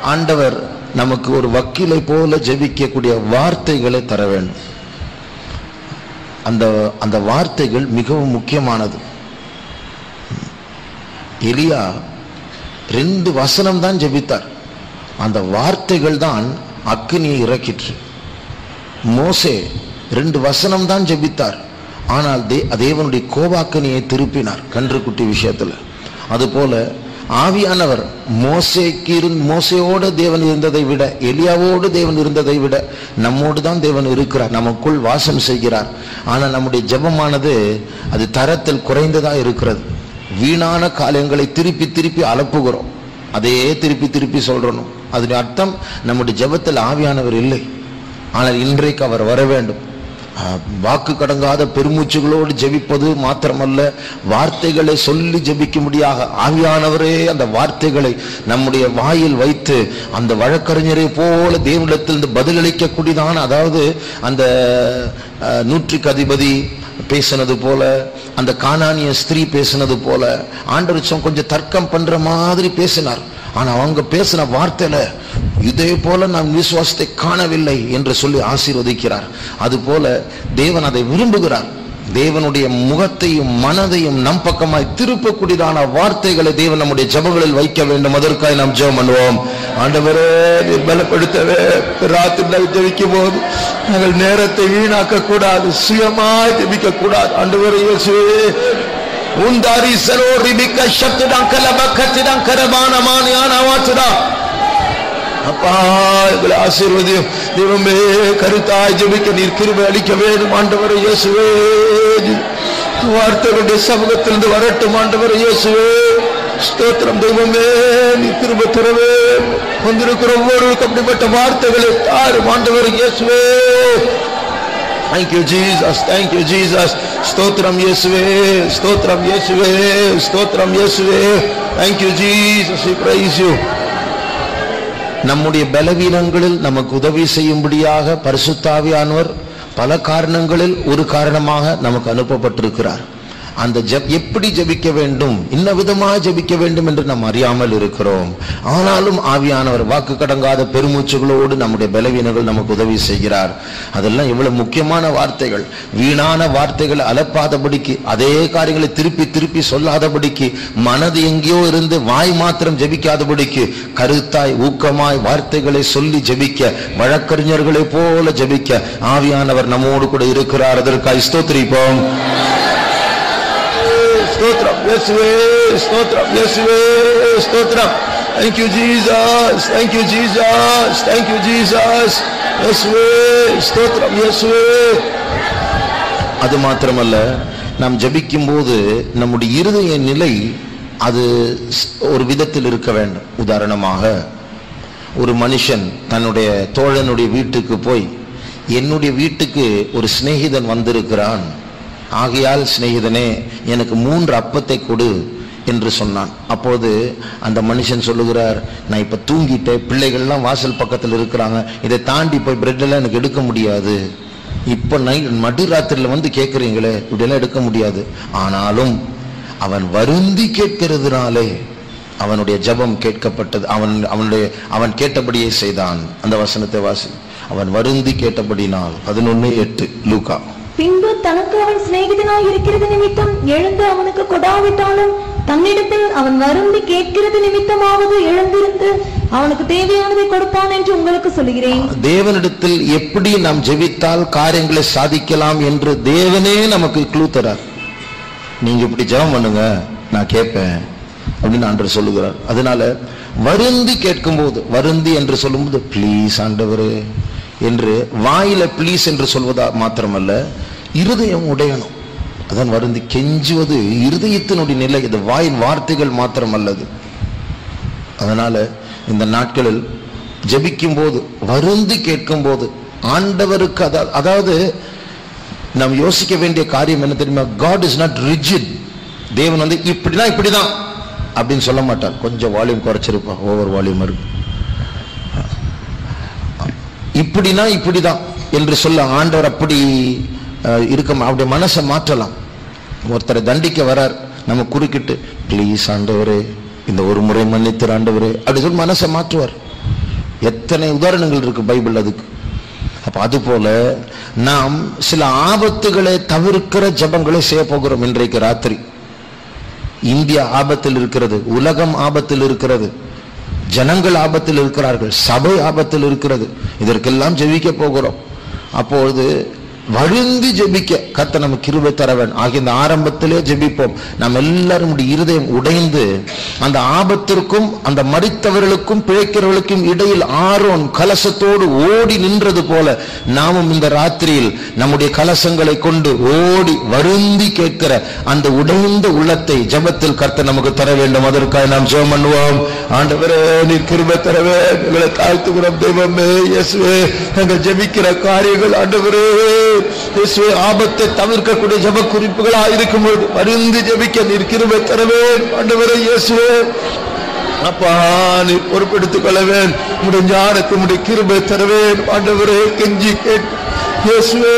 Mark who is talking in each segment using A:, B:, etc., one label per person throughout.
A: ஆண்டவர் நமக்கு ஒரு வக்கீலை போல ஜெபிக்கக்கூடிய வார்த்தைகளை தர வேண்டும் அந்த அந்த வார்த்தைகள் மிகவும் முக்கியமானது எலியா ரெண்டு வசனம் தான் ஜெபித்தார் அந்த வார்த்தைகள் தான் அக்கினியை இறக்கிற்று மோசே ரெண்டு வசனம் தான் ஜெபித்தார் ஆனால் தே தேவனுடைய கோபாக்கனியை திருப்பினார் கன்றுக்குட்டி விஷயத்துல அதுபோல ஆவியானவர் மோசேக்கு இருந் மோசையோடு தேவன் இருந்ததை விட எலியாவோடு தேவன் இருந்ததை விட நம்மோடு தான் தேவன் இருக்கிறார் நமக்குள் வாசம் செய்கிறார் ஆனால் நம்முடைய ஜெபமானது அது தரத்தில் குறைந்ததா இருக்கிறது வீணான காரியங்களை திருப்பி திருப்பி அலப்புகிறோம் அதையே திருப்பி திருப்பி சொல்றணும் அதன் அர்த்தம் நம்முடைய ஜெபத்தில் ஆவியானவர் இல்லை ஆனால் இன்றைக்கு அவர் வர வேண்டும் ஆஹ், வாக்கு கடங்காத பெருமூச்சுகளோடு ஜெபிப்பது மாத்திரமல்ல வார்த்தைகளை சொல்லி ஜெபிக்கும்படியாக ஆவியானவரே அந்த வார்த்தைகளை நம்முடைய வாயில் வைத்து அந்த வழக்கறிஞரை போல தேவனிடத்திலிருந்து பதிலளிக்கக்கூடியதான அதாவது அந்த ஆஹ், நூற்றுக்கு அதிபதி பேசினது போல அந்த கானானிய ஸ்திரீ பேசினது போல ஆண்டவர் சொ- கொஞ்சம் தர்க்கம் பண்ற மாதிரி பேசினார் ஆனா அவங்க பேசின வார்த்தையில இதே போல நாம் விசுவாசத்தை காணவில்லை என்று சொல்லி ஆசீர்வதிக்கிறார் அது போல தேவன் அதை விரும்புகிறார் தேவனுடைய முகத்தையும் மனதையும் நம் பக்கமாய் திருப்பக்கூடியதான வார்த்தைகளை தேவன் நம்முடைய ஜெபங்களில் வைக்க வேண்டும் அதற்காக நாம் ஜெபம் பண்ணுவோம் ஆண்டவரே நீர் பலப்படுத்தவே ராத்திரி ஜெபிக்கும் போது நாங்கள் நேரத்தை வீணாக்க கூடாது சுயமாய் ஜெபிக்க கூடாது ஆண்டவரே இயேசுவே உந்தாரி சரோ ரிபிக்க சத்துடம் கலபக்கத்திடம் கரபானமானியான வாத்துடா அப்பா எங்களை ஆசீர்வதியும் தெய்வமே கருத்தாய் ஜெபிக்க நீர் கிருபை அளிக்க வேண்டும் ஆண்டவரை இயேசுவே வார்த்தைகளுடைய சமூகத்திலிருந்து வரட்டும் ஆண்டவரை இயேசுவே ஸ்தோத்திரம் தெய்வமே நீ திரும்ப தரவே வந்திருக்கிற ஒவ்வொருவருக்கும் அப்படிப்பட்ட வார்த்தைகளை தாரும் ஆண்டவர் இயேசுவே Thank you, Jesus. Thank you, Jesus. ஸ்தோத்திரம் இயேசுவே ஸ்தோத்திரம் இயேசுவே ஸ்தோத்திரம் இயேசுவே Thank you, Jesus. We praise you. நம்முடைய பலவீனங்களில் நமக்கு உதவி செய்யும்படியாக பரிசுத்தாவியானவர் பல காரணங்களில் ஒரு காரணமாக நமக்கு அனுப்பப்பட்டிருக்கிறார் அந்த ஜெப் எப்படி ஜெபிக்க வேண்டும் இன்ன விதமாக ஜெபிக்க வேண்டும் என்று நாம் அறியாமல் இருக்கிறோம் ஆனாலும் ஆவியானவர் வாக்கு கடங்காத பெருமூச்சுகளோடு நம்முடைய பலவீனங்கள் நமக்கு உதவி செய்கிறார் அதெல்லாம் எவ்வளவு முக்கியமான வார்த்தைகள் வீணான வார்த்தைகள் அலப்பாதபடிக்கு அதே காரியங்களை திருப்பி திருப்பி சொல்லாதபடிக்கு மனது எங்கேயோ இருந்து வாய் மாத்திரம் ஜெபிக்காதபடிக்கு கருத்தாய் ஊக்கமாய் வார்த்தைகளை சொல்லி ஜெபிக்க வழக்கறிஞர்களை போல ஜெபிக்க ஆவியானவர் நம்மோடு கூட இருக்கிறார் அதற்காய் ஸ்தோத்திரிப்போம் ஸ்தோத்திரம் இயேசுவே ஸ்தோத்திரம் இயேசுவே ஸ்தோத்திரம் Thank you Jesus Thank you Jesus Thank you Jesus இயேசுவே ஸ்தோத்திரம் இயேசுவே அது மாத்திரமல்ல நாம் ஜெபிக்கும் போது நம்முடைய இருதய நிலை அது ஸ்- ஒரு விதத்தில் இருக்க வேண்டும் உதாரணமாக ஒரு மனுஷன் தன்னுடைய தோழனுடைய வீட்டுக்கு போய் என்னுடைய வீட்டுக்கு ஒரு சிநேகிதன் வந்திருக்கிறான் ஆகையால் சிநேகிதனே எனக்கு மூன்று அப்பத்தை கொடு என்று சொன்னான் அப்போது அந்த மனுஷன் சொல்லுகிறார் நான் இப்ப தூங்கிட்டேன் பிள்ளைகள்லாம் வாசல் பக்கத்தில் இருக்கிறாங்க இதை தாண்டி போய் பிரெட் எல்லாம் எனக்கு எடுக்க முடியாது இப்ப நைட் நடுராத்திரில வந்து கேட்குறீங்களே இப்படியெல்லாம் எடுக்க முடியாது ஆனாலும் அவன் வருந்தி கேட்கிறதுனாலே அவனுடைய ஜெபம் கேட்கப்பட்டது அவன் அவனுடைய அவன் கேட்டபடியே செய்தான் அந்த வசனத்தை வாசி அவன் வருந்தி கேட்டபடினால் பதினொன்னு எட்டு லூகா
B: பின்பு தனக்கு அவன் சிநேகிதனாய் இருக்கிறது நிமித்தம் எழுந்து அவனுக்கு கொடாவிட்டாலும் தன்னிடத்தில் அவன் வருந்தி கேட்கிறது நிமித்தமாவது எழுந்திருந்து அவனுக்கு தேவையானதை கொடுப்பான் என்று உங்களுக்கு சொல்கிறேன்
A: தேவனிடத்தில் எப்படி நாம் ஜெபித்தால் காரியங்களை சாதிக்கலாம் என்று தேவனே நமக்கு க்ளூ தரார் நீங்க இப்படி ஜெபம் பண்ணுங்க நான் கேட்பேன் அப்படின்னு ஆண்டவர் சொல்லுகிறார் அதனால வருந்தி கேட்கும்போது வருந்தி என்று சொல்லும்போது ப்ளீஸ் ஆண்டவரே என்று வாயில ப்ளீஸ் என்று சொல்வதா மாத்திரமல்ல இருதயம் உடையணும் அதான் வருந்தி கெஞ்சுவது இருதயத்தினுடைய நிலை இது வாயின் வார்த்தைகள் மாத்திரமல்லது அதனால இந்த நாட்களில் ஜெபிக்கும் போது வருந்தி கேட்கும் போது ஆண்டவருக்கு அதா- அதாவது நாம் யோசிக்க வேண்டிய காரியம் என்ன தெரியுமா காட் இஸ் நாட் ரிஜிட் தேவன் வந்து இப்படிதான் இப்படிதான் அப்படின்னு சொல்ல மாட்டார் கொஞ்சம் வால்யூம் குறைச்சிருப்பா ஓவர் வால்யூம் இருக்கு இப்படினா இப்படிதான் என்று சொல்ல ஆண்டவர் அப்படி அஹ், இருக்க மா- அவருடைய மனசை மாற்றலாம் ஒருத்தரை தண்டிக்க வரார் நம்ம குறுக்கிட்டு ப்ளீஸ் ஆண்டவரே இந்த ஒரு முறை மன்னித்திரு ஆண்டவரே அப்படி சொல்லி மனசை மாற்றுவார் எத்தனை உதாரணங்கள் இருக்கு பைபிள் அதுக்கு அப்ப அது போல நாம் சில ஆபத்துகளை தவிர்க்கிற ஜெபங்களை செய்ய போகிறோம் இன்றைக்கு ராத்திரி இந்தியா ஆபத்தில் இருக்கிறது உலகம் ஆபத்தில் இருக்கிறது ஜனங்கள் ஆபத்தில் இருக்கிறார்கள் சபை ஆபத்தில் இருக்கிறது இதற்கெல்லாம் ஜெபிக்க போகிறோம் அப்பொழுது வழுந்தி ஜெபிக்க கத்த நமக்கு கிருபை தர வேண்டும் ஆகிய இந்த ஆரம்பத்திலே ஜெபிப்போம் நாம் எல்லாரும் இருதயம் உடைந்து அந்த ஆபத்திற்கும் அந்த மறித்தவர்களுக்கும் பிழைக்கிறவர்களுக்கும் இடையில் ஆரோன் கலசத்தோடு ஓடி நின்றது போல நாமும் இந்த ராத்திரியில் நம்முடைய கலசங்களை கொண்டு ஓடி வருந்தி கேட்கிற அந்த உடைந்த உள்ளத்தை ஜெபத்தில் கர்த்தர் நமக்கு தர வேண்டும் அதற்காக நாம் ஜெபம் பண்ணுவோம் ஆண்டவரே நீ கிருபை தரவே எங்களை தாழ்த்துகிறோம் தெய்வமே இயேசுவே நாங்கள் ஜெபிக்கிற காரியங்கள் ஆண்டவரே இயேசுவே ஆபத்தை தவிர்க்கக்கூடிய ஜெப குறிப்புகளா இருக்கும்போது மருந்து ஜெபிக்க நீர் கிருபை தரவே ஆண்டவரே இயேசுவே அப்பா நீ பொறுப்பெடுத்துக் கொள்ளவேன் உடைய ஞானத்தை உடைய கிருபை தரவேன் ஆண்டவரே கெஞ்சி கேட் இயேசுவே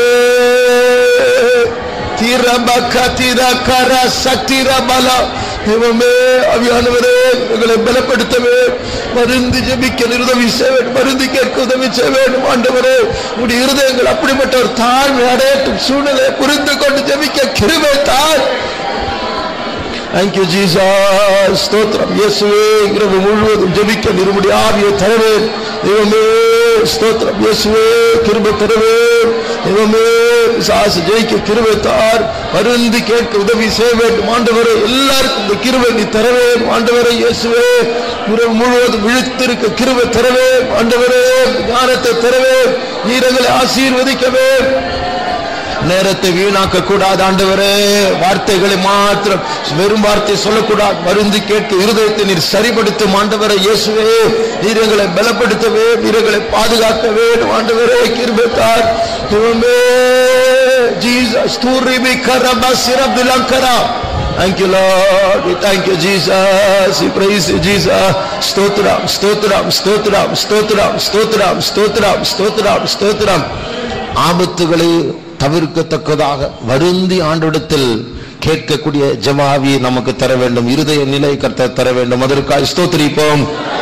A: தீரபக தீரகர சத்திரபல தெய்வமே அவியானவரே எங்களை பலப்படுத்தவே மருந்து ஜெபிக்க உதவி செய்வேன் மருந்து கேட்க உதவி செய்வேன் ஆண்டவரே உடைய இருதயங்கள் அப்படிப்பட்ட ஒரு தாழ்மை அடையட்டும் சூழ்நிலை புரிந்து கொண்டு ஜெபிக்க கிருபை தார் தேங்க்யூ ஜீசஸ் ஸ்தோத்திரம் இயேசுவே இரவு முழுவதும் ஜெபிக்க நிருமுடி ஆவியை தரவேன் தெய்வமே ஸ்தோத்திரம் இயேசுவே கிருபை தரவேன் தெய்வமே சாசு ஜெயிக்க கிருபை தார் பருந்து கேட்க உதவி செய்ய வேண்டும் ஆண்டவரே எல்லாருக்கும் இந்த கிருபை நீ தரவேன் ஆண்டவரே இயேசுவே இரவு முழுவதும் விழித்திருக்க கிருபை தரவேன் ஆண்டவரே ஞானத்தை தரவேன் நீரங்களை ஆசீர்வதிக்கவே நேரத்தை வீணாக்க கூடாது ஆண்டவரே வார்த்தைகளை மாத்திரம் வெறும் வார்த்தை சொல்லக்கூடாது மருந்து கேட்க இருதயத்தை நீர் சரிபடுத்தும் ஆண்டவரை இயேசுவே நீரங்களை பலப்படுத்தவே நீரங்களை பாதுகாக்கவே ஆண்டவரே கிருபத்தார் துவமே ஜீசஸ் தூரிபி கரப சிரபிலங்கரா Thank you, Lord. We thank you, Jesus. We praise you, Jesus. Stotram, stotram, stotram, stotram, stotram, stotram, stotram, stotram. ஆபத்துகளை தவிர்க்கத்தக்கதாக வருந்தி ஆண்டோடத்தில் கேட்கக்கூடிய ஜமாவி நமக்கு தர வேண்டும் இருதய நிலை கர்த்த தர வேண்டும் அதற்காக ஸ்தோத்திரிப்போம்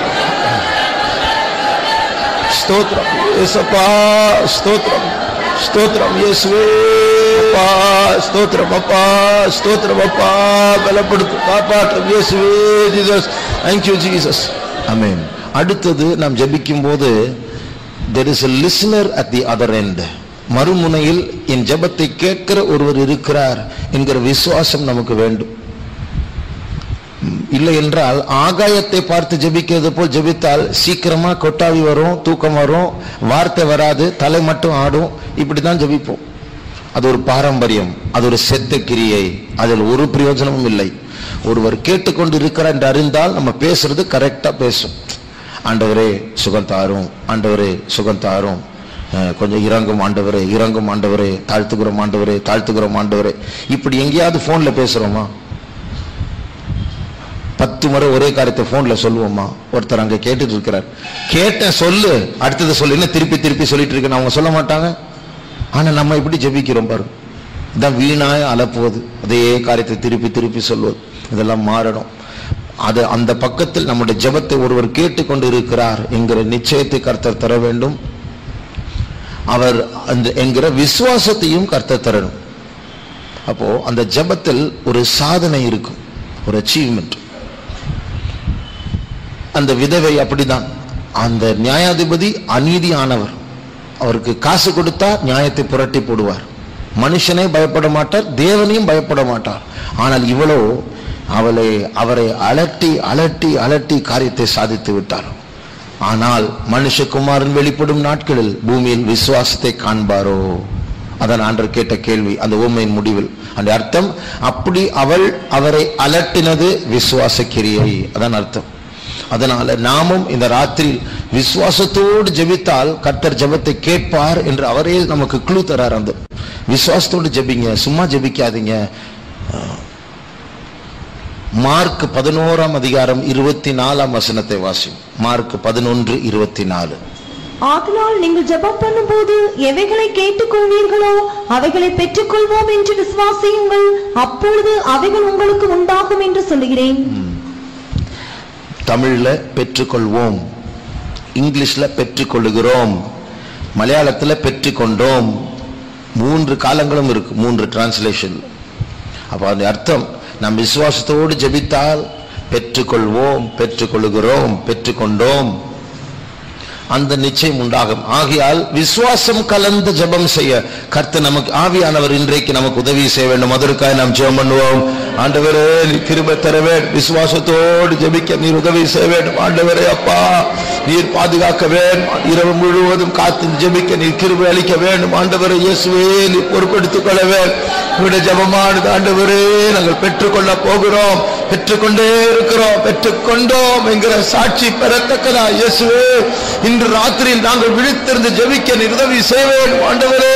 A: ஸ்தோத்திரம் இயேசப்பா ஸ்தோத்திரம் ஸ்தோத்திரம் இயேசுவே அப்பா ஸ்தோத்திரம் அப்பா ஸ்தோத்திரம் அப்பா பலப்படுத்து காப்பாற்றும் இயேசுவே ஜீசஸ் தேங்க்யூ ஜீசஸ் அமேன் அடுத்தது நாம் ஜெபிக்கும் போது there is a listener at the other end மறுமுனையில் என் ஜெபத்தை கேட்கிற ஒருவர் இருக்கிறார் என்கிற விசுவாசம் நமக்கு வேண்டும் இல்லை என்றால் ஆகாயத்தை பார்த்து ஜெபிக்கிறது போல் ஜெபித்தால் சீக்கிரமா கொட்டாவி வரும் தூக்கம் வரும் வார்த்தை வராது தலை மட்டும் ஆடும் இப்படிதான் ஜெபிப்போம் அது ஒரு பாரம்பரியம் அது ஒரு செத்த கிரியை அதில் ஒரு பிரயோஜனமும் இல்லை ஒருவர் கேட்டுக்கொண்டு இருக்கிறார் என்று அறிந்தால் நம்ம பேசுறது கரெக்டா பேசும் ஆண்டவரே சுகம் தாரும் ஆண்டவரே சுகம் தாரும் அஹ், கொஞ்சம் இறங்கும் ஆண்டவரே இறங்கும் ஆண்டவரே தாழ்த்துகிறோம் ஆண்டவரே தாழ்த்துகிறோம் ஆண்டவரே இப்படி எங்கேயாவது போன்ல பேசுறோமா பத்து முறை ஒரே காரியத்தை போன்ல சொல்லுவோமா ஒருத்தர் அங்க கேட்டுட்டு இருக்கிறார் கேட்ட சொல்லு அடுத்தது சொல்லு என்ன திருப்பி திருப்பி சொல்லிட்டு இருக்கேன் அவங்க சொல்ல மாட்டாங்க ஆனா நம்ம இப்படி ஜெபிக்கிறோம் பாரு இதான் வீணாய அலப்புவது அதே காரியத்தை திருப்பி திருப்பி சொல்வது இதெல்லாம் மாறணும் அது அந்த பக்கத்தில் நம்முடைய ஜெபத்தை ஒருவர் கேட்டுக்கொண்டு இருக்கிறார் என்கிற நிச்சயத்தை கர்த்தர் தர வேண்டும் அவர் அந்த என்கிற விசுவாசத்தையும் கர்த்தர் தரணும் அப்போ அந்த ஜெபத்தில் ஒரு சாதனை இருக்கும் ஒரு அச்சீவ்மெண்ட் அந்த விதவை அப்படிதான் அந்த நியாயாதிபதி அநீதியானவர் அவருக்கு காசு கொடுத்தா நியாயத்தை புரட்டி போடுவார் மனுஷனே பயப்பட மாட்டார் தேவனையும் பயப்பட மாட்டார் ஆனால் இவளோ அவளை அவரை அலட்டி அலட்டி அலட்டி காரியத்தை சாதித்து விட்டார் ஆனால் மனுஷகுமாரன் வெளிப்படும் நாட்களில் பூமியில் விசுவாசத்தை காண்பாரோ அதான் ஆண்டர் கேட்ட கேள்வி அந்த ஊமையின் முடிவில் அந்த அர்த்தம் அப்படி அவள் அவரை அலட்டினது விசுவாச கிரியை அதான் அர்த்தம் அதனால நாமும் இந்த ராத்திரி விசுவாசத்தோடு ஜெபித்தால் கர்த்தர் ஜெபத்தை கேட்பார் என்று அவரே நமக்கு க்ளூ தரார் அந்த விசுவாசத்தோடு ஜெபிங்க சும்மா ஜெபிக்காதீங்க மார்க் பதினோராம் அதிகாரம் இருபத்தி நாலாம் வசனத்தை வாசியும் மார்க் பதினொன்று இருபத்தி நாலு
B: ஆதலால் நீங்கள் ஜெபம் பண்ணும்போது எவைகளை கேட்டுக்கொள்வீர்களோ அவைகளை பெற்றுக்கொள்வோம் என்று விசுவாசியுங்கள் அப்பொழுது அவைகள் உங்களுக்கு உண்டாகும் என்று சொல்லுகிறேன்
A: தமிழ்ல பெற்றுக்கொள்வோம் இங்கிலீஷ்ல பெற்றுக்கொள்ளுகிறோம் மலையாளத்துல பெற்றுக்கொண்டோம் மூன்று காலங்களும் இருக்கு மூன்று டிரான்ஸ்லேஷன் அப்ப அந்த அர்த்தம் நம் விசுவாசத்தோடு ஜெபித்தால் பெற்றுக்கொள்வோம் பெற்றுக்கொள்ளுகிறோம் பெற்றுக்கொண்டோம் அந்த நிச்சயம் உண்டாகும் ஆகையால் விசுவாசம் கலந்த ஜெபம் செய்ய கர்த்தர் நமக்கு ஆவியானவர் இன்றைக்கு நமக்கு உதவி செய்ய வேண்டும் அதற்காக நாம் ஜெபம் பண்ணுவோம் ஆண்டவரே நீ கிருபை தர வேண்டும் விசுவாசத்தோடு ஜெபிக்க நீர் உதவி செய்ய வேண்டும் ஆண்டவரே அப்பா நீர் பாதுகாக்க வேண்டும் இரவு முழுவதும் காத்து ஜெபிக்க நீர் கிருபை அளிக்க வேண்டும் ஆண்டவரே இயேசுவே நீர் பொறுப்பெடுத்துக் கொள்ள வேண்டும் உங்களுடைய ஜெபமானது ஆண்டவரே நாங்கள் பெற்றுக்கொள்ள போகிறோம் பெற்றுக்கொண்டே இருக்கிறோம் பெற்றுக்கொண்டோம் என்கிற சாட்சி பெறத்தக்கதா இயேசுவே இன்று ராத்திரியில் நாங்கள் விழித்திருந்து ஜெபிக்க நீர் உதவி செய்ய வேண்டும் ஆண்டவரே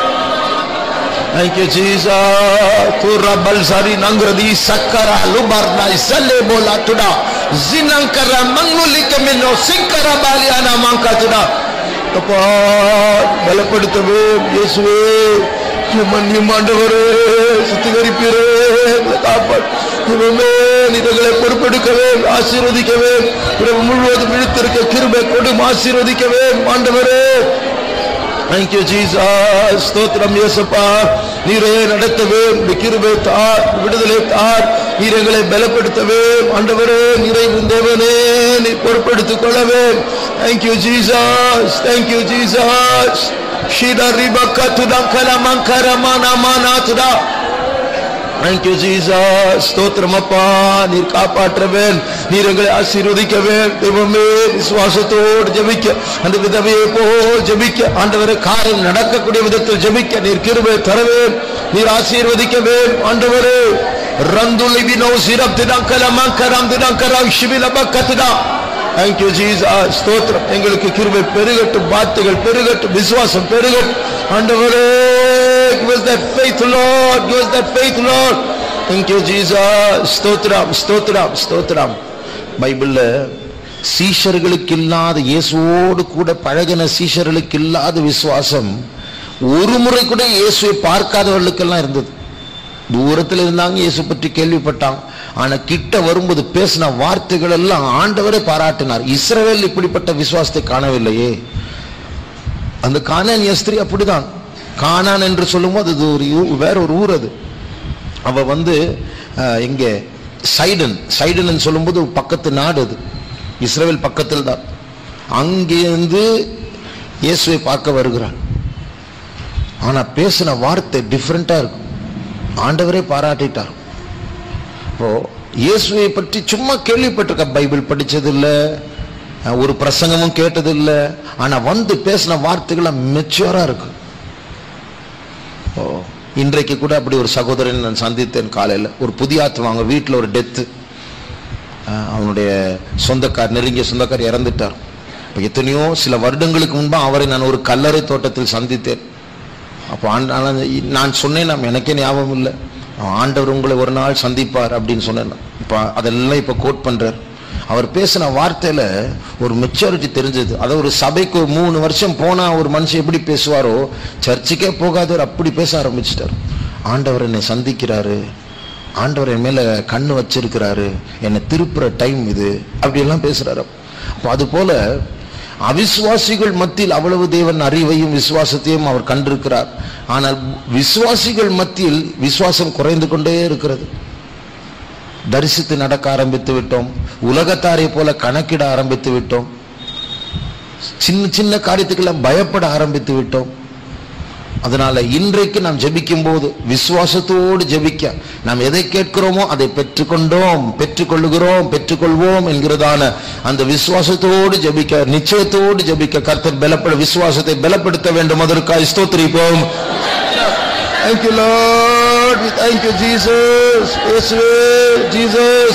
A: Thank you, Jesus. Tura balsari nangradi sakara lubarna isale bola tuda. Zinankara mangulika minno sinkara baliana manka tuda. அப்பா பலப்படுத்தவே இயேசுவே மன்னியும் ஆண்டவரே சுத்திகரிப்பீரே எங்களை காப்பாற்றுமே நிதங்களை பொறுப்பெடுக்கவே ஆசீர்வதிக்கவே இரவு முழுவதும் விழித்திருக்க கிருபை கொடும் ஆசீர்வதிக்கவே ஆண்டவரே Thank you, Jesus. ஸ்தோத்திரம் இயேசுப்பா நீரே நடத்தவே இந்த கிருபை தார் விடுதலை தார் நீர் எங்களை பலப்படுத்தவே ஆண்டவரே நிறைவு தேவனே நீ பொறுப்பெடுத்துக் கொள்ளவே Thank you, Jesus. Thank you, Jesus. ஷீடா ரிபக்கா துடா கலமங்கர மன மன துடா Thank you, Jesus. ஸ்தோத்திரம் அப்பா நீர் காப்பாற்றவேன் நீர் எங்களை ஆசீர்வதிக்கவேன் தெய்வமே விசுவாசத்தோடு ஜெபிக்க அந்த விதவையை போல் ஜெபிக்க ஆண்டவரே காரியம் நடக்கக்கூடிய விதத்தில் ஜெபிக்க நீர் கிருபை தரவேன் நீர் ஆசீர்வதிக்கவேன் ஆண்டவரே ரந்துலி வினோ சிரப் திடங்கலம் அங்கரம் திடங்கரம் ஷிபில பக்கத்துடா Thank you, Jesus. ஸ்தோத்திரம் எங்களுக்கு கிருபை பெருகட்டும் வார்த்தைகள் பெருகட்டும் விசுவாசம் பெருகட்டும் ஆண்டவரே give us that faith Lord give us that faith Lord thank you Jesus ஸ்தோத்திரம் ஸ்தோத்திரம் ஸ்தோத்திரம் பைபிள்ல சீஷர்களுக்கு இல்லாத இயேசுவோடு கூட பழகின சீஷர்களுக்கு இல்லாத விசுவாசம் ஒரு முறை கூட இயேசுவை பார்க்காதவர்களுக்கெல்லாம் இருந்தது தூரத்தில் இருந்தாங்க இயேசு பற்றி கேள்விப்பட்டாங்க ஆனா கிட்ட வரும்போது பேசின வார்த்தைகள் எல்லாம் ஆண்டவரே பாராட்டினார் இஸ்ரவேல் இப்படிப்பட்ட விசுவாசத்தை காணவில்லையே அந்த கானானிய ஸ்திரீ அப்படிதான் கானான் என்று சொல்லும்போது அது ஒரு ஊ- வேற ஒரு ஊர் அது அவ வந்து அஹ், எங்கே சைடன் சைடன் சொல்லும்போது ஒரு பக்கத்து நாடு அது இஸ்ரேல் பக்கத்தில் தான் அங்கேருந்து இயேசுவை பார்க்க வருகிறான் ஆனா பேசின வார்த்தை டிஃப்ரெண்டா இருக்கும் ஆண்டவரே பாராட்டிட்டார் இப்போ இயேசுவை பற்றி சும்மா கேள்விப்பட்டிருக்க பைபிள் படிச்சது இல்ல அஹ், ஒரு பிரசங்கமும் கேட்டது இல்ல ஆனா வந்து பேசின வார்த்தைகள் மெச்சூரா இருக்கு ஓ இன்றைக்கு கூட அப்படி ஒரு சகோதரன் நான் சந்தித்தேன் காலையில் ஒரு புதிய ஆத்மா அவங்க வீட்டில் ஒரு டெத்து அவனுடைய சொந்தக்கார் நெருங்கிய சொந்தக்கார் இறந்துட்டார் இப்போ எத்தனையோ சில வருடங்களுக்கு முன்பா அவரை நான் ஒரு கல்லறை தோட்டத்தில் சந்தித்தேன் அப்போ ஆண்ட- ஆனா நான் சொன்னேன் நாம் எனக்கே ஞாபகம் இல்லை ஆண்டவர் உங்களை ஒரு நாள் சந்திப்பார் அப்படின்னு சொன்னேன் இப்போ அதெல்லாம் இப்போ கோட் பண்றார் அவர் பேசின வார்த்தையில ஒரு மெச்சூரிட்டி தெரிஞ்சது அதை ஒரு சபைக்கு ஒரு மூணு வருஷம் போனா ஒரு மனுஷன் எப்படி பேசுவாரோ சர்ச்சுக்கே போகாதவர் அப்படி பேச ஆரம்பிச்சிட்டார் ஆண்டவர் என்னை சந்திக்கிறாரு ஆண்டவர் என் மேல கண்ணு வச்சிருக்கிறாரு என்னை திருப்புற டைம் இது அப்படி எல்லாம் பேசுறாரு அப்போ அது போல அவிசுவாசிகள் மத்தியில் அவ்வளவு தேவன் அறிவையும் விசுவாசத்தையும் அவர் கண்டிருக்கிறார் ஆனால் விசுவாசிகள் மத்தியில் விசுவாசம் குறைந்து கொண்டே இருக்கிறது தரிசித்து நடக்க ஆரம்பித்து விட்டோம் உலகத்தாரை போல கணக்கிட ஆரம்பித்து விட்டோம் சின்ன சின்ன காரியத்துக்கெல்லாம் பயப்பட ஆரம்பித்து விட்டோம் அதனால இன்றைக்கு நாம் ஜெபிக்கும் போது விசுவாசத்தோடு ஜெபிக்க நாம் எதை கேட்கிறோமோ அதை பெற்றுக்கொண்டோம் பெற்றுக்கொள்ளுகிறோம் பெற்றுக்கொள்வோம் என்கிறதான அந்த விசுவாசத்தோடு ஜெபிக்க நிச்சயத்தோடு ஜெபிக்க கர்த்தர் பலப்பட விசுவாசத்தை பலப்படுத்த வேண்டும் அதற்காக ஸ்தோத்திரிப்போம் Thank you, Lord. We thank you, Jesus. இயேசுவே, Jesus.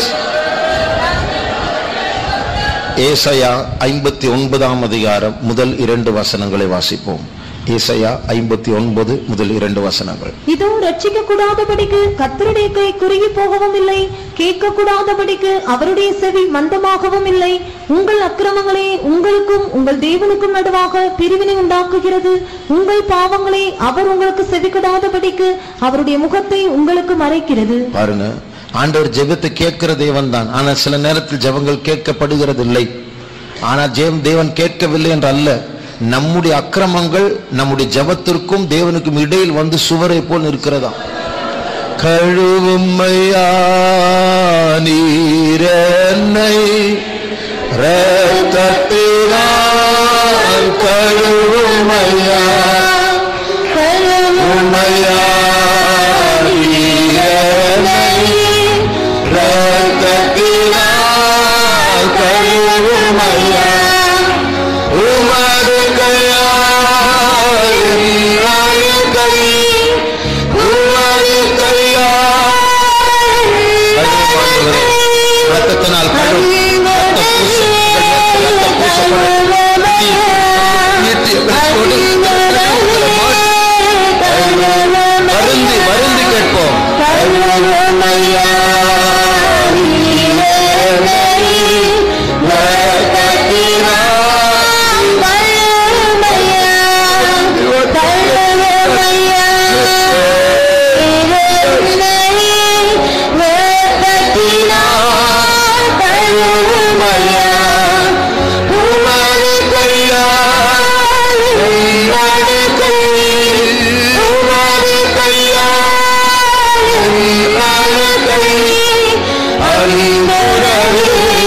A: ஏசாயா ஐம்பத்தி ஒன்பதாம் அதிகாரம் முதல் இரண்டு வசனங்களை வாசிப்போம் ஏசாயா ஐம்பத்தி ஒன்பது முதல் இரண்டு வசனங்கள்
B: இதோ ரட்சிக்க கூடாதபடிக்கு கர்த்தருடைய கை குறுகி போகவும் இல்லை கேட்க கூடாதபடிக்கு அவருடைய செவி மந்தமாகவும் இல்லை உங்கள் அக்கிரமங்களே உங்களுக்கும் உங்கள் தேவனுக்கும் நடுவாக பிரிவினை உண்டாக்குகிறது உங்கள் பாவங்களே அவர் உங்களுக்கு செவிக்கொடாதபடிக்கு அவருடைய முகத்தை உங்களுக்கு மறைக்கிறது
A: பாருங்க ஆண்டவர் ஜெபத்தை கேட்கிற தேவன் தான் ஆனா சில நேரத்தில் ஜெபங்கள் கேட்கப்படுகிறது இல்லை ஆனால் ஜெயம் தேவன் கேட்கவில்லை என்று அல்ல நம்முடைய அக்கிரமங்கள் நம்முடைய ஜெபத்திற்கும் தேவனுக்கும் இடையில் வந்து சுவரை போல் இருக்கிறதா கழுவுமையா நீரன்னை ரத்தத்தினால் கழுவுமையா உமையா நீரன்னை ரத்தத்தினால் கழுவுமையா உமது கையால் என் அழுக்கை உமது கையால் ரத்தத்தினால் கழுவும் ரத்த பூசு ரத்த பூசப்படும் நீட்டிய கருத்தோடு வருந்தி வருந்தி கேட்போம் உமது கையால் என் அழுக்கை உமது கையால் என் அழுக்கை அன்புடனே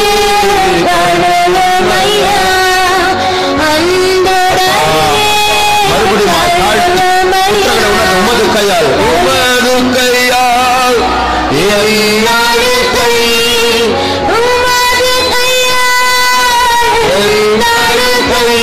A: மறுபடியும் தாழ்த்தி புத்தகங்களை உணர்ந்து உமது கையால் உமது கையால் என் அழுக்கை என் அழுக்கை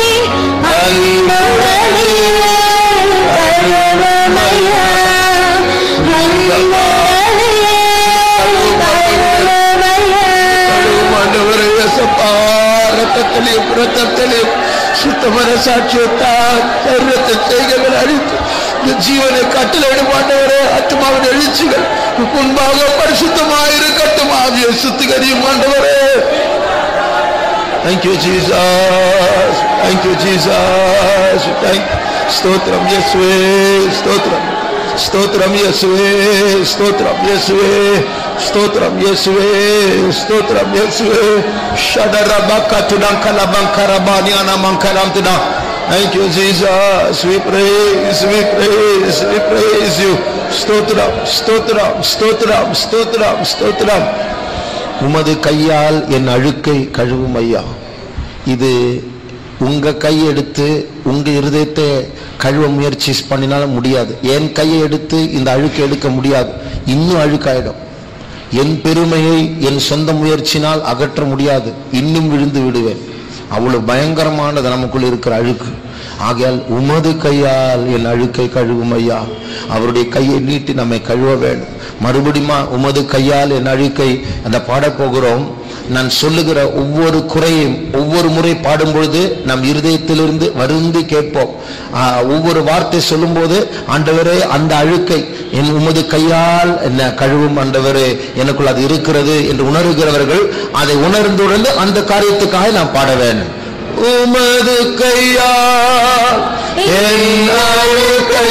A: ஆண்டவரே இயேசப்பா ரத்தத்திலையும் ரத்தத்திலையும் சுத்தமான சாட்சியத்தால் ரத்த செய்கைகள் அழித்து இந்த ஜீவனை கட்டளையிடும் ஆண்டவரே ஆத்மாவின் எழுச்சிகள் முன்பாக பரிசுத்தமாயிருக்கட்டும் ஆவிய சுத்திகரியும் ஆண்டவரே Thank you, Jesus. Thank you, Jesus. Thank ஸ்தோத்திரம் இயேசுவே ஸ்தோத்திரம் ஸ்தோத்திரம் இயேசுவே ஸ்தோத்திரம் இயேசுவே ஸ்தோத்திரம் இயேசுவே ஸ்தோத்திரம் இயேசுவே ஷடரபக்க துடங்கல பங்கரபானியான மங்கரம் துடா Thank you, Jesus. We praise, we praise, we praise you. ஸ்தோத்திரம் ஸ்தோத்திரம் ஸ்தோத்திரம் ஸ்தோத்திரம் ஸ்தோத்திரம் உமது கையால் என் அழுக்கை கழுவும் ஐயா இது உங்க கையை எடுத்து உங்க இருதயத்தை கழுவ முயற்சி பண்ணினாலும் முடியாது என் கையை எடுத்து இந்த அழுக்கை எடுக்க முடியாது இன்னும் அழுக்காயிடும் என் பெருமையை என் சொந்த முயற்சினால் அகற்ற முடியாது இன்னும் விழுந்து விடுவேன் அவ்வளவு பயங்கரமானது நமக்குள் இருக்கிற அழுக்கு ஆகையால் உமது கையால் என் அழுக்கை கழுவும் ஐயா அவருடைய கையை நீட்டி நம்மை கழுவ வேண்டும் மறுபடியுமா உமது கையால் என் அழுக்கை அந்த பாடப் போகிறோம் நான் சொல்லுகிற ஒவ்வொரு குறையும் ஒவ்வொரு முறை பாடும் பொழுது நம் இருதயத்திலிருந்து வருந்தி கேட்போம் ஆஹ், ஒவ்வொரு வார்த்தை சொல்லும்போது ஆண்டவரே அந்த அழுக்கை என் உமது கையால் என்ன கழுவும் ஆண்டவரே எனக்குள் அது இருக்கிறது என்று உணர்கிறவர்கள் அதை உணர்ந்துணர்ந்து அந்த காரியத்துக்காக நான் பாட வேண்டும் உமது கையால் என் அழுக்கை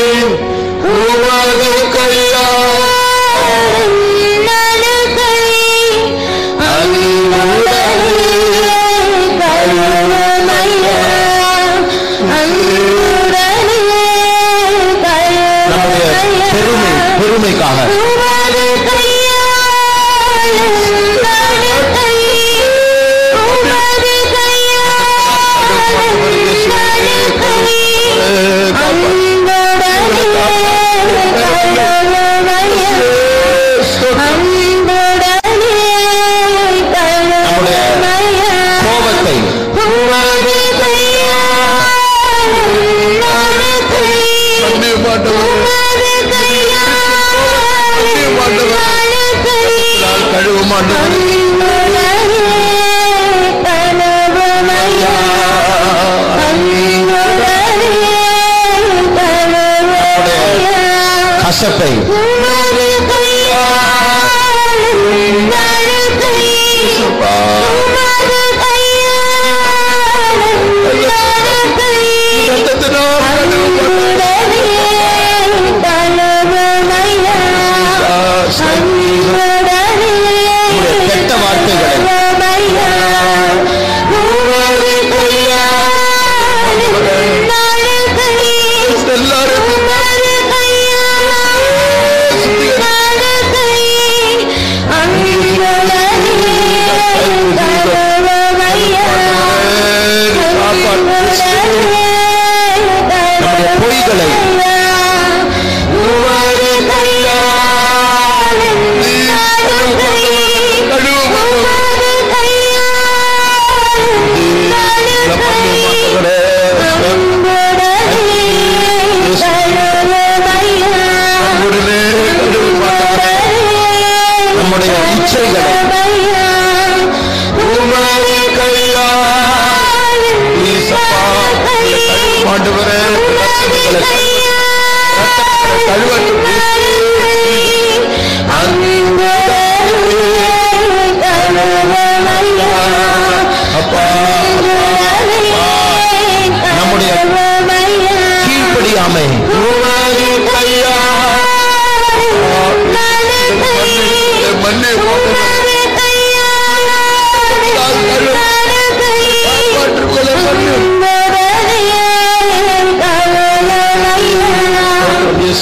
A: உமது கையால் நம்முடைய பெருமை பெருமைக்காக கோபத்தை நான் கழுவும் ஆண்டவரே கசப்பை ரத்தத்தினால் கழுவும் உம்முடைய கெட்ட வார்த்தைகளை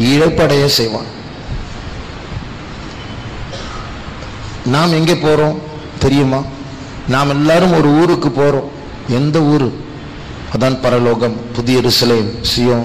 A: இழப்படைய செய்வான் நாம் எங்கே போறோம் தெரியுமா நாம் எல்லாரும் ஒரு ஊருக்கு போறோம் எந்த ஊரு அதான் பரலோகம் புதிய எருசலேம் சியோன்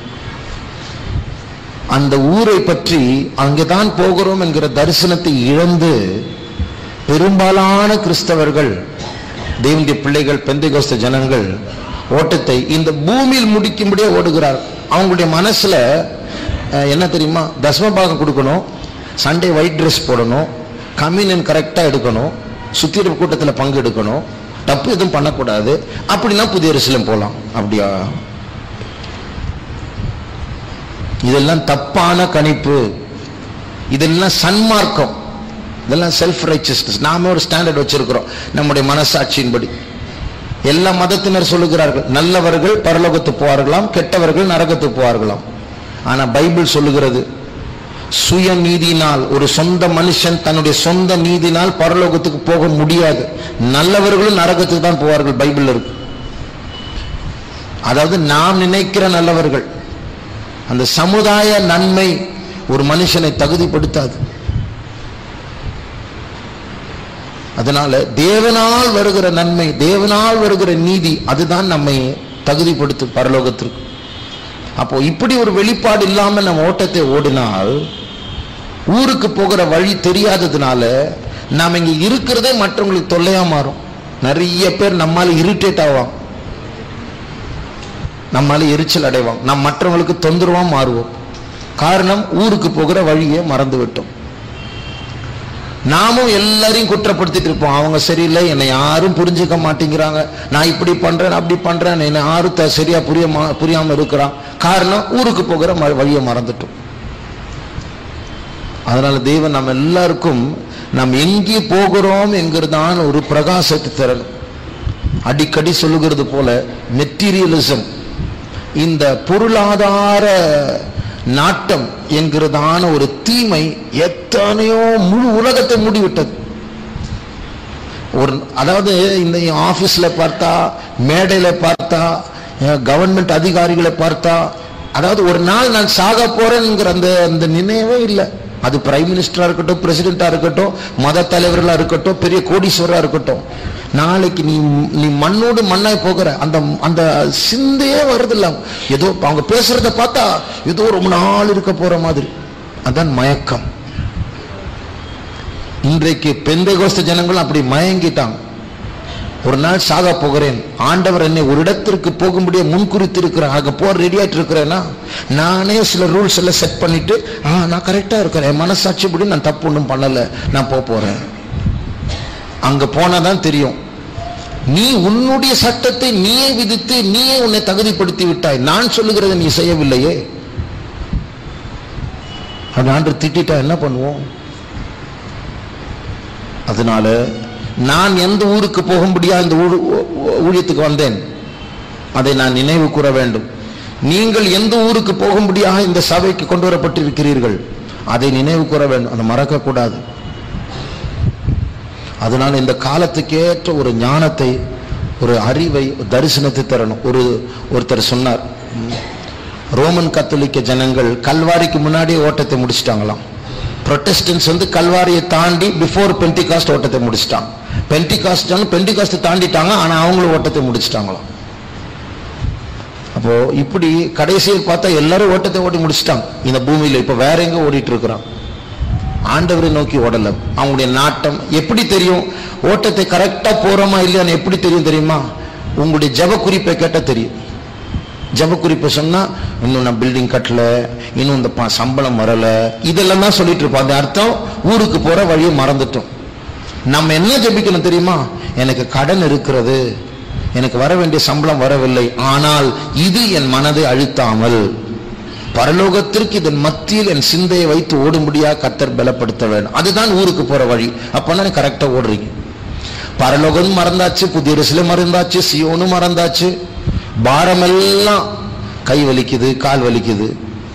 A: அந்த ஊரை பற்றி அங்கேதான் போகிறோம் என்கிற தரிசனத்தை இழந்து பெரும்பாலான கிறிஸ்தவர்கள் தேவனுடைய பிள்ளைகள் பெந்தைகோஸ்த ஜனங்கள் ஓட்டத்தை இந்த பூமியில் முடிக்கும்படியே ஓடுகிறார் அவங்களுடைய மனசுல அஹ், என்ன தெரியுமா தசமபாகம் கொடுக்கணும் சண்டே ஒயிட் ட்ரெஸ் போடணும் கம்யூனியன் கரெக்டாக எடுக்கணும் சுத்திர கூட்டத்தில் பங்கு எடுக்கணும் தப்பு எதுவும் பண்ணக்கூடாது அப்படின்னா புதிய எருசலேம் போகலாம் அப்படியா இதெல்லாம் தப்பான கணிப்பு இதெல்லாம் சன்மார்க்கம் இதெல்லாம் செல்ஃப் ரைச்சஸ்னஸ் நாம ஒரு ஸ்டாண்டர்ட் வச்சிருக்கிறோம் நம்முடைய மனசாட்சியின்படி எல்லா மதத்தினர் சொல்லுகிறார்கள் நல்லவர்கள் பரலோகத்துக்கு போவார்களாம் கெட்டவர்கள் நரகத்துக்கு போவார்களாம் ஆனா பைபிள் சொல்லுகிறது சுய நீதியினால் ஒரு சொந்த மனுஷன் தன்னுடைய சொந்த நீதினால் பரலோகத்துக்கு போக முடியாது நல்லவர்களும் நரகத்துக்கு தான் போவார்கள் பைபிள் இருக்கு அதாவது நாம் நினைக்கிற நல்லவர்கள் அந்த சமுதாய நன்மை ஒரு மனுஷனை தகுதிப்படுத்தாது அதனால தேவனால் வருகிற நன்மை தேவனால் வருகிற நீதி அதுதான் நம்மை தகுதிப்படுத்தும் பரலோகத்திற்கு அப்போ இப்படி ஒரு வெளிப்பாடு இல்லாம நம்ம ஓட்டத்தை ஓடினால் ஊருக்கு போகிற வழி தெரியாததுனால நாம் இங்க இருக்கிறதே மற்றவங்களுக்கு தொல்லையா மாறும் நிறைய பேர் நம்மால இரிட்டேட் ஆவாங்க நம்மால எரிச்சல் அடைவாங்க நாம் மற்றவங்களுக்கு தொந்தரவா மாறுவோம் காரணம் ஊருக்கு போகிற வழியை மறந்து விட்டோம் நாமும் எல்லாரையும் குற்றப்படுத்திட்டு இருப்போம் அவங்க சரியில்லை என்னை யாரும் புரிஞ்சுக்க மாட்டேங்கிறாங்க நான் இப்படி பண்றேன் அப்படி பண்றேன் என்னை யாரும் த- சரியா புரிய மா- புரியாம இருக்கிறான் காரணம் ஊருக்கு போகிற ம- வழியை மறந்துட்டோம் அதனால தேவன் நம்ம எல்லாருக்கும் நாம் எங்கே போகிறோம் என்கிறதான ஒரு பிரகாசத்தை தரணும் அடிக்கடி சொல்லுகிறது போல மெட்டீரியலிசம் இந்த பொருளாதார நாட்டம் என்கிறதான ஒரு தீமை எத்தனையோ முழு உலகத்தை மூடிவிட்டது ஒரு அதாவது இந்த ஆபீஸ்ல பார்த்தா மேடையில பார்த்தா கவர்மெண்ட் அதிகாரிகளை பார்த்தா அதாவது ஒரு நாள் நான் சாக போறேங்கிற அந்த அந்த நினைவே இல்லை அது பிரைம் மினிஸ்டரா இருக்கட்டும் பிரசிடென்டா இருக்கட்டும் மத தலைவர்களா இருக்கட்டும் பெரிய கோடீஸ்வரா இருக்கட்டும் நாளைக்கு நீ நீ மண்ணோடு மண்ணாய் போகிற அந்த அந்த சிந்தையே வருதில்ல ஏதோ அவங்க பேசுறத பார்த்தா ஏதோ ரொம்ப நாள் இருக்க போற மாதிரி அதான் மயக்கம் இன்றைக்கு பெந்தைகோஸ்த ஜனங்கள் அப்படி மயங்கிட்டாங்க ஒரு நாள் சாக போகிறேன் ஆண்டவர் என்னை ஒரு இடத்திற்கு போகும்படியே முன்குறித்து இருக்கிறேன் அங்க போற ரெடியாயிட்டு இருக்கிறேன்னா நானே சில ரூல்ஸ் எல்லாம் செட் பண்ணிட்டு ஆ நான் கரெக்டா இருக்கிறேன் என் மனசாட்சிப்படி நான் தப்பு ஒன்றும் பண்ணல நான் போக போறேன் அங்க போனாதான் தெரியும் நீ உன்னுடைய சட்டத்தை நீயே விதித்து நீயே உன்னை தகுதிப்படுத்தி விட்டாய் நான் சொல்லுகிறதை நீ செய்யவில்லையே அப்படி ஆண்டு திட்டிட்டா என்ன பண்ணுவோம் அதனால நான் எந்த ஊருக்கு போகும்படியா இந்த ஊழ்- ஊ- ஊழியத்துக்கு வந்தேன் அதை நான் நினைவு கூற வேண்டும் நீங்கள் எந்த ஊருக்கு போகும்படியாக இந்த சபைக்கு கொண்டு வரப்பட்டிருக்கிறீர்கள் அதை நினைவு கூற வேண்டும் அதை மறக்க கூடாது அதனால இந்த காலத்துக்கேற்ற ஒரு ஞானத்தை ஒரு அறிவை ஒரு தரிசனத்தை தரணும் ஒரு ஒருத்தர் சொன்னார் ம், ரோமன் கத்தோலிக்க ஜனங்கள் கல்வாரிக்கு முன்னாடியே ஓட்டத்தை முடிச்சிட்டாங்களாம் புரொட்டஸ்டன்ஸ் வந்து கல்வாரியை தாண்டி பிஃபோர் பென்டிகாஸ்ட் ஓட்டத்தை முடிச்சிட்டாங்க பென்டிகாஸ்ட் பென்டிகாஸ்ட் தாண்டிட்டாங்க ஆனா அவங்களும் ஓட்டத்தை முடிச்சிட்டாங்களாம் அப்போ இப்படி கடைசியில் பார்த்தா எல்லாரும் ஓட்டத்தை ஓட்டி முடிச்சிட்டாங்க இந்த பூமியில இப்ப வேற எங்க ஓடிட்டு இருக்கிறான் ஆண்டவரை நோக்கி ஓடல அவங்களுடைய நாட்டம் எப்படி தெரியும் ஓட்டத்தை கரெக்டா போறோமா இல்லையான்னு எப்படி தெரியும் தெரியுமா உங்களுடைய ஜெப குறிப்பை கேட்டா தெரியும் ஜெப குறிப்பை சொன்னா இன்னும் நான் பில்டிங் கட்டல இன்னும் இந்த ப- சம்பளம் வரல இதெல்லாம் தான் சொல்லிட்டு இருப்போம் அந்த அர்த்தம் ஊருக்கு போற வழியை மறந்துட்டோம் நம்ம என்ன ஜெபிக்கணும் தெரியுமா எனக்கு கடன் இருக்கிறது எனக்கு வர வேண்டிய சம்பளம் வரவில்லை ஆனால் இது என் மனதை அழுத்தாமல் பரலோகத்திற்கு இதன் மத்தியில் என் சிந்தையை வைத்து ஓடும்படியா கத்தர் பலப்படுத்த வேண்டும் அதுதான் ஊருக்கு போற வழி அப்பன்னா கரெக்டா ஓடுறீங்க பரலோகம் மறந்தாச்சு புதிய எருசலேம் மறந்தாச்சு சியோனும் மறந்தாச்சு பாரமெல்லாம் கை வலிக்குது கால் வலிக்குது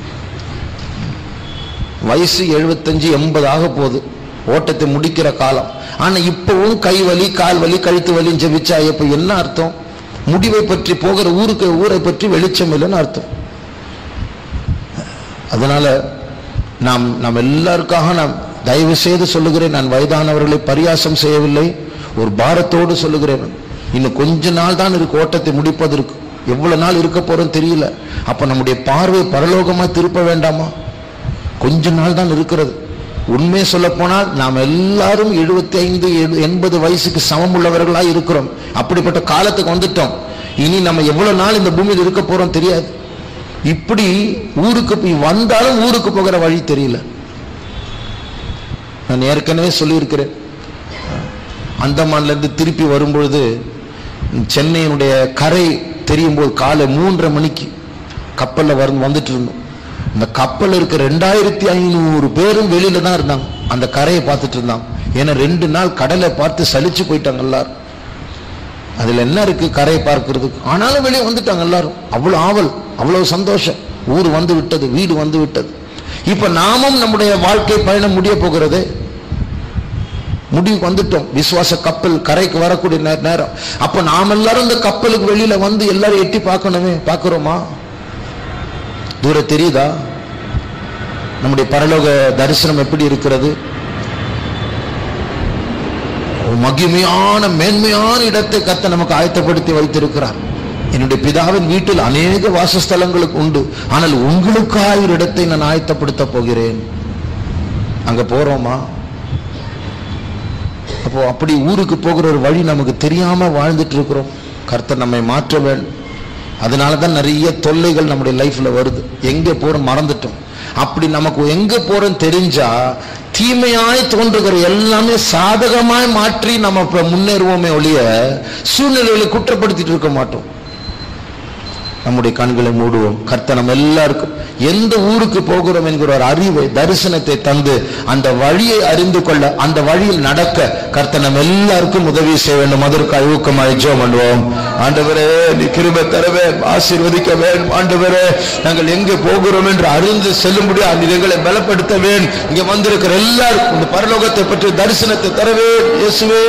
A: வயசு எழுபத்தஞ்சு எண்பது ஆக போகுது ஓட்டத்தை முடிக்கிற காலம் ஆனா இப்பவும் கை வலி கால் வலி கழுத்து வலி ஜெபிச்சா இப்ப என்ன அர்த்தம் முடிவை பற்றி போகிற ஊருக்கு ஊரை பற்றி வெளிச்சம் இல்லைன்னு அர்த்தம் அதனால நாம் நாம் எல்லாருக்காக நான் தயவு செய்து சொல்லுகிறேன் நான் வயதானவர்களை பரியாசம் செய்யவில்லை ஒரு பாரத்தோடு சொல்லுகிறேன் இன்னும் கொஞ்ச நாள் தான் இருக்கு ஓட்டத்தை முடிப்பதற்கு எவ்வளவு நாள் இருக்க போறோம் தெரியல அப்ப நம்முடைய பார்வை பரலோகமா திருப்ப வேண்டாமா கொஞ்ச நாள் தான் இருக்கிறது உண்மையை சொல்ல போனால் நாம் எல்லாரும் எழுபத்தி ஐந்து எண்பது வயசுக்கு சமம் உள்ளவர்களா இருக்கிறோம் அப்படிப்பட்ட காலத்துக்கு வந்துட்டோம் இனி நம்ம எவ்வளவு நாள் இந்த பூமியில் இருக்க போறோம் தெரியாது இப்படி ஊருக்கு போய் வந்தாலும் ஊருக்கு போகிற வழி தெரியல நான் ஏற்கனவே சொல்லியிருக்கிறேன் அந்தமான்ல இருந்து திருப்பி வரும்பொழுது சென்னையினுடைய கரை தெரியும் போது காலை மூன்றரை மணிக்கு கப்பல்ல வந்து வந்துட்டு இருந்தோம் இந்த கப்பல் இருக்க ரெண்டாயிரத்தி ஐநூறு பேரும் வெளியில தான் இருந்தாங்க அந்த கரையை பார்த்துட்டு இருந்தாங்க ஏன்னா ரெண்டு நாள் கடலை பார்த்து சலிச்சு போயிட்டாங்க எல்லாரும் அதுல என்ன இருக்கு கரையை பார்க்கிறதுக்கு ஆனாலும் வெளியே வந்துட்டாங்க எல்லாரும் அவ்வளவு ஆவல் அவ்வளவு சந்தோஷம் ஊர் வந்து விட்டது வீடு வந்து விட்டது இப்ப நாமும் நம்முடைய வாழ்க்கை பயணம் முடிய போகிறது முடிவுக்கு வந்துட்டோம் விசுவாச கப்பல் கரைக்கு வரக்கூடிய நே- நேரம் அப்ப நாம் எல்லாரும் இந்த கப்பலுக்கு வெளியில வந்து எல்லாரும் எட்டி பார்க்கணுமே பார்க்கிறோமா தூரம் தெரியுதா நம்முடைய பரலோக தரிசனம் எப்படி இருக்கிறது ஒரு மகிமையான மேன்மையான இடத்தை கத்த நமக்கு ஆயத்தப்படுத்தி வைத்திருக்கிறார் என்னுடைய பிதாவின் வீட்டில் அநேக வாசஸ்தலங்களுக்கு உண்டு ஆனால் உங்களுக்காக ஒரு இடத்தை நான் ஆயத்தப்படுத்த போகிறேன் அங்க போறோமா அப்போ அப்படி ஊருக்கு போகிற ஒரு வழி நமக்கு தெரியாம வாழ்ந்துட்டு இருக்கிறோம் கர்த்தர் நம்மை மாற்ற வேண்டும் அதனால தான் நிறைய தொல்லைகள் நம்முடைய லைஃப்ல வருது எங்க போறோம் மறந்துட்டோம் அப்படி நமக்கு எங்க போறோம் தெரிஞ்சா தீமையாய் தோன்றுகிற எல்லாமே சாதகமாய் மாற்றி நம்ம இப்ப முன்னேறுவோமே ஒழிய சூழ்நிலைகளை குற்றப்படுத்திட்டு இருக்க மாட்டோம் நம்முடைய கண்களை மூடுவோம் கர்த்தர் நம்ம எல்லாருக்கும் எந்த ஊருக்கு போகிறோம் என்கிற ஒரு அறிவை தரிசனத்தை தந்து அந்த வழியை அறிந்து கொள்ள அந்த வழியில் நடக்க கர்த்தர் நம்ம எல்லாருக்கும் உதவி செய்ய வேண்டும் அதற்கு ஊக்கமாய் ஜெபம் பண்ணுவோம் ஆண்டவரே நீ கிருபை தரவே ஆசீர்வதிக்க வேண்டும் ஆண்டவரே நாங்கள் எங்கே போகிறோம் என்று அறிந்து செல்லும்படி அந்த எங்களை பலப்படுத்த வேண்டும் இங்க வந்திருக்கிற எல்லாருக்கும் இந்த பரலோகத்தை பற்றி தரிசனத்தை தரவே இயேசுவே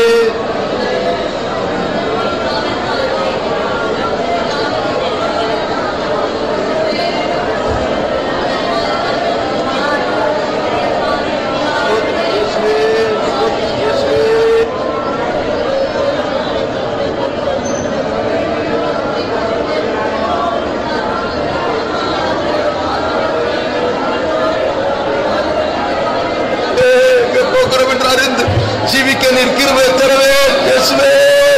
A: எங்கே போகிறோம் என்று அறிந்து ஜீவிக்க நீர் கிருபை தரவே இயேசுவே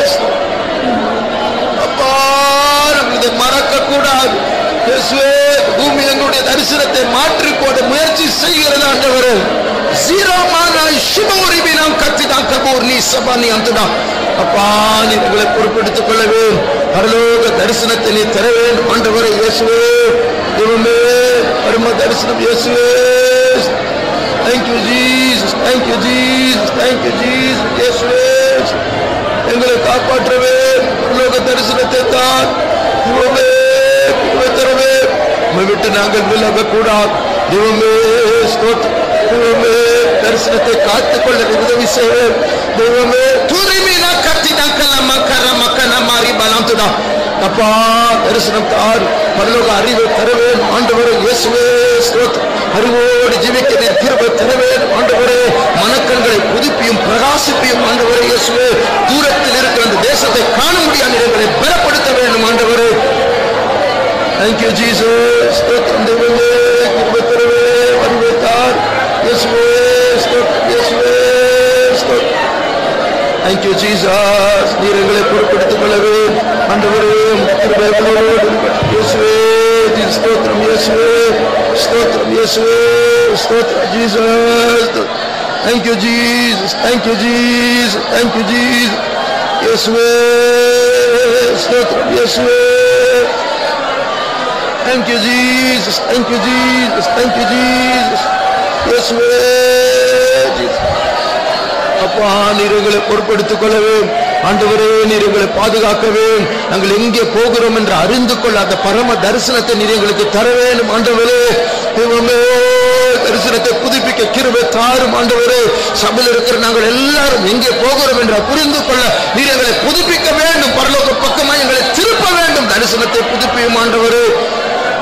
A: அப்பா நாங்கள் இதை மறக்க கூடாது இயேசுவே பூமி எங்களுடைய தரிசனத்தை மாற்றிக்கொண்டு முயற்சி செய்கிறது ஆண்டவரே சீராமான சிவபுரிமை நாம் கத்திதான் கபூர் நீ சபா நீ அந்துதான் அப்பா நீ உங்களை பொறுப்பெடுத்துக் கொள்ளவே பரலோக தரிசனத்தை நீ தர வேண்டும் ஆண்டவரே இயேசுவே இவமே பரம தரிசனம் இயேசுவே Thank you, Jesus. Thank you, Jesus. Thank you, Jesus. இயேசுவே எங்களை காப்பாற்றவே உலக தரிசனத்தை தான் இவமே கிருபை தரவே உம்மை விட்டு நாங்கள் விலக கூடாது தெய்வமே ஸ்தோத்திரம் தெய்வமே தரிசனத்தை காத்துக்கொள்ள நீர் உதவி செய்வேன் தெய்வமே துரிமீனா கத்தி தக்கல மக்கர மக்கன மாறி பலம் துடா அப்பா தரிசனம் தார் பரலோக அறிவை தரவேன் ஆண்டவரே இயேசுவே ஸ்தோத்திரம் அறிவோடு ஜீவிக்க நீர் கிருபை தரவேன் ஆண்டவரே மனக்கண்களை புதுப்பியும் பிரகாசிப்பியும் ஆண்டவரே இயேசுவே தூரத்தில் இருக்கிற அந்த தேசத்தை காண முடியாத எங்களை பலப்படுத்த வேண்டும் ஆண்டவரே தேங்க்யூ ஜீசஸ் ஸ்தோத்திரம் தெய்வமே கிருபை தரவே அறிவை தார் இயேசுவே ஸ்தோத்திரம் இயேசுவே ஸ்தோத்திரம் Thank you, Jesus. நீர் எங்களை பொறுப்படுத்திக் கொள்ளவே ஆண்டவரே உம்முடைய கிருபை எங்களோடு இருக்கட்டும். இயேசுவே ஜீ- ஸ்தோத்திரம் இயேசுவே ஸ்தோத்திரம் இயேசுவே ஸ்தோத்திரம் Jesus Thank you, Jesus. Thank you, Jesus. Thank you, Jesus. இயேசுவே ஸ்தோத்திரம் இயேசுவே Thank you, Jesus. Thank you, Jesus. Thank you, Jesus. இயேசுவே Jesus. அப்பா நீர் எங்களை பொறுப்படுத்திக் கொள்ளவே ஆண்டவரே நீர் எங்களை பாதுகாக்கவே நாங்கள் எங்கே போகிறோம் என்று அறிந்து கொள்ள அந்த பரம தரிசனத்தை நீர் எங்களுக்கு தர வேண்டும் ஆண்டவரே தெய்வமே தரிசனத்தை புதுப்பிக்க கிருபை தாரும் ஆண்டவரே சபையில் இருக்கிற நாங்கள் எல்லாரும் எங்கே போகிறோம் என்று புரிந்து கொள்ள நீர் எங்களை புதுப்பிக்க வேண்டும் பரலோக பக்கமாக எங்களை திருப்ப வேண்டும் தரிசனத்தை புதுப்பியும் ஆண்டவரே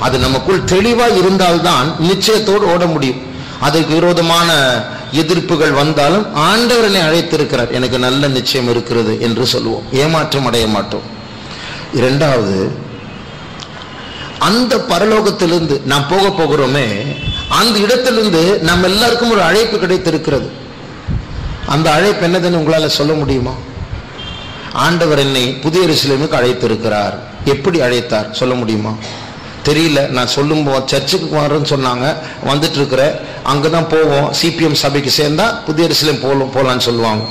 A: அது நமக்குள் தெளிவா இருந்தால்தான் நிச்சயத்தோடு ஓட முடியும் அதுக்கு விரோதமான எதிர்ப்புகள் வந்தாலும் ஆண்டவர் என்னை அழைத்திருக்கிறார் எனக்கு நல்ல நிச்சயம் இருக்கிறது என்று சொல்லுவோம் ஏமாற்றம் அடைய மாட்டோம் இரண்டாவது அந்த பரலோகத்திலிருந்து நாம் போக போகிறோமே அந்த இடத்திலிருந்து நம்ம எல்லாருக்கும் ஒரு அழைப்பு கிடைத்திருக்கிறது அந்த அழைப்பு என்னதுன்னு உங்களால சொல்ல முடியுமா ஆண்டவர் என்னை புதிய எருசலேமுக்கு அழைத்திருக்கிறார் எப்படி அழைத்தார் சொல்ல முடியுமா தெரியல நான் சொல்லும் போ சர்ச்சுக்கு வரேன்னு சொன்னாங்க வந்துட்டு இருக்கிற அங்கதான் போவோம் சிபிஎம் சபைக்கு சேர்ந்தா புதிய எருசலேம் போலும் போலான்னு சொல்லுவாங்க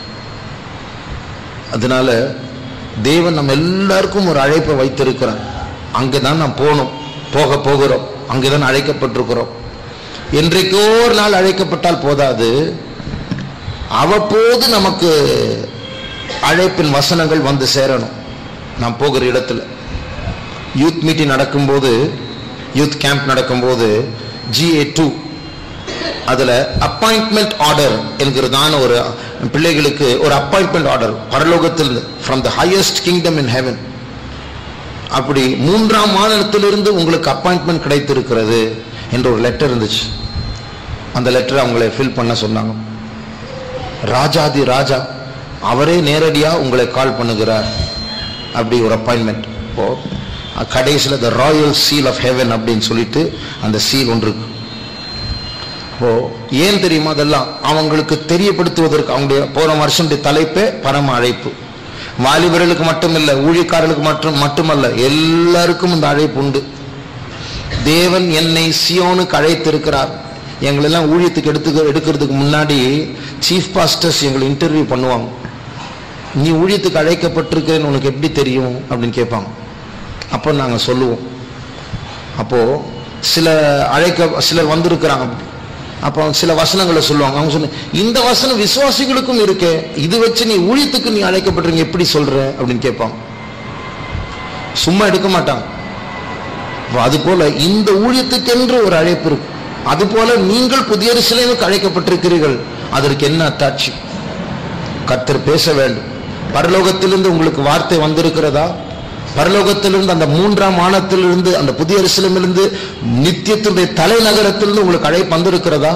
A: அதனால தேவன் நம்ம எல்லாருக்கும் ஒரு அழைப்பை வைத்திருக்கிறார் அங்கதான் நாம் போகணும் போக போகிறோம் அங்கதான் அழைக்கப்பட்டிருக்கிறோம் என்றைக்கோ ஒரு நாள் அழைக்கப்பட்டால் போதாது அவ்வப்போது நமக்கு அழைப்பின் வசனங்கள் வந்து சேரணும் நாம் போகிற இடத்துல யூத் மீட்டிங் நடக்கும்போது யூத் கேம்ப் நடக்கும்போது ஜிஏ டூ அதுல அப்பாயின்மெண்ட் ஆர்டர் என்கிறதான ஒரு பிள்ளைகளுக்கு ஒரு அப்பாயின்மெண்ட் ஆர்டர் பரலோகத்தில் from the highest kingdom in heaven அப்படி மூன்றாம் மாதத்திலிருந்து உங்களுக்கு அப்பாயின்மெண்ட் கிடைத்திருக்கிறது என்ற ஒரு லெட்டர் இருந்துச்சு அந்த லெட்டரை அவங்களை ஃபில் பண்ண சொன்னாங்க ராஜாதி ராஜா அவரே நேரடியா உங்களை கால் பண்ணுகிறார் அப்படி ஒரு அப்பாயின்மெண்ட் இப்போ கடைசியில் the royal seal of heaven அப்படின்னு சொல்லிட்டு அந்த சீல் ஒன்று இருக்கு இப்போ ஏன் தெரியுமா அதெல்லாம் அவங்களுக்கு தெரியப்படுத்துவதற்கு அவங்களுடைய போன வருஷம் தலைப்பே பரம அழைப்பு வாலிபர்களுக்கு மட்டுமில்ல ஊழியக்காரர்களுக்கு மட்டும் மட்டுமல்ல எல்லாருக்கும் இந்த அழைப்பு உண்டு தேவன் என்னை சியோனுக்கு அழைத்திருக்கிறார் எங்களெல்லாம் ஊழியத்துக்கு எடுத்துக்க எடுக்கிறதுக்கு முன்னாடி சீஃப் பாஸ்டர்ஸ் எங்களை இன்டர்வியூ பண்ணுவாங்க நீ ஊழியத்துக்கு அழைக்கப்பட்டிருக்கிறேன்னு உனக்கு எப்படி தெரியும் அப்படின்னு கேட்பாங்க அப்போ நாங்கள் சொல்லுவோம் அப்போ சில அழைக்க சிலர் வந்திருக்கிறாங்க அப்போ சில வசனங்களை சொல்லுவாங்க அவங்க சொன்ன இந்த வசனம் விசுவாசிகளுக்கும் இருக்கே இது வச்சு நீ ஊழியத்துக்கு நீ அழைக்கப்பட்டிருங்க எப்படி சொல்ற அப்படின்னு கேட்பாங்க சும்மா எடுக்க மாட்டாங்க அப்போ அது போல இந்த ஊழியத்துக்கென்று ஒரு அழைப்பு இருக்கு அது போல நீங்கள் புதிய சிலைவுக்கு அழைக்கப்பட்டிருக்கிறீர்கள் அதற்கு என்ன அத்தாட்சி கர்த்தர் பேச வேண்டும் பரலோகத்திலிருந்து உங்களுக்கு வார்த்தை வந்திருக்கிறதா பரலோகத்திலிருந்து அந்த மூன்றாம் மானத்திலிருந்து அந்த புதிய அரசியலிருந்து நித்தியத்தினுடைய தலைநகரத்திலிருந்து உங்களுக்கு அழைப்பு வந்திருக்கிறதா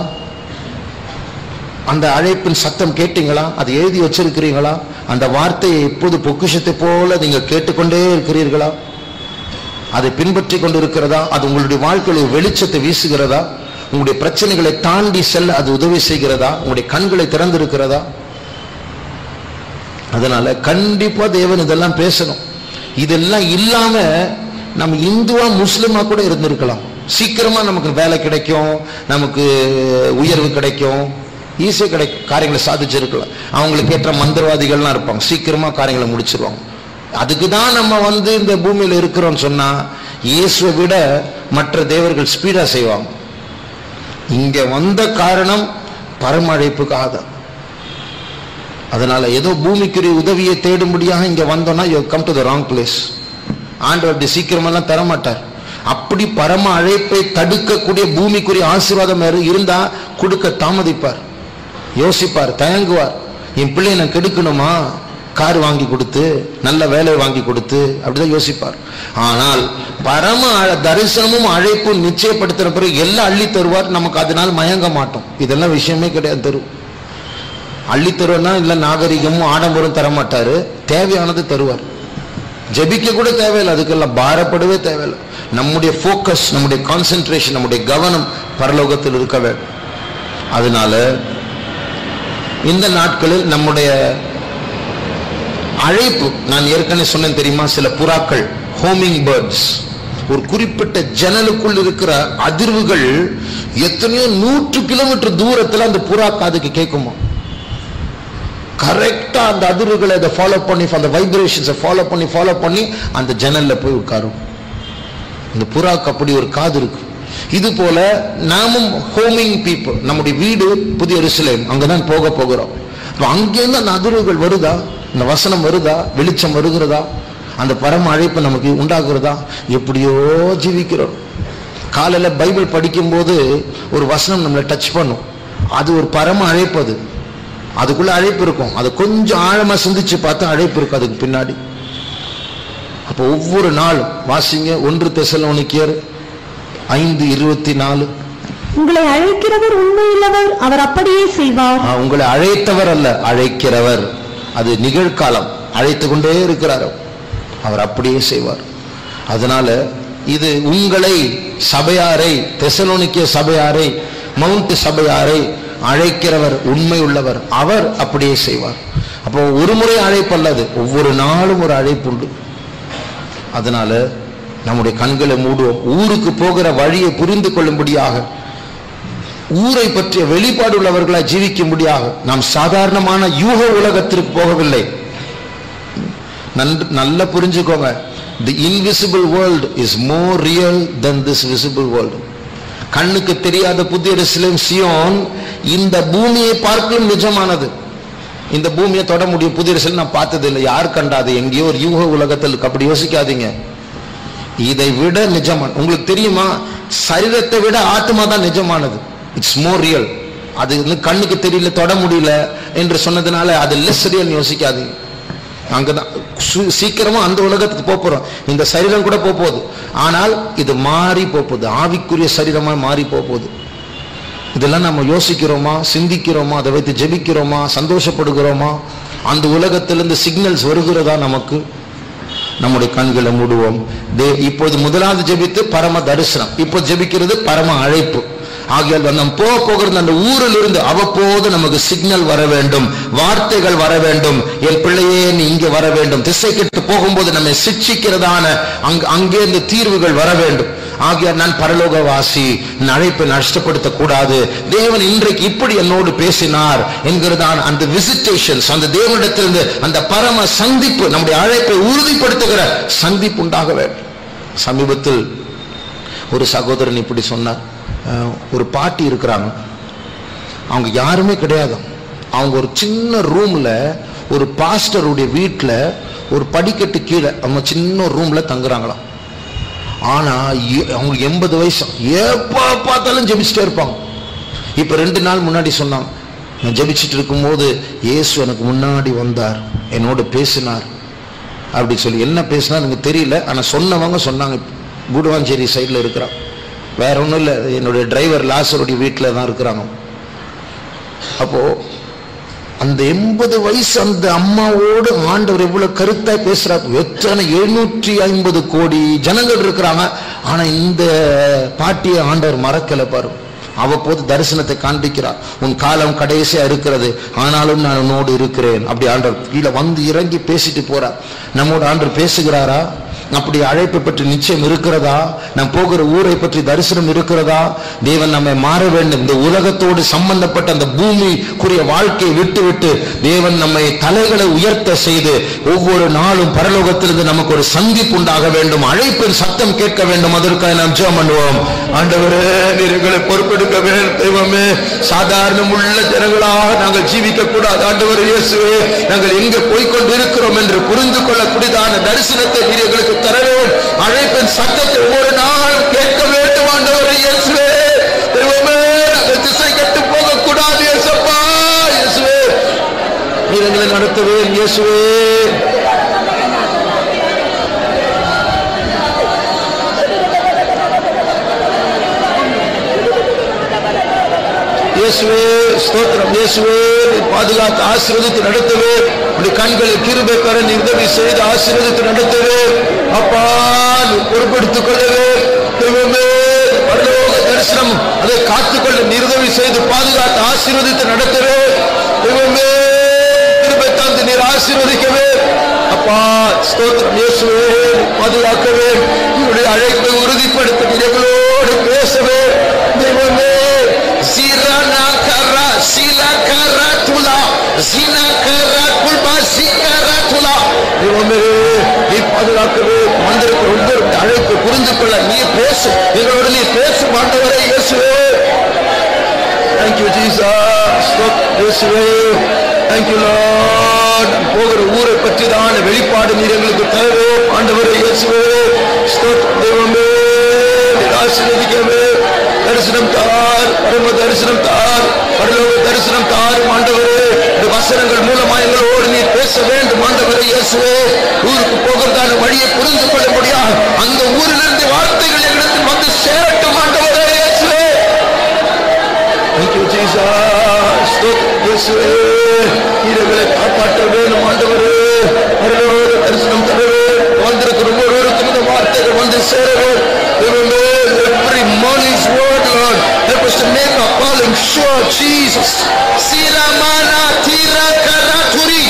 A: அந்த அழைப்பின் சத்தம் கேட்டீங்களா அதை எழுதி வச்சிருக்கிறீங்களா அந்த வார்த்தையை எப்போது பொக்கிஷத்தை போல நீங்க கேட்டுக்கொண்டே இருக்கிறீர்களா அதை பின்பற்றி கொண்டு இருக்கிறதா அது உங்களுடைய வாழ்க்கையில் ஒரு வெளிச்சத்தை வீசுகிறதா உங்களுடைய பிரச்சனைகளை தாண்டி செல்ல அது உதவி செய்கிறதா உங்களுடைய கண்களை திறந்திருக்கிறதா அதனால கண்டிப்பா தேவன் இதெல்லாம் பேசணும் இதெல்லாம் இல்லாம நம்ம இந்துவா முஸ்லிமா கூட இருந்திருக்கலாம் சீக்கிரமா நமக்கு வேலை கிடைக்கும் நமக்கு உயர்வு கிடைக்கும் ஈஸியா கிடை காரியங்களை சாதிச்சிருக்கலாம் அவங்களுக்கு ஏற்ற மந்திரவாதிகள்லாம் இருப்பாங்க சீக்கிரமா காரியங்களை முடிச்சிருவாங்க அதுக்கு தான் நம்ம வந்து இந்த பூமியில இருக்கிறோம்னு சொன்னா இயேசுவை விட மற்ற தேவர்கள் ஸ்பீடா செய்வாங்க இங்க வந்த காரணம் பரம அழைப்புக்காக தான் அதனால ஏதோ பூமிக்குரிய உதவியை தேடும்படியாக இங்க வந்தோம்னா you come to the wrong place ஆண்டவர் அப்படி சீக்கிரமெல்லாம் தர மாட்டார் அப்படி பரம அழைப்பை தடுக்கக்கூடிய பூமிக்குரிய ஆசீர்வாதம் வேறு இருந்தா கொடுக்க தாமதிப்பார் யோசிப்பார் தயங்குவார் என் பிள்ளையை நான் கெடுக்கணுமா கார் வாங்கி கொடுத்து நல்ல வேலை வாங்கி கொடுத்து அப்படிதான் யோசிப்பார் ஆனால் பரம அழ- தரிசனமும் அழைப்பும் நிச்சயப்படுத்தின பிறகு எல்லாம் அள்ளி தருவார் நமக்கு அதனால் மயங்க மாட்டோம் இதெல்லாம் விஷயமே கிடையாது தரும் அள்ளி தருவனா இல்ல நாகரிகமும் ஆடம்பரம் தர மாட்டாரு தேவையானது தருவார் ஜெபிக்க கூட தேவையில்லை அதுக்கெல்லாம் பாரப்படவே தேவையில்லை நம்முடைய ஃபோக்கஸ் நம்முடைய கான்சென்ட்ரேஷன் நம்முடைய கவனம் பரலோகத்தில் இருக்க வேண்டும் அதனால இந்த நாட்களில் நம்முடைய அழைப்பு நான் ஏற்கனவே சொன்னேன் தெரியுமா சில புறாக்கள் ஹோமிங் பேர்ட்ஸ் ஒரு குறிப்பிட்ட ஜன்னலுக்குள் இருக்கிற அதிர்வுகள் எத்தனையோ நூற்று கிலோமீட்டர் தூரத்துல அந்த புறா காதுக்கு கேட்குமா கரெக்டா அந்த அதிர்வுகளை அதை ஃபாலோ பண்ணி அந்த வைப்ரேஷன்ஸை ஃபாலோ பண்ணி ஃபாலோ பண்ணி அந்த ஜன்னல்ல போய் உட்காரும் இந்த புறாக்கு அப்படி ஒரு காது இருக்கு இது போல நாமும் ஹோமிங் பீப்புள் நம்முடைய வீடு புதிய எருசலேம் அங்கதான் போக போகிறோம் அப்ப அங்கேருந்து அந்த அதிர்வுகள் வருதா இந்த வசனம் வருதா வெளிச்சம் வருகிறதா அந்த பரம அழைப்பு நமக்கு உண்டாகிறதா எப்படியோ ஜீவிக்கிறோம் காலையில பைபிள் படிக்கும்போது ஒரு வசனம் நம்மளை டச் பண்ணும் அது ஒரு பரம அழைப்பு அது அதுக்குள்ள அழைப்பு இருக்கும் அது கொஞ்சம் ஆழமா சிந்திச்சு பார்த்தா அழைப்பு இருக்கும் அதுக்கு பின்னாடி அப்போ ஒவ்வொரு நாளும் வாசிங்க ஒன்று தெசலோனிக்கியர் ஐந்து இருபத்தி நாலு
B: உங்களை அழைக்கிறவர் உண்மையுள்ளவர் அவர் அப்படியே செய்வார்
A: ஆ, உங்களை அழைத்தவர் அல்ல அழைக்கிறவர் அது நிகழ்காலம் அழைத்து கொண்டே இருக்கிறார் அவர் அப்படியே செய்வார் அதனால இது உங்களை சபையாரை தெசலோனிக்கிய சபையாரை மவுண்ட் சபையாரை அழைக்கிறவர் உண்மை உள்ளவர் அவர் அப்படியே செய்வார் அப்போ ஒரு முறை அழைப்பல்லது ஒவ்வொரு நாளும் ஒரு அழைப்பு உண்டு அதனால நம்முடைய கண்களை மூடுவோம் ஊருக்கு போகிற வழியை புரிந்து கொள்ளும்படியாக ஊரை பற்றிய வெளிப்பாடு உள்ளவர்களாய் ஜீவிக்கும்படியாக நாம் சாதாரணமான யூக உலகத்திற்கு போகவில்லை நன்று நல்லா புரிஞ்சுக்கோங்க the invisible world is more real than this visible world கண்ணுக்கு தெரியாத புதிய எருசலேம் சியோன் இந்த பூமியை பார்க்கலும் நிஜமானது இந்த பூமியை தொட முடியும் புதிய எருசலேம் நான் பார்த்தது இல்லை யார் கண்டாது எங்கேயோ ஒரு யூக உலகத்தில் அப்படி யோசிக்காதீங்க இதை விட நிஜமான உங்களுக்கு தெரியுமா சரீரத்தை விட ஆத்மா தான் நிஜமானது இட்ஸ் மோர் ரியல் அது வந்து கண்ணுக்கு தெரியல தொட முடியல என்று சொன்னதுனால அது லெஸ் ரியல் யோசிக்காதீங்க அங்கதான் சு- சீக்கிரமா அந்த உலகத்துக்கு போப் போறோம் இந்த சரீரம் கூட போப் போகுது ஆனால் இது மாறி போப் போகுது ஆவிக்குரிய சரீரமா மாறி போப் போகுது இதெல்லாம் நம்ம யோசிக்கிறோமா சிந்திக்கிறோமா அதை வைத்து ஜெபிக்கிறோமா சந்தோஷப்படுகிறோமா அந்த உலகத்திலிருந்து சிக்னல்ஸ் வருகிறதா நமக்கு நம்முடைய கண்களை மூடுவோம் தே இப்போது முதலாவது ஜெபித்து பரம தரிசனம் இப்போ ஜெபிக்கிறது பரம அழைப்பு ஆகையால் நம்ம போக போகிறது அந்த ஊரில் இருந்து அவ்வப்போது நமக்கு சிக்னல் வர வேண்டும் வார்த்தைகள் வர வேண்டும் என் பிள்ளையே நீ இங்கே வர வேண்டும் திசை கெட்டு போகும்போது நம்மை சிக்ஷிக்கிறதான அங்க அங்கே இந்த தீர்வுகள் வர வேண்டும் ஆகையால் நான் பரலோகவாசி என் அழைப்பை நஷ்டப்படுத்தக் கூடாது தேவன் இன்றைக்கு இப்படி என்னோடு பேசினார் என்கிறதான அந்த விசிட்டேஷன்ஸ் அந்த தேவனிடத்திலிருந்து அந்த பரம சந்திப்பு நம்முடைய அழைப்பை உறுதிப்படுத்துகிற சந்திப்பு உண்டாக வேண்டும் சமீபத்தில் ஒரு சகோதரன் இப்படி சொன்னார் அஹ், ஒரு பாட்டி இருக்கிறாங்க அவங்க யாருமே கிடையாது அவங்க ஒரு சின்ன ரூம்ல ஒரு பாஸ்டருடைய வீட்டில் ஒரு படிக்கட்டு கீழே அவங்க சின்ன ரூம்ல தங்குறாங்களாம் ஆனா எ- அவங்களுக்கு எண்பது வயசு எப்ப பார்த்தாலும் ஜெபிச்சுட்டே இருப்பாங்க இப்ப ரெண்டு நாள் முன்னாடி சொன்னாங்க நான் ஜெபிச்சுட்டு இருக்கும்போது இயேசு எனக்கு முன்னாடி வந்தார் என்னோட பேசினார் அப்படி சொல்லி என்ன பேசினார் எனக்கு தெரியல ஆனா சொன்னவங்க சொன்னாங்க கூடுவாஞ்சேரி சைடுல இருக்கிறான் வேற ஒண்ணும் இல்லை என்னுடைய டிரைவர் லாசருடைய வீட்டில் தான் இருக்கிறாங்க அப்போ அந்த எண்பது வயசு அந்த அம்மாவோடு ஆண்டவர் எவ்வளவு கருத்தாய் பேசுறாரு எத்தனை எழுநூற்றி ஐம்பது கோடி ஜனங்கள் இருக்கிறாங்க ஆனா இந்த பாட்டியை ஆண்டவர் மறக்கல பாரு அவ்வப்போது தரிசனத்தை காண்பிக்கிறார் உன் காலம் கடைசியா இருக்கிறது ஆனாலும் நான் உன்னோடு இருக்கிறேன் அப்படி ஆண்டவர் கீழே வந்து இறங்கி பேசிட்டு போறார் நம்மோடு ஆண்டவர் பேசுகிறாரா அப்படி அழைப்பை பற்றி நிச்சயம் இருக்கிறதா நாம் போகிற ஊரை பற்றி தரிசனம் இருக்கிறதா தேவன் நம்மை மாற வேண்டும் இந்த உலகத்தோடு சம்பந்தப்பட்ட அந்த பூமிக்குரிய வாழ்க்கையை விட்டு விட்டு தேவன் நம்மை தலைகளை உயர்த்த செய்து ஒவ்வொரு நாளும் பரலோகத்திலிருந்து நமக்கு ஒரு சந்திப்பு உண்டாக வேண்டும் அழைப்பின் சத்தம் கேட்க வேண்டும் அதற்காக நாம் ஜெபம் பண்ணுவோம் ஆண்டவரே நீர் எங்களை பொறுப்பெடுக்க வேண்டும் தெய்வமே சாதாரணம் உள்ள ஜனங்களாக நாங்கள் ஜீவிக்க கூடாது ஆண்டவர் இயேசுவே நாங்கள் எங்க போய்க்கொண்டு இருக்கிறோம் என்று புரிந்து கொள்ளக்கூடியதான தரிசனத்தை நீர் எங்களுக்கு தர வேண்டும் அழைப்பின் சத்தத்தை ஒவ்வொரு நாளும் கேட்க வேண்டும் ஆண்டவர் இயேசுவே தெய்வமே நாங்கள் திசை கட்டு போக கூடாது இயேசப்பா இயேசுவே நீர் எங்களை நடத்தவே இயேசுவே இயேசுவே ஸ்தோத்திரம் இயேசுவே நீர் பாதுகாத்து ஆசீர்வதித்து நடத்தவே உடைய கண்களில் கிருபை பெற நீ உதவி செய்து ஆசீர்வதித்து நடத்தவே அப்பா நீ பொறுப்படுத்திக் கொள்ளவே தெய்வமே பரலோக தரிசனம் அதை காத்துக்கொள்ள நீ உதவி செய்து பாதுகாத்து ஆசீர்வதித்து நடத்தவே தெய்வமே கிருபை தந்து நீர் ஆசீர்வதிக்கவே அப்பா ஸ்தோத்திரம் இயேசுவே நீர் பாதுகாக்கவே உங்களுடைய அழைப்பை உறுதிப்படுத்த நீர் எங்களோடு பேசவே தெய்வமே Zirana kara sila kara tula zina kara kulba zikara tula தெய்வமே நீ பாதுகாக்கவே வந்திருக்கிற ஒவ்வொரு அழைப்பு புரிந்து கொள்ள நீ பேசு எங்களோடு நீ பேசு ஆண்டவரே இயேசுவே தேங்க்யூ ஜீசஸ் இயேசுவே தேங்க்யூ லார்ட் போகிற ஊரை பற்றி தான் வெளிப்பாடு நீர் எங்களுக்கு தேவை ஆண்டவரே இயேசுவே ஸ்தோத்திரம் தெய்வமே நீர் ஆசீர்வதிக்கவே தரிசனம் தார் பரம தரிசனம் தார் பரலோக தரிசனம் தார் ஆண்டவரே இந்த வசனங்கள் மூலமா எங்களோடு நீர் பேச வேண்டும் ஆண்டவரே இயேசுவே ஊருக்கு போகிறதான வழியை புரிந்து கொள்ள முடியாது அந்த ஊரிலிருந்து வார்த்தைகள் எங்களிடத்தில் வந்து சேரட்டும் ஜீசஸ் இயேசுவே இரவுகளை காப்பாற்ற வேண்டும் ஆண்டவரே அருளோடு தரிசனம் தரவே வந்திருக்கிற ஒவ்வொருவருக்கும் இந்த வார்த்தைகள் வந்து சேரவே தேவமே every morning's word Lord help us to make our calling sure Jesus siramana tira karaturi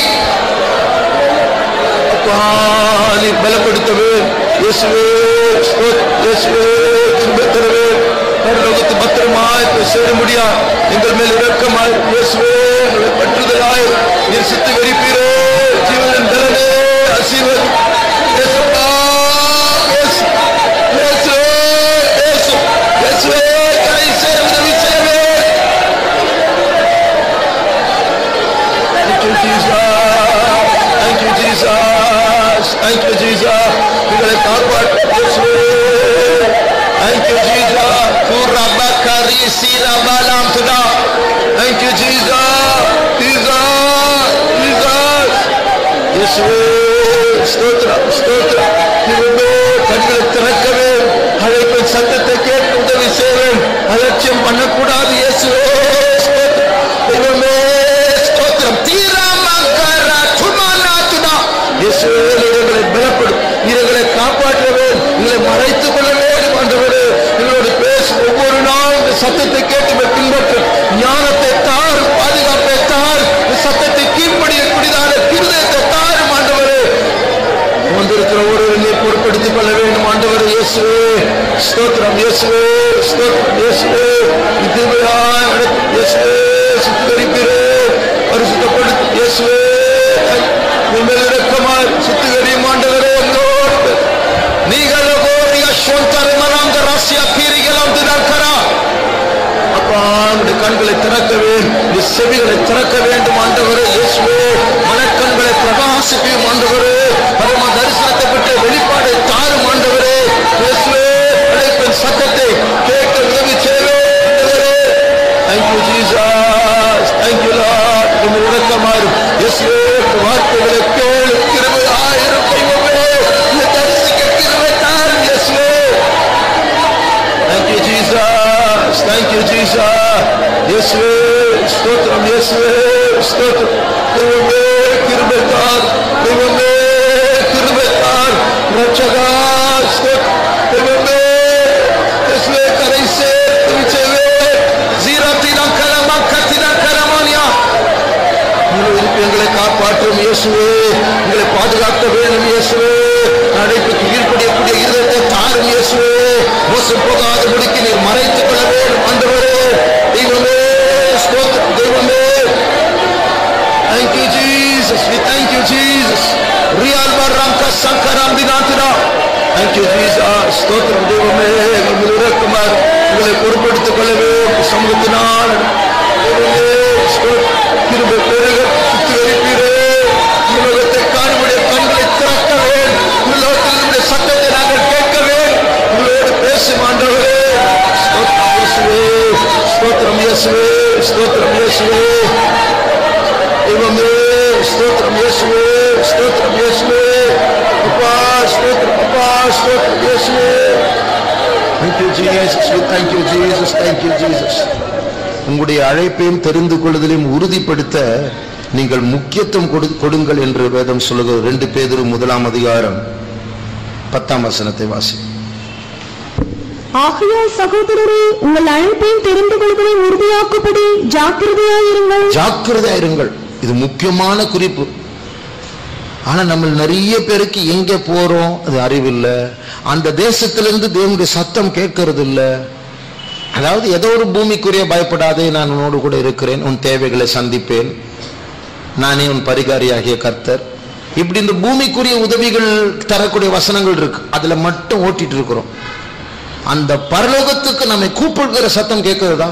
A: அப்பா நீ பலப்படுத்தவே இயேசுவே ஸ்தோத்~ இயேசுவே கிருபை தரவே பரலோகத்து பத்திரமாய் போய் சேர முடியா எங்கள் மேல் இரக்கமாய் இயேசுவே எங்களை பற்றுதலாய் நீர் சித்து வெறிப்பீரே ஜீவனின் பலனே ஆசீர்வதி இயேசுப்பா இயேசு இயேசு இயேசு இயேசுவே கரை சேர உதவி செய்யவே Thank you, Jesus. Thank you, Jesus. Thank you, Jesus. எங்களை காப்பாற்று இயேசுவே. Thank you, Jesus. Kurabakari sirabalam tuda. Thank you, Jesus. Jesus. Jesus. இயேசுவே ஸ்தோத்திரம் ஸ்தோத்திரம் திரும்பே கண்களை திறக்கவே அழைப்பின் சத்தத்தை கேட்டு உதவி செய்வேன் அலட்சியம் பண்ணக்கூடாது இயேசுவே ஸ்தோத்திரம். தெய்வமே ஸ்தோத்திரம் தீராமக்கர சுமானாத்துடா இயேசுவே எங்களை பலப்படும் எங்களை காப்பாற்றவே எங்களை மறைத்துக் கொள்ள வேண்டும் ஆண்டவரே எங்களோடு பேசும் ஒவ்வொரு நாளும் இந்த சத்தத்தை கேட்டு இவை பின்பற்றும் ஞானத்தை தார் பாதுகாப்பை தார் இந்த சத்தத்தை கீழ்ப்படியக்கூடியதான இருதயத்தை தாரும் ஆண்டவரே வந்திருக்கிற ஒருவரை நீ பொறுப்படுத்திக் கொள்ள வேண்டும் ஆண்டவர் இயேசுவே ஸ்தோத்திரம் இயேசுவே ஸ்தோத்திரம் இயேசுவே இதுவையாய் நடத்தும் இயேசுவே சுத்திகரிப்பீரே பரிசுத்தப்படுத்தும் இயேசுவே உங்கள் இரக்கமாய் சுத்திகரியும் ஆண்டவரே எங்களோடு நீங்கள் கோரிய சொந்தரை மராந்த ராசியா கீரிகளாம் தினக்கரா அப்பா உடைய கண்களை திறக்க வேண்டும் உடைய செவிகளை திறக்க வேண்டும் ஆண்டவரே இயேசுவே மனக்கண்களை பிரகாசிப்பியும் ஆண்டவரே பரம தரிசனத்தை பெற்ற வெளிப்பாடை தாரும் ஆண்டவரே இயேசுவே அழைப்பின் சத்தத்தை கேட்க உதவி செய்வே ஆண்டவரே தேங்க்யூ ஜீசஸ் தேங்க்யூ லார்ட் உங்கள் இறக்கமாறு இயேசுவே உங்கள் வார்த்தைகளை கேளு கிருபை ஆயிரம் தெய்வமே இந்த தரிசிக்க கிருபை தாரும் இயேசுவே Thank you, Jesus. Thank you, Jesus. இயேசுவே ஸ்தோத்திரம் இயேசுவே ஸ்தோத்திரம் தெய்வமே கிருபைத்தார் தெய்வமே கிருபைத்தார் ரட்சகா ஸ்தோத்திரம் தெய்வமே இயேசுவே கரை சேர்த்து விச்சவே ஜீரத்தினா கலமா கத்தினா கலமானியா இருப்பு எங்களை காப்பாற்றும் இயேசுவே எங்களை பாதுகாக்க வேண்டும் இயேசுவே அழைப்புக்கு ஈடுபடக்கூடிய இருதயத்தை தாரும் இயேசுவே மோசம் போகாத முடிக்கு நீர் மறைத்துக் கொள்ள வேண்டும் ஆண்டவரே தெய்வமே ஸ்தோத்திரம் தெய்வமே Thank you, Jesus. We thank you, Jesus. Real Baranka Sankaram Dinantira. Thank you, Jesus. ஸ்தோத்திரம் தெய்வமே எங்கள் இறக்குமார் உங்களை பொறுப்படுத்திக் கொள்ளவே சமூகத்தினால் தெய்வமே, ஸ்தோத்திரம். கிருபை பெருக சுத்திகரிப்பீரே உலகத்தை காணுடைய கண்களை திறக்க வேண்டும் உலகத்தில் நம்முடைய சத்தத்தை நாங்கள் கேட்க வேண்டும் உங்களோடு பேசும் ஆண்டவரே ஸ்தோத்திரம் இயேசுவே ஸ்தோத்திரம் இயேசுவே ஸ்தோத்திரம் இயேசுவே தெய்வமே ஸ்தோத்திரம் இயேசுவே ஸ்தோத்திரம் இயேசுவே அப்பா ஸ்தோத்திரம் அப்பா ஸ்தோத்திரம் இயேசுவே Thank you, Jesus. We Thank you, Jesus. Thank you, Jesus. உங்களுடைய அழைப்பையும் தெரிந்து கொள்வதிலையும் உறுதிப்படுத்த நீங்கள் முக்கியத்துவம் கொடு- கொடுங்கள் என்று வேதம் சொல்லுகிறது ரெண்டு பேதரும் முதலாம் அதிகாரம் பத்தாம் வசனத்தை வாசி
B: ஆகையால் சகோதரரே உங்கள் அழைப்பையும் தெரிந்து கொள்வதை உறுதியாக்கும்படி ஜாக்கிரதையாயிருங்கள்
A: ஜாக்கிரதையா இருங்கள் இது முக்கியமான குறிப்பு ஆனா நம்ம நிறைய பேருக்கு எங்க போறோம் அது அறிவில்லை அந்த தேசத்திலிருந்து தேவனுடைய சத்தம் கேட்கறது இல்ல அதாவது ஏதோ ஒரு பூமிக்குரிய பயப்படாதே நான் உன்னோடு கூட இருக்கிறேன் உன் தேவைகளை சந்திப்பேன் நானே உன் பரிகாரியாகிய கர்த்தர் இப்படி இந்த பூமிக்குரிய உதவிகள் தரக்கூடிய வசனங்கள் இருக்கு அதுல மட்டும் ஓட்டிட்டு இருக்கிறோம் அந்த பரலோகத்துக்கு நம்மை கூப்பிடுகிற சத்தம் கேட்கிறதா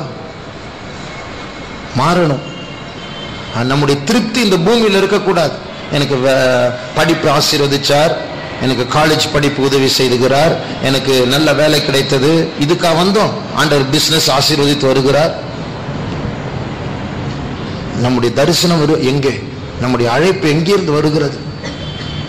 A: மாறணும் அஹ் நம்முடைய திருப்தி இந்த பூமியில் இருக்கக்கூடாது எனக்கு வே- படிப்பு ஆசீர்வதிச்சார் எனக்கு காலேஜ் படிப்பு உதவி செய்துகிறார் எனக்கு நல்ல வேலை கிடைத்தது இதுக்கா வந்தோம் ஆண்டவர் பிசினஸ் ஆசீர்வதித்து வருகிறார் நம்முடைய தரிசனம் வரு எங்கே நம்முடைய அழைப்பு எங்கிருந்து வருகிறது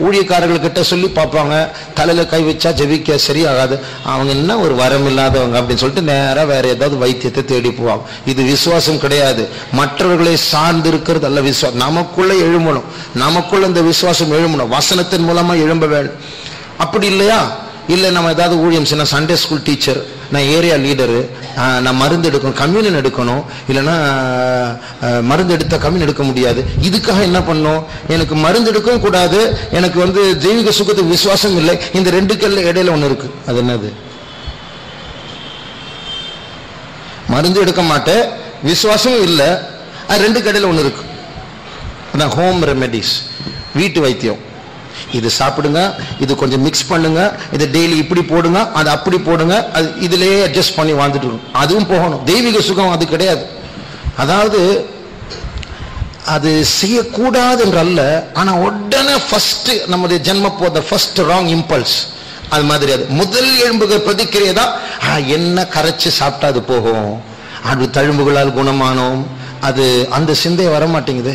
A: ஊழியக்காரர்கள்கிட்ட சொல்லி பார்ப்பாங்க தலையில கை வச்சா ஜெபிக்க சரியாகாது அவங்க என்ன ஒரு வரம் இல்லாதவங்க அப்படின்னு சொல்லிட்டு நேரா வேற ஏதாவது வைத்தியத்தை தேடி போவாங்க இது விசுவாசம் கிடையாது மற்றவர்களை சார்ந்து இருக்கிறது அல்ல விசுவாசம் நமக்குள்ள எழும்பணும் நமக்குள்ள இந்த விசுவாசம் எழும்பணும் வசனத்தின் மூலமா எழும்ப வேண்டும் அப்படி இல்லையா இல்லை நம்ம ஏதாவது ஊழியம் செய்யணும் சண்டே ஸ்கூல் டீச்சர் நான் ஏரியா லீடரு நான் மருந்து எடுக்கணும் கம்யூனியன் எடுக்கணும் இல்லைன்னா அஹ், மருந்து எடுத்த கம்யூன் எடுக்க முடியாது இதுக்காக என்ன பண்ணணும் எனக்கு மருந்து எடுக்கவும் கூடாது எனக்கு வந்து தெய்வீக சுகத்துக்கு விசுவாசம் இல்லை இந்த ரெண்டு கல்ல இடையில ஒன்று இருக்கு அது என்னது மருந்து எடுக்க மாட்டேன் விசுவாசமும் இல்லை அது ரெண்டு கடையில் ஒன்று இருக்கு அதான் ஹோம் ரெமெடிஸ் வீட்டு வைத்தியம் இது சாப்பிடுங்க இது கொஞ்சம் மிக்ஸ் பண்ணுங்க இது டெய்லி இப்படி போடுங்க அது அப்படி போடுங்க அது இதுலயே அட்ஜஸ்ட் பண்ணி வாழ்ந்துட்டு இருக்கும் அதுவும் போகணும் தெய்வீக சுகம் அது கிடையாது அதாவது அது செய்யக்கூடாது என்று அல்ல ஆனா உடனே ஃபர்ஸ்ட் நம்முடைய ஜென்ம போத ஃபர்ஸ்ட் ராங் இம்பல்ஸ் அது மாதிரி அது முதல் எழும்புகிற பிரதிக்கிரியை தான் ஆ, என்ன கரைச்சு சாப்பிட்டா அது போகும் அது தழும்புகளால் குணமானோம் அது அந்த சிந்தை வர மாட்டேங்குது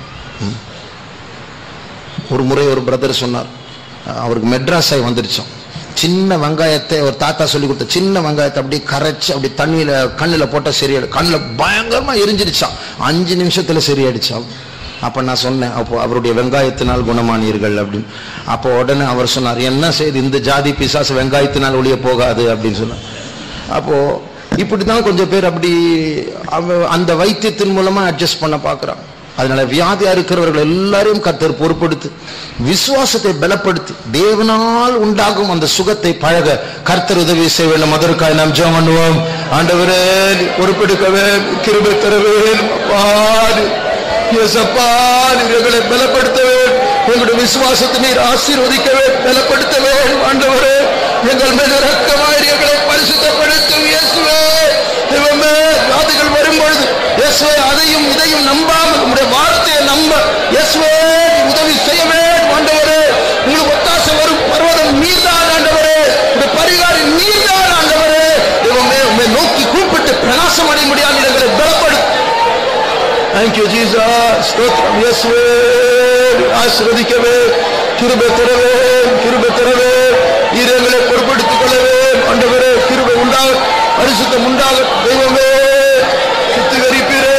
A: ஒரு முறை ஒரு பிரதர் சொன்னார் அவருக்கு மெட்ராஸ் ஆகி வந்துருச்சோம் சின்ன வெங்காயத்தை ஒரு தாத்தா சொல்லி கொடுத்த சின்ன வெங்காயத்தை அப்படியே கரைச்சு அப்படி தண்ணியில கண்ணுல போட்டா சரியாயிடு கண்ணுல பயங்கரமா எரிஞ்சிருச்சான் அஞ்சு நிமிஷத்துல சரியாயிடுச்சான் அப்ப நான் சொன்னேன் அப்போ அவருடைய வெங்காயத்தினால் குணமானீர்கள் அப்படின்னு அப்போ உடனே அவர் சொன்னார் என்ன செய்து இந்த ஜாதி பிசாசு வெங்காயத்தினால் ஒளிய போகாது அப்படின்னு சொன்னார் அப்போ இப்படிதான் கொஞ்சம் பேர் அப்படி அவ- அந்த வைத்தியத்தின் மூலமா அட்ஜஸ்ட் பண்ண பார்க்கறாங்க அதனால வியாதியா இருக்கிறவர்கள் எல்லாரையும் கர்த்தர் பொறுப்படுத்து விசுவாசத்தை பலப்படுத்தி தேவனால் உண்டாகும் அந்த சுகத்தை பழக கர்த்தர் உதவி செய்ய வேண்டும் அதற்காக நாம் ஜெபம் பண்ணுவோம் ஆண்டவரே நீ பொறுப்பெடுக்கவே கிருபை தரவே அப்பாடு இயேசப்பா நீர் எங்களை பலப்படுத்தவே எங்களுடைய விசுவாசத்தை நீர் ஆசீர்வதிக்கவே பலப்படுத்தவே ஆண்டவரே எங்கள் மேல் இரக்கமாய் எங்களை பரிசுத்தப்படுத்தும் இயேசுவே தெய்வமே வியாதிகள் வரும்பொழுது இயேசுவே அதையும் இதையும் நம்பாமல் உங்களுடைய வார்த்தையை நம்ப இயேசுவே நீர் உதவி செய்யவே ஆண்டவரே உங்களுக்கு ஒத்தாசை வரும் பர்வதம் நீர்தான் ஆண்டவரே உங்களுடைய பரிகாரி நீர்தான் ஆண்டவரே தெய்வமே உண்மை நோக்கி கூப்பிட்டு பிரகாசம் அடைய முடியாது எங்களை பலப்படுத்தும் Thank you, Jesus. ஸ்தோத்திரம் இயேசுவே ஆசீர்வதிக்கவே கிருபை தரவே கிருபை தரவே ஈரங்களை பொறுப்படுத்திக் கொள்ளவே ஆண்டவரே கிருபை உண்டாக பரிசுத்தம் உண்டாக தெய்வமே சுத்திகரிப்பீரே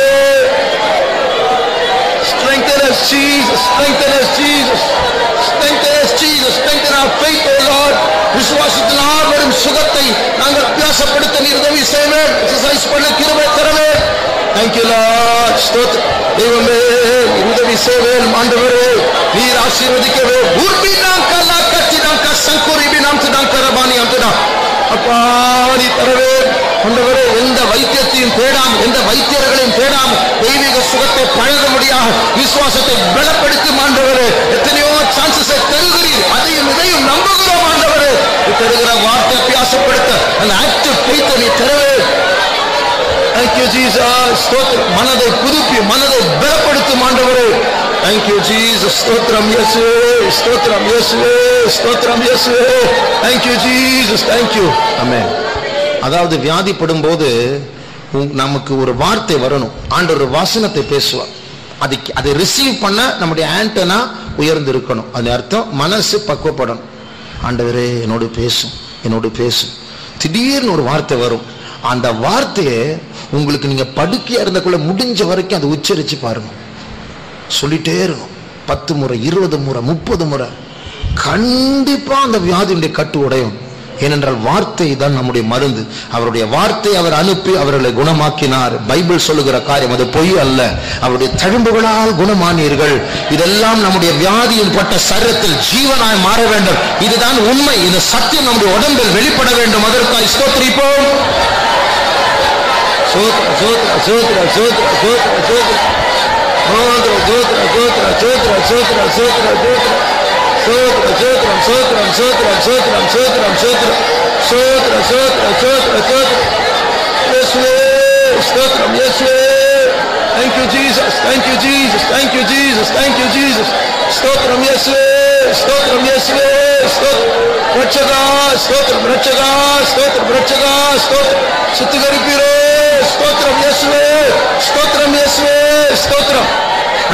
A: Strengthen us, Jesus. Strengthen us, Jesus. Strengthen us, Jesus. Strengthen our faith, O Lord. விசுவாசத்தினால் வரும் சுகத்தை நாங்கள் அபியாசப்படுத்த நீர் உதவி செய்வேன் எக்ஸசைஸ் பண்ண கிருபை தரவே தேங்க்யூ லார்ட் ஸ்தோத்திரம் தெய்வமே நீர் உதவி செய்வேன் ஆண்டவரே நீர் ஆசீர்வதிக்கவே ஊர்பி நாம் கல்லா கட்டி நாம் கசங்கூரிபி நாம் துடாம் கரபானி அம்துடா அப்பா நீ தரவே ஆண்டவரே எந்த வைத்தியத்தையும் தேடாமல் எந்த வைத்தியர்களையும் தேடாமல் தெய்வீக சுகத்தை பழக முடியாது விசுவாசத்தை பலப்படுத்தும் ஆண்டவரே எத்தனையோ சான்சஸை தருகிறீர் அதையும் இதையும் நம்புகிறோம் ஆண்டவரே நீ தருகிற வார்த்தை அபியாசப்படுத்த அந்த ஆக்டிவ் ஃபெய்த்தை நீ தரவே Thank you, Jesus. ஸ்தோத்திரம் மனதை புதுப்பி மனதை பலப்படுத்தும் ஆண்டவரே Thank you, Jesus. ஸ்தோத்திரம் இயேசுவே ஸ்தோத்திரம் இயேசுவே ஸ்தோத்திரம் இயேசுவே Thank you, Jesus. Thank you. Amen. அதாவது வியாதிப்படும் போது உ- நமக்கு ஒரு வார்த்தை வரணும் ஆண்டவர் ஒரு வாசனத்தை பேசுவார் அதுக்கு அதை ரிசீவ் பண்ண நம்முடைய ஆண்டனா உயர்ந்து இருக்கணும் அது அர்த்தம் மனசு பக்குவப்படணும் ஆண்டவரே என்னோடு பேசும் என்னோடு பேசும் திடீர்னு ஒரு வார்த்தை வரும் அந்த வார்த்தையை உங்களுக்கு நீங்க படுக்கையா இருந்தக்குள்ள முடிஞ்ச வரைக்கும் அதை உச்சரிச்சு பாருங்க சொல்லிட்டே இருக்கணும் பத்து முறை இருபது முறை முப்பது முறை கண்டிப்பா அந்த வியாதியுடைய கட்டு உடையும் ஏனென்றால் வார்த்தை தான் நம்முடைய மருந்து அவருடைய வார்த்தை அவர் அனுப்பி அவர்களை குணமாக்கினார் பைபிள் சொல்லுகிற காரியம் அது பொய் அல்ல அவருடைய தழும்புகளால் குணமானீர்கள் இதெல்லாம் நம்முடைய வியாதியின் பட்ட சரீரத்தில் ஜீவனாய் மாற வேண்டும் இதுதான் உண்மை இந்த சத்தியம் நம்முடைய உடம்பில் வெளிப்பட வேண்டும் அதற்காக ஸ்தோத்திரிப்போம் சோத்ர சோத்ர சோத்ர சோத்ர சோத்ர சோத்ர சோத்ர சோத்ர சோத்ர சோத்ர சோத்ர சோத்ர சோத்ரம் சோத்ரம் சோத்ரம் சோத்ரம் சோத்ரம் சோத்ர சோத்ர சோத்ர சோத்ர இயேசுவே ஸ்தோத்திரம் இயேசுவே Thank you Jesus thank you Jesus thank you Jesus thank you Jesus ஸ்தோத்திரம் இயேசுவே ஸ்தோத்திரம் இயேசுவே ஸ்தோத்திரம் ரட்சகா ஸ்தோத்திரம் ரட்சகா ஸ்தோத்திரம் ரட்சகா ஸ்தோத்திரம் சுத்திகரிப்பீரே ஸ்தோத்திரம் இயேசுவே ஸ்தோத்திரம் இயேசுவே ஸ்தோத்திரம்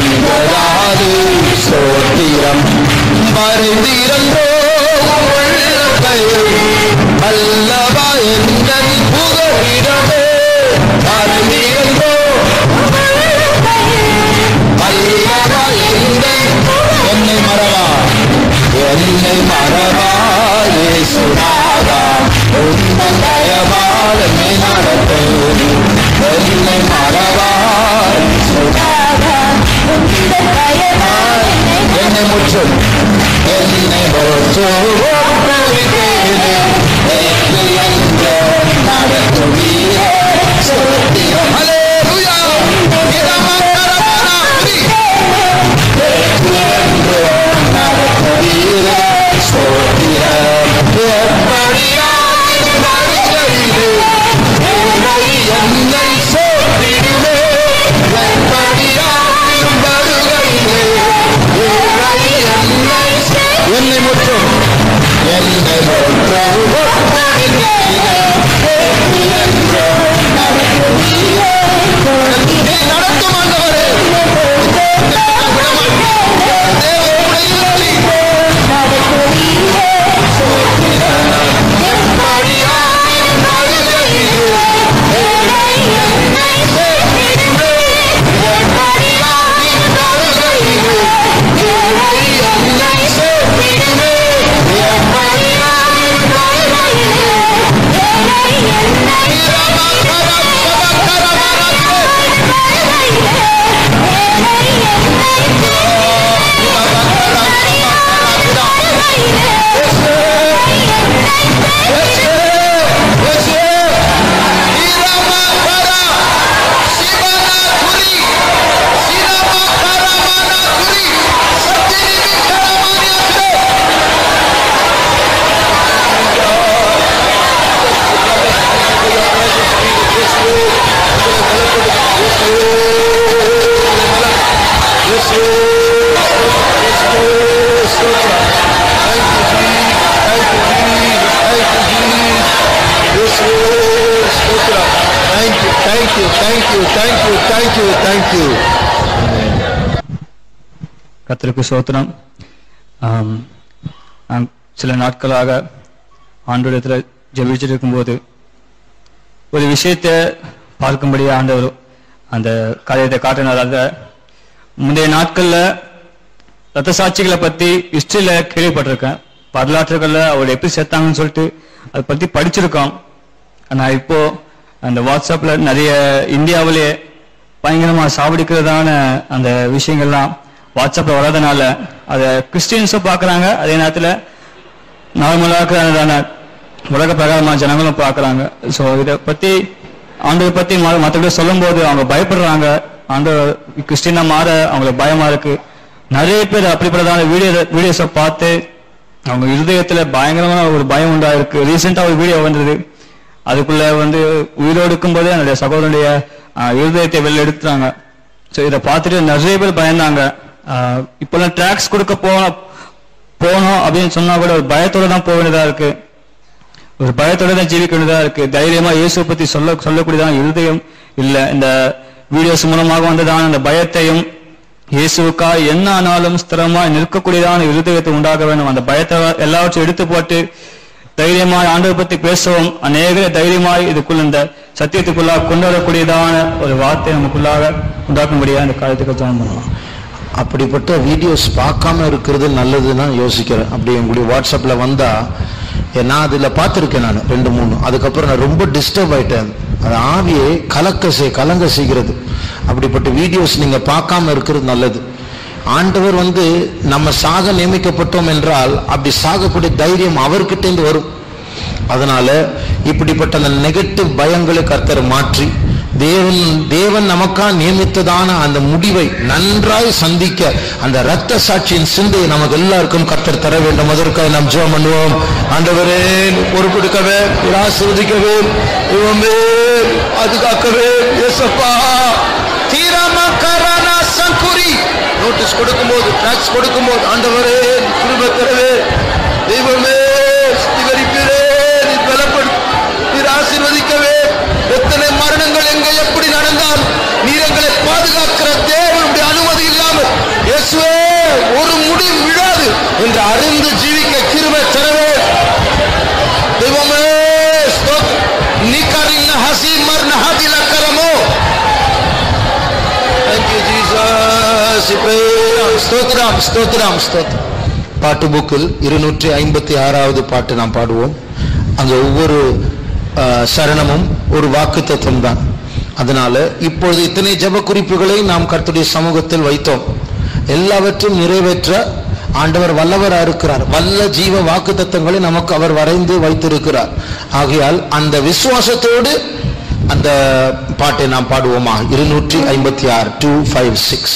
A: மறைந்திருந்தோ உள்ளத்தை அல்லவா எங்கள் புகழிடமே மறைந்திருந்தோ அல்லவா எங்கள் என்னை மறவா என்னை மறவா இயேசுநாதா உந்தன் தயவால் என்னை நடத்தும் என்னை மறவா இயேசுநாதா என்னை முற்றும் என்னை முற்றும் என்னை சோதிடுமே என்னை முற்றும் என்னை முற்றும் நீ நடத்தும் ஆண்டவரே தேவனுடைய இல்லை. Thank you, thank you, thank you, thank you, thank you, thank you.
C: கர்த்தருக்கு சோத்திரம் ஆம், நான் சில நாட்களாக ஆண்டோடத்தில் ஜெபிச்சுட்டு இருக்கும்போது ஒரு விஷயத்தை பார்க்கும்படி ஆண்டவர் அந்த காரியத்தை காட்டினார் அந்த முந்தைய நாட்கள்ல ரத்த சாட்சிகளை பத்தி ஹிஸ்டரியில கேள்விப்பட்டிருக்கேன் வரலாற்றுகள்ல அவர் எப்படி சேர்த்தாங்கன்னு சொல்லிட்டு அதை பத்தி படிச்சிருக்கோம் ஆனா இப்போ அந்த வாட்ஸ்அப்ல நிறைய இந்தியாவிலே பயங்கரமா சாவடிக்கிறதான அந்த விஷயங்கள்லாம் வாட்ஸ்அப்ல வராதனால அதை கிறிஸ்டியன்ஸும் பார்க்கறாங்க அதே நேரத்துல நார்மலாக உலக பிரகாரமான ஜனங்களும் பார்க்கறாங்க ஸோ இதை பத்தி ஆண்டவர் பத்தி ம- மத்தவங்க சொல்லும்போது அவங்க பயப்படுறாங்க ஆண்டவர் கிறிஸ்டினா மாற அவங்களுக்கு பயமா இருக்கு நிறைய பேர் அப்படிப்பட்டதான வீடியோ வீடியோஸை பார்த்து அவங்க இருதயத்துல பயங்கரமான ஒரு பயம் உண்டாயிருக்கு ரீசெண்டா ஒரு வீடியோ வந்தது அதுக்குள்ள வந்து உயிரோடு இருக்கும்போதே என்னுடைய சகோதரனுடைய ஆஹ், இருதயத்தை வெளில எடுத்துட்டாங்க ஸோ இதை பார்த்துட்டு நிறைய பேர் பயந்தாங்க ஆஹ், இப்பெல்லாம் ட்ராக்ஸ் கொடுக்க போன போனோம் அப்படின்னு சொன்னா கூட ஒரு பயத்தோட தான் போக வேண்டியதா இருக்கு ஒரு பயத்தோட தான் ஜீவிக்க வேண்டியதா இருக்கு தைரியமா இயேசுவை பத்தி சொல்ல சொல்லக்கூடியதான் இருதயம் இல்ல இந்த வீடியோஸ் மூலமாக வந்ததான அந்த பயத்தையும் இயேசுவுக்கா என்ன ஆனாலும் ஸ்திரமா நிற்கக்கூடியதான இருதயத்தை உண்டாக வேண்டும் அந்த பயத்தை எல்லாவற்றையும் எடுத்து போட்டு தைரியமாய் ஆண்டவர் பத்தி பேசவும் அநேக தைரியமாய் இதுக்குள்ள இந்த சத்தியத்துக்குள்ளாக கொண்டு வரக்கூடியதான ஒரு வார்த்தை நமக்குள்ளாக உண்டாக்கும்படியா இந்த காலத்துக்கு ஜோம் பண்ணலாம்
A: அப்படிப்பட்ட வீடியோஸ் பார்க்காம இருக்கிறது நல்லதுன்னு யோசிக்கிறேன் அப்படி உங்களுடைய வாட்ஸ்அப்ல வந்தா ஏ, நான் அதுல பார்த்துருக்கேன் நான் ரெண்டு மூணு அதுக்கப்புறம் நான் ரொம்ப டிஸ்டர்ப் ஆயிட்டேன் அது ஆவியை கலக்க செய் கலங்க செய்கிறது அப்படிப்பட்ட வீடியோஸ் நீங்க பார்க்காம இருக்கிறது நல்லது ஆண்டவர் வந்து நம்ம சாக நியமிக்கப்பட்டோம் என்றால் அப்படி சாகக்கூடிய தைரியம் அவர்கிட்டேருந்து வரும் அதனால இப்படிப்பட்ட அந்த நெகட்டிவ் பயங்களை கர்த்தர் மாற்றி தேவன் தேவன் நமக்கா நியமித்ததான அந்த முடிவை நன்றாய் சந்திக்க அந்த இரத்த சாட்சியின் சிந்தையை நமக்கு எல்லாருக்கும் கர்த்தர் தர வேண்டும் அதற்காக நாம் ஜெபம் பண்ணுவோம் ஆண்டவரே பொறுப்பெடுக்கவே ஆசீர்வதிக்கவே இவமே பாதுகாக்கவே இயேசப்பா தீராம கரானா சங்குரி நோட்டீஸ் கொடுக்கும்போது டாக்ஸ் கொடுக்கும்போது ஆண்டவரே கிருபை தரவே தெய்வமே விவரிப்பீரே நீ பலப்படு நீர் ஆசீர்வதிக்கவே எத்தனை மரணங்கள் எங்க எப்படி நடந்தால் நீர் எங்களை பாதுகாக்கிற தேவனுடைய அனுமதி இல்லாமல் இயேசுவே ஒரு முடிவு விழாது என்று அறிந்து ஜீவிக்க கிருபை தரவே தெய்வமே ஸ்தோத் நிகரின் ஹசி மர் நஹதில கரமோ Thank you, Jesus. இப்ப ஸ்தோத்திரம் ஸ்தோத்திரம் ஸ்தோத்திரம் பாட்டு புக்கில் இருநூற்றி ஐம்பத்தி ஆறாவது பாட்டு நாம் பாடுவோம் அங்க ஒவ்வொரு அஹ், சரணமும் ஒரு வாக்கு தத்துவம் தான் அதனால இப்பொழுது இத்தனை ஜெப குறிப்புகளை நாம் கர்த்தருடைய சமூகத்தில் வைத்தோம் எல்லாவற்றையும் நிறைவேற்ற ஆண்டவர் வல்லவரா இருக்கிறார் வல்ல ஜீவ வாக்கு தத்தங்களை நமக்கு அவர் வரைந்து வைத்திருக்கிறார் ஆகையால் அந்த விசுவாசத்தோடு அந்த பாட்டை நாம் பாடுவோமா இருநூற்றி ஐம்பத்தி ஆறு டூ ஃபைவ் சிக்ஸ்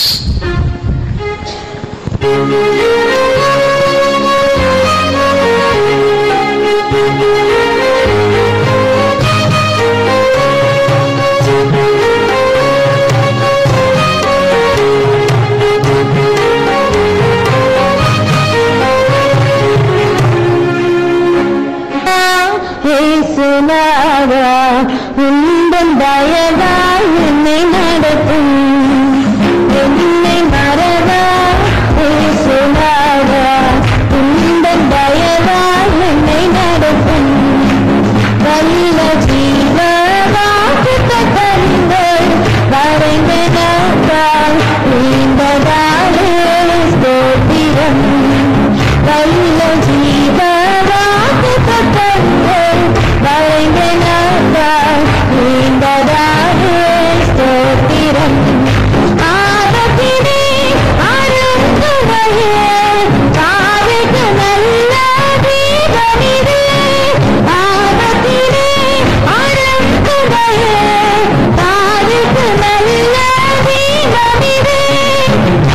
B: இயேசுநாதா, உந்தன் தயவால் என்னை நடத்தும் என்னை மறவா இயேசுநாதா, உந்தன் தயவால் என்னை நடத்தும் வல்ல ஜீவ வாக்குத்தத்தங்கள் வரைந்தனால் நீண்டதாலே ஸ்தோத்திரம் வல்ல ஜீவ வாக்குத்தத்தங்கள் வரைந்தனால் நீண்டதாலே ஸ்தோத்திரம் ஆபத்திலே அருந்துவையே காதுக்கு நல்ல தீபமிது ஆபத்திலே அருந்துவையே காதுக்கு நல்ல தீபமிது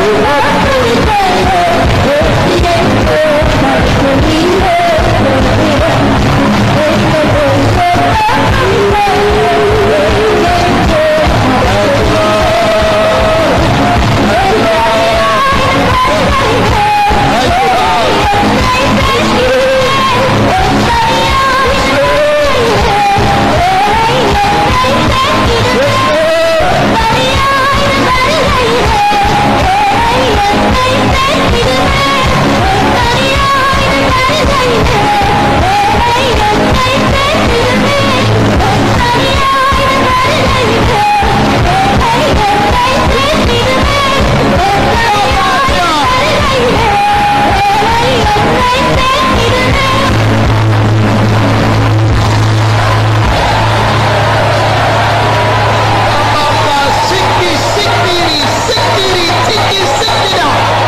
A: சிக்கி சிக்கிரி சிக்கிரி சிக்கி சிக்கிடா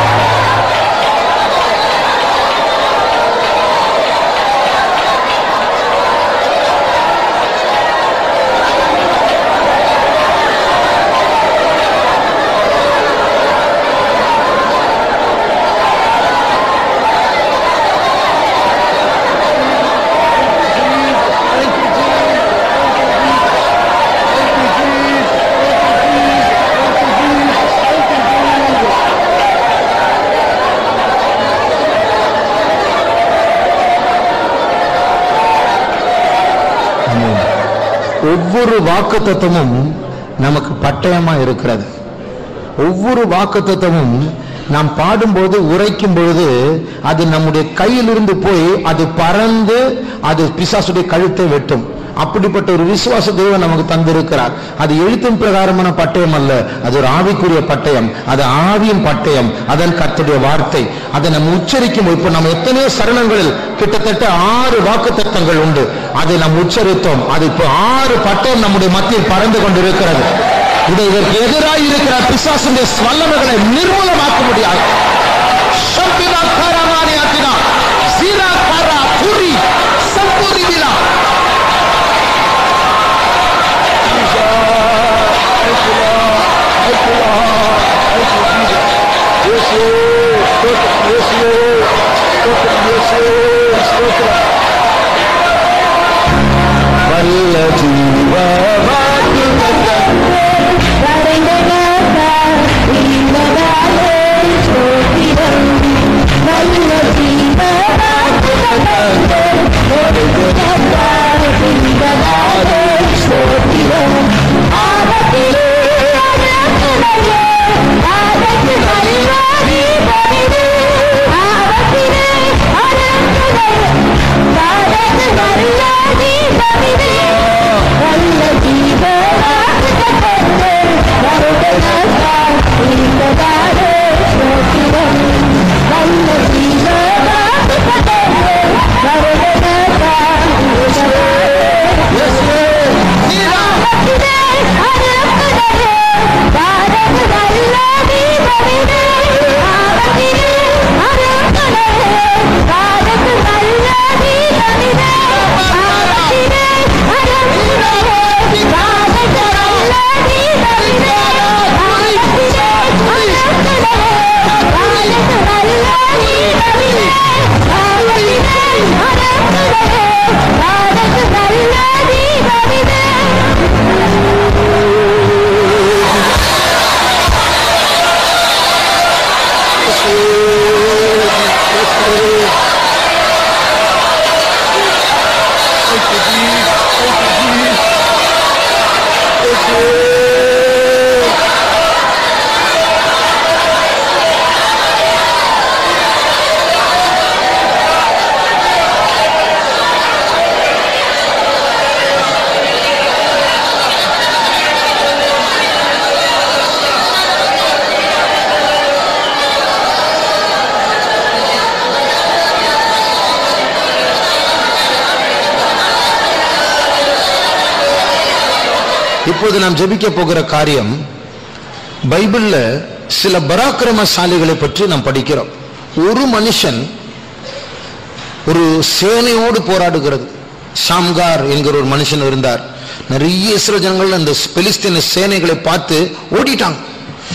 A: ஒவ்வொரு வாக்குத்தத்தமும் நமக்கு பட்டயமா இருக்கிறது ஒவ்வொரு வாக்குத்தத்தமும் நாம் பாடும்போது உரைக்கும் பொழுது அது நம்முடைய கையிலிருந்து போய் அது பறந்து அது பிசாசுடைய கழுத்தை வெட்டும் அப்படிப்பட்ட ஒரு விசுவாச தேவன் நமக்கு தந்திருக்கிறார் அது எழுத்தின் பிரகாரமான பட்டயம் அல்ல அது ஒரு ஆவிக்குரிய பட்டயம் அது ஆவியின் பட்டயம் அதன் கர்த்தருடைய வார்த்தை அதை நம்ம உச்சரிக்கும் இப்போ நம்ம எத்தனையோ சரணங்களில் கிட்டத்தட்ட ஆறு வாக்கு உண்டு அதை நாம் உச்சரித்தோம் அது இப்போ ஆறு பட்டயம் நம்முடைய மத்தியில் பறந்து கொண்டிருக்கிறது இதை இதற்கு எதிராக இருக்கிற பிசாசுடைய வல்லமைகளை நிர்மூலமாக்க முடியாது ஷம்பினா காராமானி ஆத்தினா, சீரா காரா புரி, சம்பூரி விழா. வல்ல ஜீவ வாக்குத்தத்தம் இப்போது நாம் ஜெபிக்க போகிற காரியம் பைபிள்ல சில பராக்கிரமசாலிகளை பற்றி நாம் படிக்கிறோம் ஒரு மனுஷன் ஒரு சேனையோடு போராடுகிறது ஷாம்கார் என்கிற ஒரு மனுஷன் இருந்தார் நிறைய இஸ்ரோ ஜனங்கள் அந்த பெலிஸ்தீன சேனைகளை பார்த்து ஓடிட்டாங்க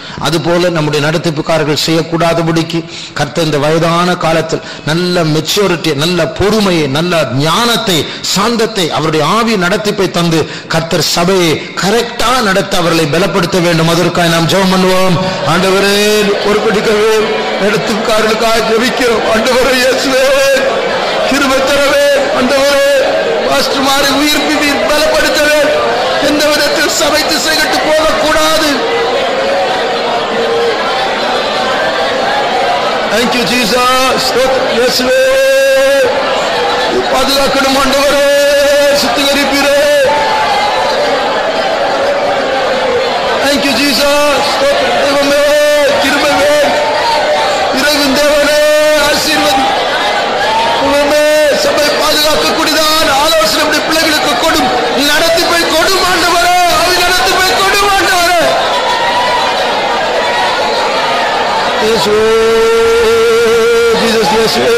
A: அதுபோல நம்முடைய நடத்திப்புக்காரர்கள் செய்யக்கூடாதபடிக்கு கர்த்தர் இந்த வயதான காலத்தில் நல்ல மெச்சூரிட்டி நல்ல பொறுமையை நல்ல ஞானத்தை சாந்தத்தை அவருடைய ஆவி நடத்திப்பை தந்து கர்த்தர் சபையை கரெக்டா நடத்த அவர்களை பலப்படுத்த வேண்டும் அதற்காக நாம் ஜெபம் பண்ணுவோம் ஆண்டவரே பொறுப்பெடுக்கவே நடத்துக்காரர்களுக்காக ஜெபிக்கிறோம் ஆண்டவரே இயேசுவே கிருபை தரவே ஆண்டவரே பாஸ்டர்மாரை உயிர்ப்பிப்பீர் பலப்படுத்தவே எந்த விதத்தில் சபை திசைகட்டு போகக்கூடாது தேங்க்யூ ஜீசஸ் இயேசுவே பாதுகாக்கணும் ஆண்டவரே சுத்திகரிப்பீரே தேங்க்யூ ஜீசஸ் தெய்வமே கிருபைவே இறங்கும் தேவனே ஆசீர்வதி தெய்வமே சபை பாதுகாக்கக்கூடியதான் ஆலோசனை நம்முடைய பிள்ளைகளுக்கு கொடும் நடத்தி போய் கொடும் ஆண்டவரே அவை நடத்தி போய் கொடும் ஆண்டவரே இயேசுவே ஜீசஸ் இயேசுவே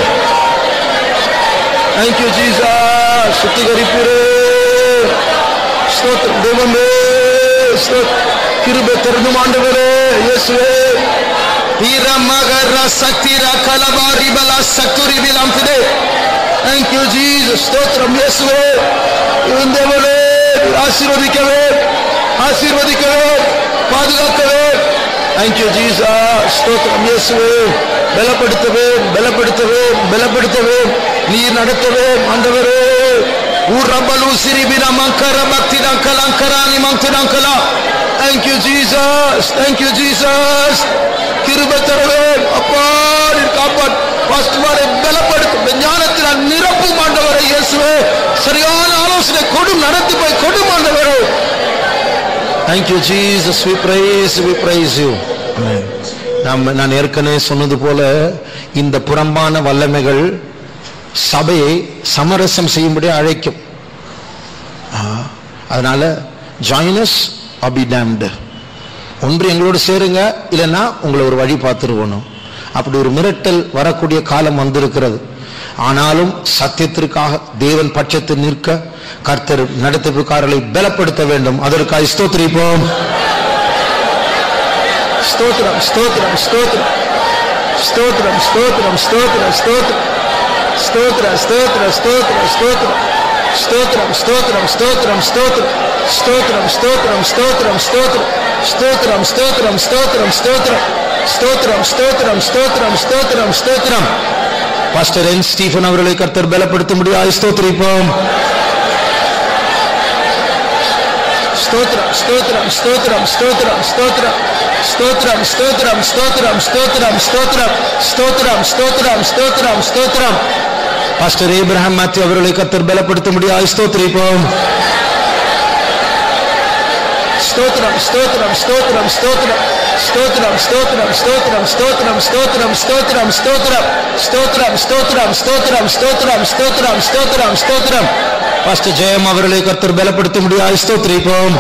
A: Thank you, Jesus. சுத்திகரிப்பீரே ஸ்தோத்திரம் தெய்வமே ஸ்தோத்திரம் கிருபை தருணும் ஆண்டவரே இயேசுவே வீரமகர சக்திர கலபாரி பல சத்துரி விலாம் திரே Thank you, Jesus. ஸ்தோத்திரம் இயேசுவே தேவனே ஆசீர்வதிக்கவே ஆசீர்வதிக்கவே பாதுகாக்கவே Thank you, Jesus. ஸ்தோத்திரம் இயேசுவே பலப்படுத்தவே பலப்படுத்தவே பலப்படுத்தவே நீர் நடத்தவே ஆண்டவரே ஊரபலு சிரிபின மங்கர பக்தி கலங்கரானி மங்கரங்கலா Thank you, Jesus. Thank you, Jesus. கிருபை தரவே அப்பா நீர் காப்பாட் பாஸ்டுமாரை பலப்படுத்தும் ஞானத்தில் நிரப்பும் ஆண்டவரை இயேசுவே சரியான ஆலோசனை கொடும் நடத்தி போய் கொடும் ஆண்டவரே Thank you, Jesus. We praise, we praise you. Amen. நாம் நான் ஏற்கனவே சொன்னது போல இந்த புறம்பான வல்லமைகள் சபையை சமரசம் செய்யும்படி அழைக்கும் ஆ, அதனால ஜாயினஸ் அபி டேம்டு ஒன்று எங்களோடு சேருங்க இல்லைன்னா உங்களை ஒரு வழி பார்த்துருவணும் அப்படி ஒரு மிரட்டல் வரக்கூடிய காலம் வந்திருக்கிறது ஆனாலும் சத்தியத்திற்காக தேவன் பட்சத்தில் நிற்க கர்த்தர் நடத்திப்புக்காரர்களை பலப்படுத்த வேண்டும் அதற்காக ஸ்தோத்திரிப்போம் ஸ்தோத்திரம் ஸ்தோத்திரம் ஸ்தோத்திரம் ஸ்தோத்திரம் ஸ்தோத்திரம் ஸ்தோத்திரம் ஸ்தோத்திரம் ஸ்தோத்திர ஸ்தோத்திர ஸ்தோத்திர ஸ்தோத்திரம் ஸ்தோத்திரம் ஸ்தோத்திரம் ஸ்தோத்திரம் ஸ்தோத்திரம் ஸ்தோத்திரம் ஸ்தோத்திரம் ஸ்தோத்திரம் ஸ்தோத்திரம் ஸ்தோத்திரம் ஸ்தோத்திரம் ஸ்தோத்திரம் ஸ்தோத்திரம் ஸ்தோத்திரம் ஸ்தோத்திரம் ஸ்தோத்திரம் பாஸ்டர் என் ஸ்டீஃபன் அவர்களை கர்த்தர் பலப்படுத்த முடியாது ஸ்தோத்திரிப்போம் ஸ்தோத்திரம் ஸ்தோத்திரம் ஸ்தோத்திரம் ஸ்தோத்திரம் ஸ்தோத்திரம் ஸ்தோத்திரம் ஸ்தோத்திரம் ஸ்தோத்திரம் ஸ்தோத்திரம் ஸ்தோத்திரம் ஸ்தோத்திரம் ஸ்தோத்திரம் ஸ்தோத்திரம் ஸ்தோத்திரம் பாஸ்டர் ஏப்ரஹாம் மாத்தி அவர்களை கர்த்தர் பலப்படுத்த முடியாது ஸ்தோத்திரிப்போம் ஸ்தோத்திரம் ஸ்தோத்திரம் ஸ்தோத்திரம் ஸ்தோத்திரம் ஸ்தோத்திரம் ஸ்தோத்திரம் ஸ்தோத்திரம் ஸ்தோத்திரம் ஸ்தோத்திரம் ஸ்தோத்திரம் ஸ்தோத்திரம் ஸ்தோத்திரம் ஸ்தோத்திரம் ஸ்தோத்திரம் ஸ்தோத்திரம் ஸ்தோத்திரம் ஸ்தோத்திரம் பாஸ்டர் ஜெயம் அவர்களை கர்த்தர் பலப்படுத்த முடியாது ஸ்தோத்திரிப்போம்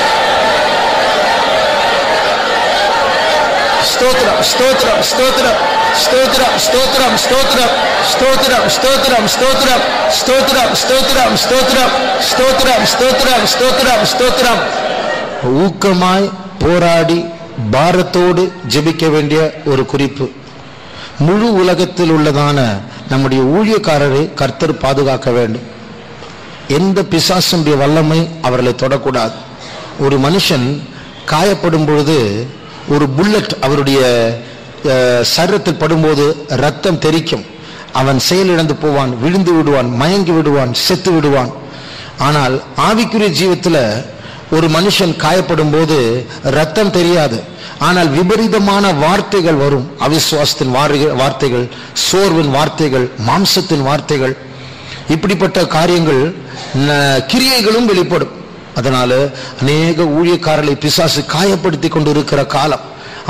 A: ஸ்தோத்திரம் ஸ்தோத்திரம் ஸ்தோத்திரம் ஸ்தோத்திரம் ஸ்தோத்திரம் ஸ்தோத்திரம் ஸ்தோத்திரம் ஸ்தோத்திரம் ஸ்தோத்திரம் ஸ்தோத்திரம் ஸ்தோத்திரம் ஸ்தோத்திரம் ஸ்தோத்திரம் ஸ்தோத்திரம் ஸ்தோத்திரம் ஸ்தோத்திரம் ஊக்கமாய் போராடி பாரத்தோடு ஜெபிக்க வேண்டிய ஒரு குறிப்பு முழு உலகத்தில் உள்ளதான நம்முடைய ஊழியக்காரரை கர்த்தர் பாதுகாக்க வேண்டும் எந்த பிசாசுடைய வல்லமை அவர்களை தொடக்கூடாது ஒரு மனுஷன் காயப்படும் பொழுது ஒரு புல்லட் அவருடைய அஹ், சரீரத்தில் படும்போது ரத்தம் தெறிக்கும் அவன் செயலிழந்து போவான் விழுந்து விடுவான் மயங்கி விடுவான் செத்து விடுவான் ஆனால் ஆவிக்குரிய ஜீவத்துல ஒரு மனுஷன் காயப்படும் போது ரத்தம் தெரியாது ஆனால் விபரீதமான வார்த்தைகள் வரும் அவிசுவாசத்தின் வார்த்தை- வார்த்தைகள் சோர்வின் வார்த்தைகள் மாம்சத்தின் வார்த்தைகள் இப்படிப்பட்ட காரியங்கள் ந- கிரியைகளும் வெளிப்படும் அதனால அநேக ஊழியக்காரர்களை பிசாசு காயப்படுத்தி கொண்டு இருக்கிற காலம்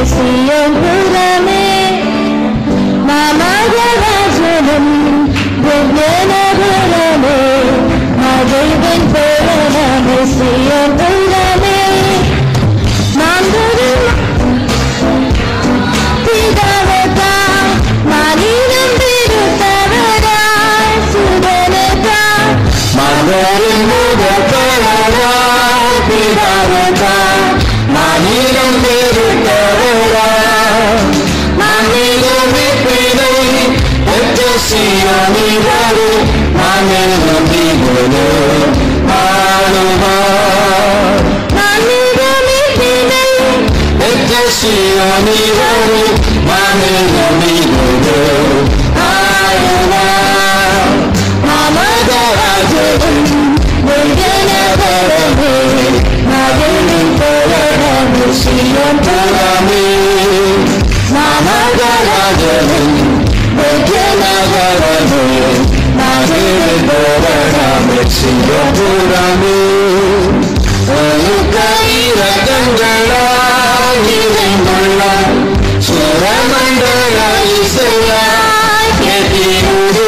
B: சியோபுரமே மாமகராஜனும் திவ்யநகரமே மகிழ்வின் புரணமே சியோபுரமே மாந்தரும் பிதாவதா மாநிலம் திருத்தவராய் சுதனதா
A: மகரின் முதல் பெயராய் பிதாவதா மாநிலம் பெருத்தவராய் மாநிலம் பிழை பெற்ற சியோனிவரு மாநிலம் திகுலு ஆளுவார்
B: மாநிலமே பிழை
A: பெற்ற சியோனிவரு மாநிலம் திகுலு ஆளுவார்
B: மாமகராஜனும் திவ்யநகரமே மகிழ்வின் புரணமே சியோபுரமே
A: மாமகராஜனும்
B: திவ்யநகரமே மகிழ்வின் புரணமே
A: சிங்கப்புறமே கைரகங்களாயிரைந்துள்ள சுரமண்டல இசையாய் கேட்டிருது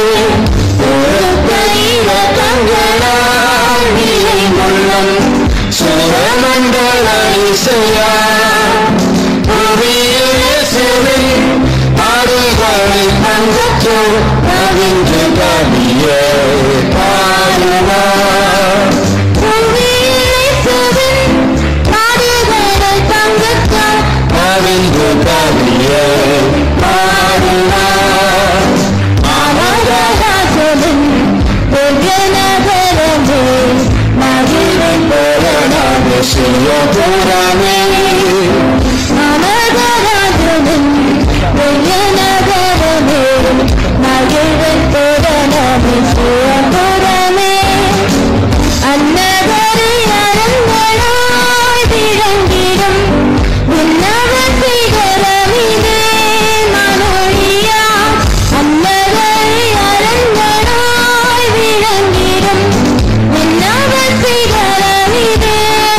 A: கைரகங்களாயிரைந்துள்ளம் சுரமண்டல இசையாய் புவியில் இயேசுவின் பாடுகளை பங்கற்று கவின்று கவிய பாடுவார் கவின்று கவிய பாடுவார் சிவபுரமே
B: அன்னகரை அரங்கனாய் விளங்கிடும் விண்ணவர் சிகரமிதே மனொழியா அன்னகரை அரங்கனாய் விளங்கிடும் விண்ணவர் சிகரமிதே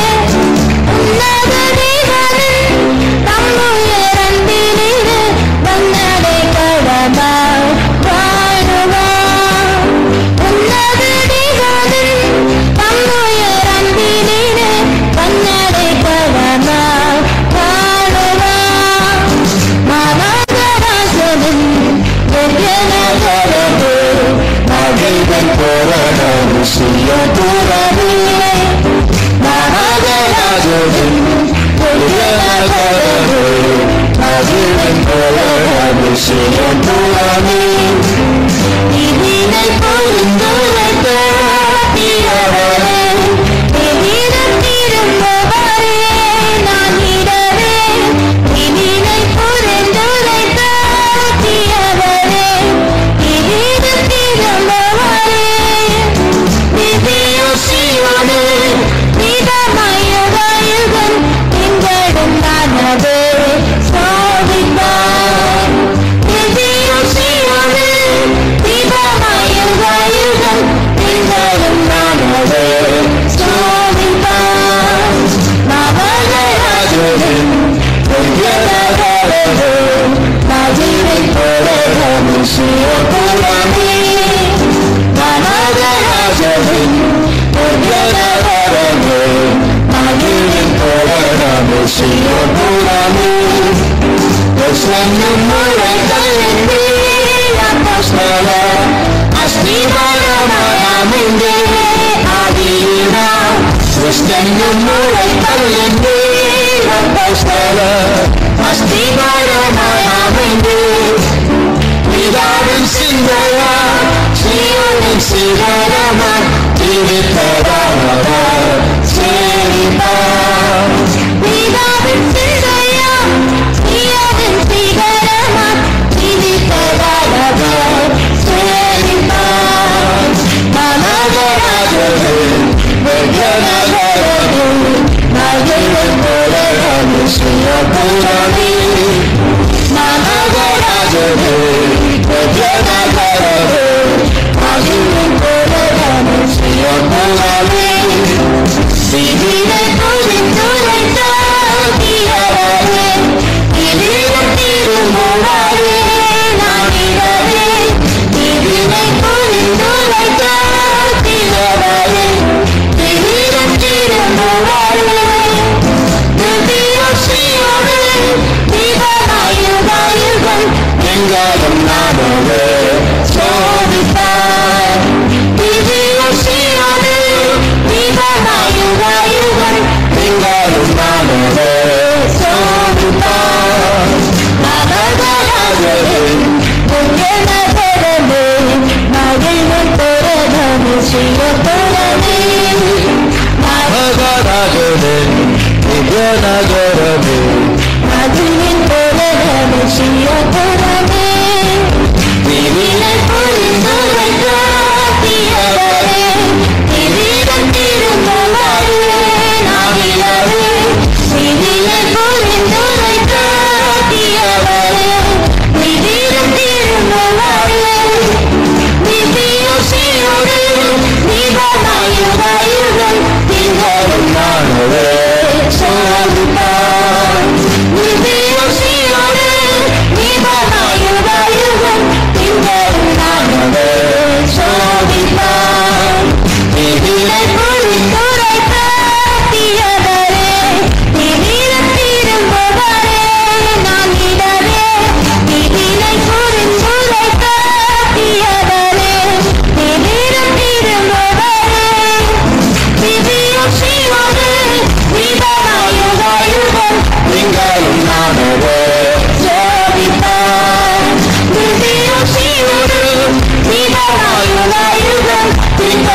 B: உன்னதரிகளின் தம்முயரந்தினிரு வந்தடை கடமாய் பாடுவார் உன்னதரிகளின் தம்முயரந்தினிரு வந்தடை கடமாய் பாடுவார் மாமகராசனும் திவ்யநகரமே
A: மகிழ்வன் போராடம் சிவபுரமே மகாராஜன் மகிழ்வன் போராடம் சிவபுரமே
B: இதினை பொருந்துரைத்த தீரவரே, எதிரம் திரும்புவரே, நான் இடரே. இதினை பொருந்துரைத்த தீரவரே, எதிரம் திரும்புவரே. திவ்ய சிவனே, நிதமயுகயுகன் எங்களும் நானவே சோதிப்பார். திவ்ய சிவனே, நிதமயுகயுகன் எங்களும் நானவே சோதிப்பார். மகராஜனின் திவ்யநகரமே, மகிழ்வின் புரளமே, சிவபுரமே. மகராஜனின் திவ்யநகரமே, மகிழ்வின் புரளமே, சிவபுரமே.
A: பிரசன்னம் முறைகள் என்றே அப்போஸ்தல அஸ்திவாரமாயாமென்றே ஆதியினா கிறிஸ்தன்னும் முறைகள் என்றே அப்போஸ்தல அஸ்திவாரமாயாமென்றே பிதாவின் சிந்தையா சீவனின் சிகரமா திருத்தராக சேரிப்பார்
B: பிதாவின் சிந்தையா, பிதாவின் சிகரமா, திரித்ததாரவர் சேரிப்பார். மனோகராஜரே, வெங்கடநகரே, மகிழ்வின் புரளமே, சிவபுரமே. மனோகராஜரே, வெங்கடநகரே, மகிழ்வின் புரளமே, சிவபுரமே. விதியை புரிந்துரைத்த தீரவரே,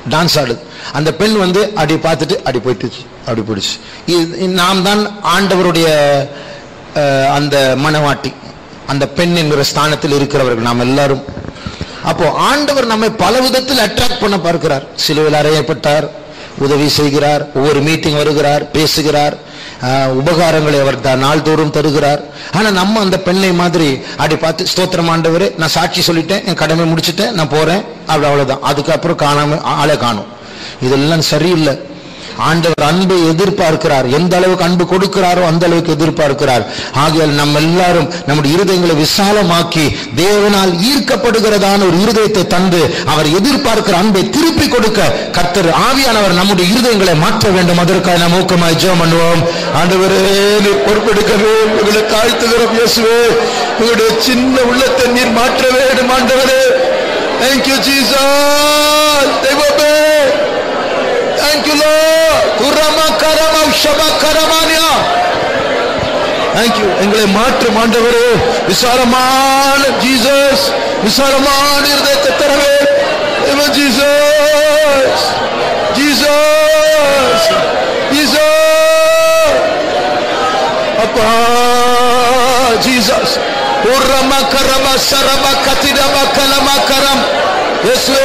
A: டான்ஸ் ஆடுது அந்த பெண் வந்து அப்படி பார்த்துட்டு அப்படி போயிட்டுச்சு அப்படி போயிடுச்சு இது- இது நாம் தான் ஆண்டவருடைய அஹ், அந்த மனவாட்டி அந்த பெண் என்கிற ஸ்தானத்தில் இருக்கிறவர்கள் நாம் எல்லாரும் அப்போ ஆண்டவர் நம்மை பல விதத்தில் அட்ராக்ட் பண்ண பார்க்கிறார் சிலுவையில் அறையப்பட்டார் உதவி செய்கிறார் ஒவ்வொரு மீட்டிங் வருகிறார் பேசுகிறார் ஆஹ், உபகாரங்களை அவர் த- நாள்தோறும் தருகிறார் ஆனா நம்ம அந்த பெண்ணை மாதிரி அப்படி பார்த்து ஸ்தோத்திரம் ஆண்டவரே நான் சாட்சி சொல்லிட்டேன் என் கடமை முடிச்சிட்டேன் நான் போறேன் அப்படி அவ்வளவுதான் அதுக்கப்புறம் காணாம ஆளை காணும் இதெல்லாம் சரியில்லை ஆண்டவர் அன்பை எதிர்பார்க்கிறார் எந்த அளவுக்கு அன்பு கொடுக்கிறாரோ அந்த அளவுக்கு எதிர்பார்க்கிறார் ஆகையால் நம்ம எல்லாரும் நம்முடைய இருதயங்களை விசாலமாக்கி தேவனால் ஈர்க்கப்படுகிறதான ஒரு இருதயத்தை தந்து அவர் எதிர்பார்க்கிற அன்பை திருப்பி கொடுக்க கர்த்தர் ஆவியானவர் நம்முடைய இருதயங்களை மாற்ற வேண்டும் அதற்காக நாம் ஊக்கமாய் ஜெபம் பண்ணுவோம் ஆண்டவரே நீர் பொறுப்பெடுக்கவே உங்களை தாழ்த்துகிறோம் இயேசுவே உங்களுடைய சின்ன உள்ளத்தை நீர் மாற்ற வேண்டும் ஆண்டவரே தேங்க்யூ ஜீசஸ் தெய்வமே Thank you, Lord. Kurama karama shaba karamania. Thank you. எங்களை மாற்றும் ஆண்டவரே விசாலமான ஜீசஸ் விசாலமான இருதயத்தை தரவே தேவன் ஜீசஸ் ஜீசஸ் ஜீசஸ் அப்பா ஜீசஸ் உரம கரம சரம கதிரம கலம கரம் இயேசுவே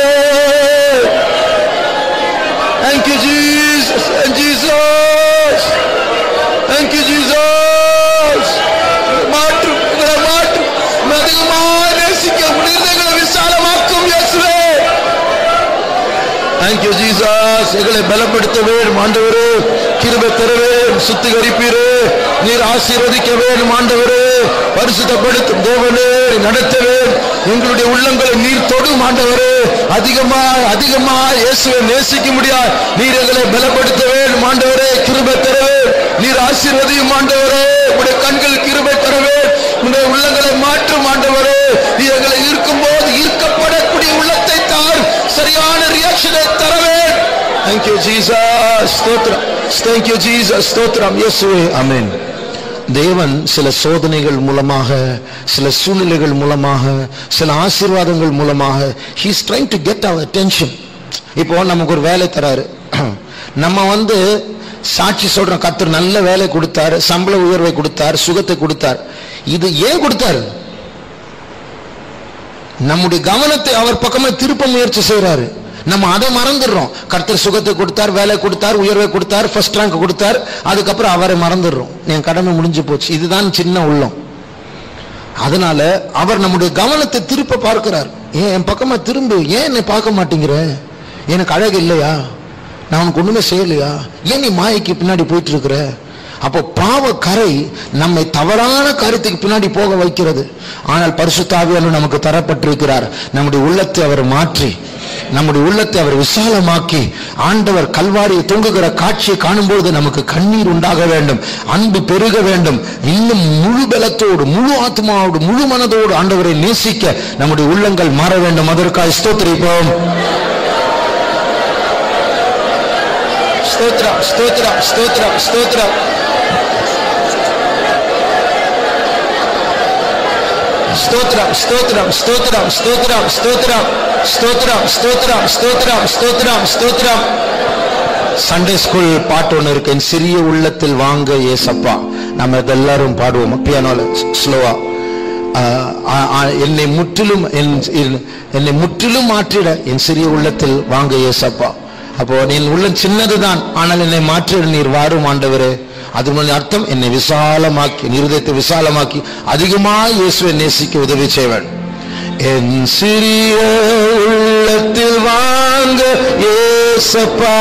A: Thank you, Jesus. And Jesus. Thank you, Jesus. மாற்றும் எங்களை மாற்றும் உம்மை அதிகமாக நேசிக்க முடிந்தங்களை விசாலமாக்கும் இயேசுவே தேங்க்யூ ஜீசஸ் எங்களை பலப்படுத்த வேண்டும் ஆண்டவரே கிருபை தரவே சுத்திகரிப்பீரே நீர் ஆசீர்வதிக்க வேண்டும் ஆண்டவரே பரிசுத்தப்படுத்தும் தேவனே நடத்தவே எங்களுடைய உள்ளங்களை நீர் தொடும் ஆண்டவரே அதிகமா அதிகமா இயேசுவை நேசிக்க முடியாது நீர் எங்களை பலப்படுத்த வேண்டும் ஆண்டவரே கிருபை தரவே நீர் ஆசீர்வதியும் ஆண்டவரே உடைய கண்கள் கிருபை தரவே உடைய உள்ளங்களை மாற்றும் ஆண்டவரே நீ எங்களை ஈர்க்கும்போது ஈர்க்கப்படக்கூடிய உள்ளத்தை தார் சரியான ரியாக்ஷனை தரவே Thank you Jesus ஸ்தோத்திரம் Thank you Jesus ஸ்தோத்திரம் இயேசுவே ஆமென் தேவன் சில சோதனைகள் மூலமாக சில சூழ்நிலைகள் மூலமாக சில ஆசீர்வாதங்கள் மூலமாக he is trying to get our attention இப்போ நமக்கு ஒரு வேலை தராரு நம்ம வந்து சாட்சி சொல்றோம் கர்த்தர் நல்ல வேலை கொடுத்தார் சம்பள உயர்வை கொடுத்தார் சுகத்தை கொடுத்தார் இது ஏன் கொடுத்தாரு நம்முடைய கவனத்தை அவர் பக்கமே திருப்ப முயற்சி செய்றாரு நம்ம அதை மறந்துடுறோம் கர்த்தர் சுகத்தை கொடுத்தார் வேலை கொடுத்தார் உயர்வை கொடுத்தார் ஃபர்ஸ்ட் ரேங்க் கொடுத்தார் அதுக்கப்புறம் அவரை மறந்துடுறோம் என் கடமை முடிஞ்சு போச்சு இதுதான் சின்ன உள்ளம் அதனால அவர் நம்முடைய கவனத்தை திருப்ப பார்க்கிறார் ஏன் என் பக்கமா திரும்பு ஏன் என்னை பார்க்க மாட்டேங்கிற எனக்கு அழகு இல்லையா நான் உனக்கு ஒண்ணுமே செய்யலையா ஏன் நீ மாயைக்கு பின்னாடி போயிட்டு இருக்கிற அப்போ பாவ கரை நம்மை தவறான காரியத்துக்கு பின்னாடி போக வைக்கிறது ஆனால் பரிசுத்தாவியானவர் நமக்கு தரப்பட்டிருக்கிறார் நம்முடைய உள்ளத்தை அவர் மாற்றி நம்முடைய உள்ளத்தை அவர் விசாலமாக்கி ஆண்டவர் கல்வாரியை தொங்குகிற காட்சியை காணும்போது நமக்கு கண்ணீர் உண்டாக வேண்டும் அன்பு பெருக வேண்டும் இன்னும் முழு பலத்தோடு முழு ஆத்மாவோடு முழு மனதோடு ஆண்டவரை நேசிக்க நம்முடைய உள்ளங்கள் மாற வேண்டும் அதற்காக ஸ்தோத்திரிப்போம் ஸ்தோத்ரம் ஸ்தோத்ரம் ஸ்தோத்ரம் ஸ்தோத்ரம் ஸ்தோத்ரம் ஸ்தோத்ரம் ஸ்தோத்ரம் ஸ்தோத்ரம் ஸ்தோத்ரம் ஸ்தோத்ரம் ஸ்தோத்ரம் ஸ்தோத்ரம் ஸ்தோத்ரம் ஸ்தோத்ரம் சண்டே ஸ்கூல் பாட்டு ஒன்று இருக்கு என் சிறிய உள்ளத்தில் வாங்க ஏசப்பா நம்ம இதெல்லாரும் பாடுவோம் பியானோல ஸ்லோவா என்னை முற்றிலும் என் என்- என்னை முற்றிலும் மாற்றிட என் சிறிய உள்ளத்தில் வாங்க ஏசப்பா அப்போ என் உள்ளம் சின்னதுதான் ஆனால் என்னை மாற்றிட நீர் வாரும் ஆண்டவரே அது அர்த்தம் என்னை விசாலமாக்கி என் இருதயத்தை விசாலமாக்கி அதிகமாக இயேசுவை நேசிக்க உதவி செய்வேன் என் சிறிய உள்ளத்தில் வாங்க ஏசப்பா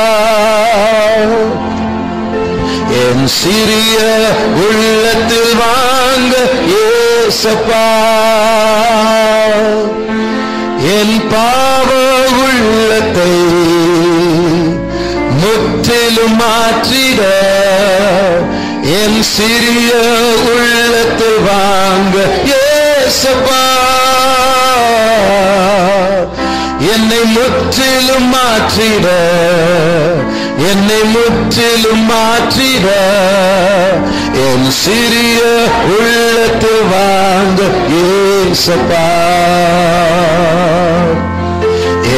A: என் சிறிய உள்ளத்தில் வாங்க ஏசப்பா என் பாவ உள்ளத்தை முற்றிலும் மாற்றிட என் சிறிய உள்ளத்தில் வாங்க ஏசப்பா என்னை முற்றிலும் மாற்றிட என்னை முற்றிலும் மாற்றிட என் சிறிய உள்ளத்தில் வாங்க ஏசப்பா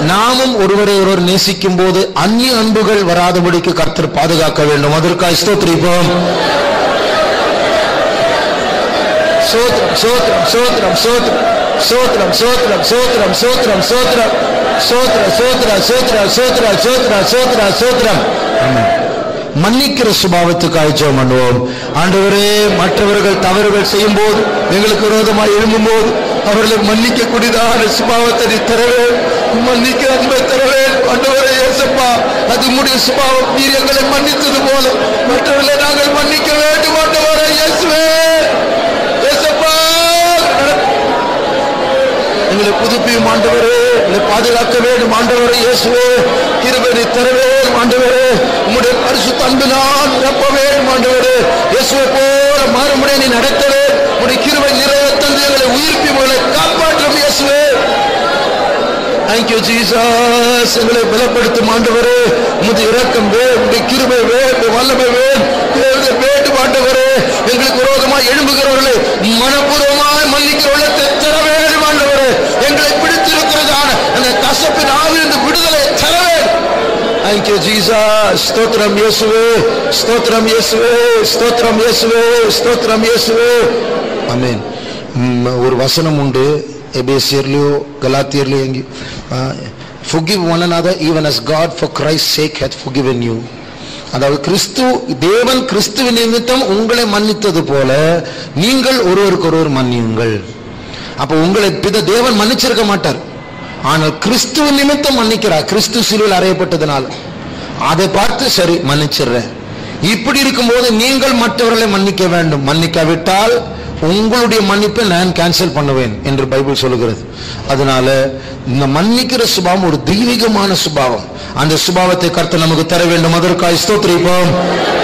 A: நாமும் ஒருவரை ஒருவர் நேசிக்கும் போது அந்நிய அன்புகள் வராதபடிக்கு கர்த்தர் பாதுகாக்க வேண்டும் அதற்காக ஸ்தோத்திரிப்போம் சோத்ரம் சோத்ரம் சோத்ரம் சோத்ரம் சோத்ரம் சோத்ரம் சோத்ரம் சோத்ரம் சோத்ரம் சோத்ர சோத்ர சோத்ர சோத்ர சோத்ர சோத்ரம் மன்னிக்கிற சுபாவத்துக்காக ஜெபம் பண்ணுவோம் ஆண்டவரே மற்றவர்கள் தவறுகள் செய்யும் போது எங்களுக்கு விரோதமாக எழும்பும் போது அவர்களை மன்னிக்க கூடியதான சுபாவத்தை நீ தரவே மன்னிக்க அன்பை தரவே ஆண்டவரே ஏசப்பா அது உம்முடைய சுபாவம் நீர் எங்களை மன்னித்தது போல மற்றவர்களை நாங்கள் மன்னிக்க வேண்டும் ஆண்டவரே இயேசுவே ஏசப்பா எங்களை புதுப்பியும் ஆண்டவரே எங்களை பாதுகாக்க வேண்டும் ஆண்டவரே இயேசுவே கிருபனை தர வேண்டும் ஆண்டவரே உம்முடைய பரிசுத்த அன்பினால் நிரப்ப வேண்டும் ஆண்டவரே இயேசுவை போல மாறுமுறை நீ நடத்தவே உடைய கிருபை நிறைய தந்து எங்களை உயிர்ப்பி உங்களை காப்பாற்றும் இயேசுவே தேங்க்யூ ஜீசஸ் எங்களை பலப்படுத்தும் ஆண்டவரே உமது இரக்கம் வே உடைய கிருபை வே உடைய வல்லமை வே தேவதை வேண்டும் ஆண்டவரே எங்களுக்கு விரோதமாய் எழும்புகிறவர்களை மனப்பூர்வமாய் மன்னிக்கிற உள்ளத்தை தர வேண்டும் ஆண்டவரே எங்களை பிடித்திருக்கிறதான அந்த கசப்பின் ஆவிலிருந்து விடுதலை தர வேண்டும் தேங்க்யூ ஜீசஸ் ஸ்தோத்திரம் இயேசுவே ஸ்தோத்திரம் இயேசுவே ஸ்தோத்திரம் இயேசுவே ஸ்தோத்திரம் இயேசுவே ஆமென் ம், ஒரு வசனம் உண்டு எபேசியர்லயோ கலாத்தியர்லயோ எங்கேயோ forgive one another even as God for Christ's sake hath forgiven you அதாவது கிறிஸ்து தேவன் கிறிஸ்துவின் நிமித்தம் உங்களை மன்னித்தது போல நீங்கள் ஒருவருக்கு ஒருவர் மன்னியுங்கள் அப்ப உங்களை பித தேவன் மன்னிச்சிருக்க மாட்டார் ஆனால் கிறிஸ்துவின் நிமித்தம் மன்னிக்கிறார் கிறிஸ்து சிலுவில் அறையப்பட்டதுனால அதை பார்த்து சரி மன்னிச்சிடுறேன் இப்படி இருக்கும்போது நீங்கள் மற்றவர்களை மன்னிக்க வேண்டும் மன்னிக்காவிட்டால் உங்களுடைய மன்னிப்பை நான் கேன்சல் பண்ணுவேன் என்று பைபிள் சொல்லுகிறது அதனால இந்த மன்னிக்கிற சுபாவம் ஒரு தெய்வீகமான சுபாவம் அந்த சுபாவத்தை கர்த்தர் நமக்கு தர வேண்டும் அதற்காக ஸ்தோத்திரிப்போம்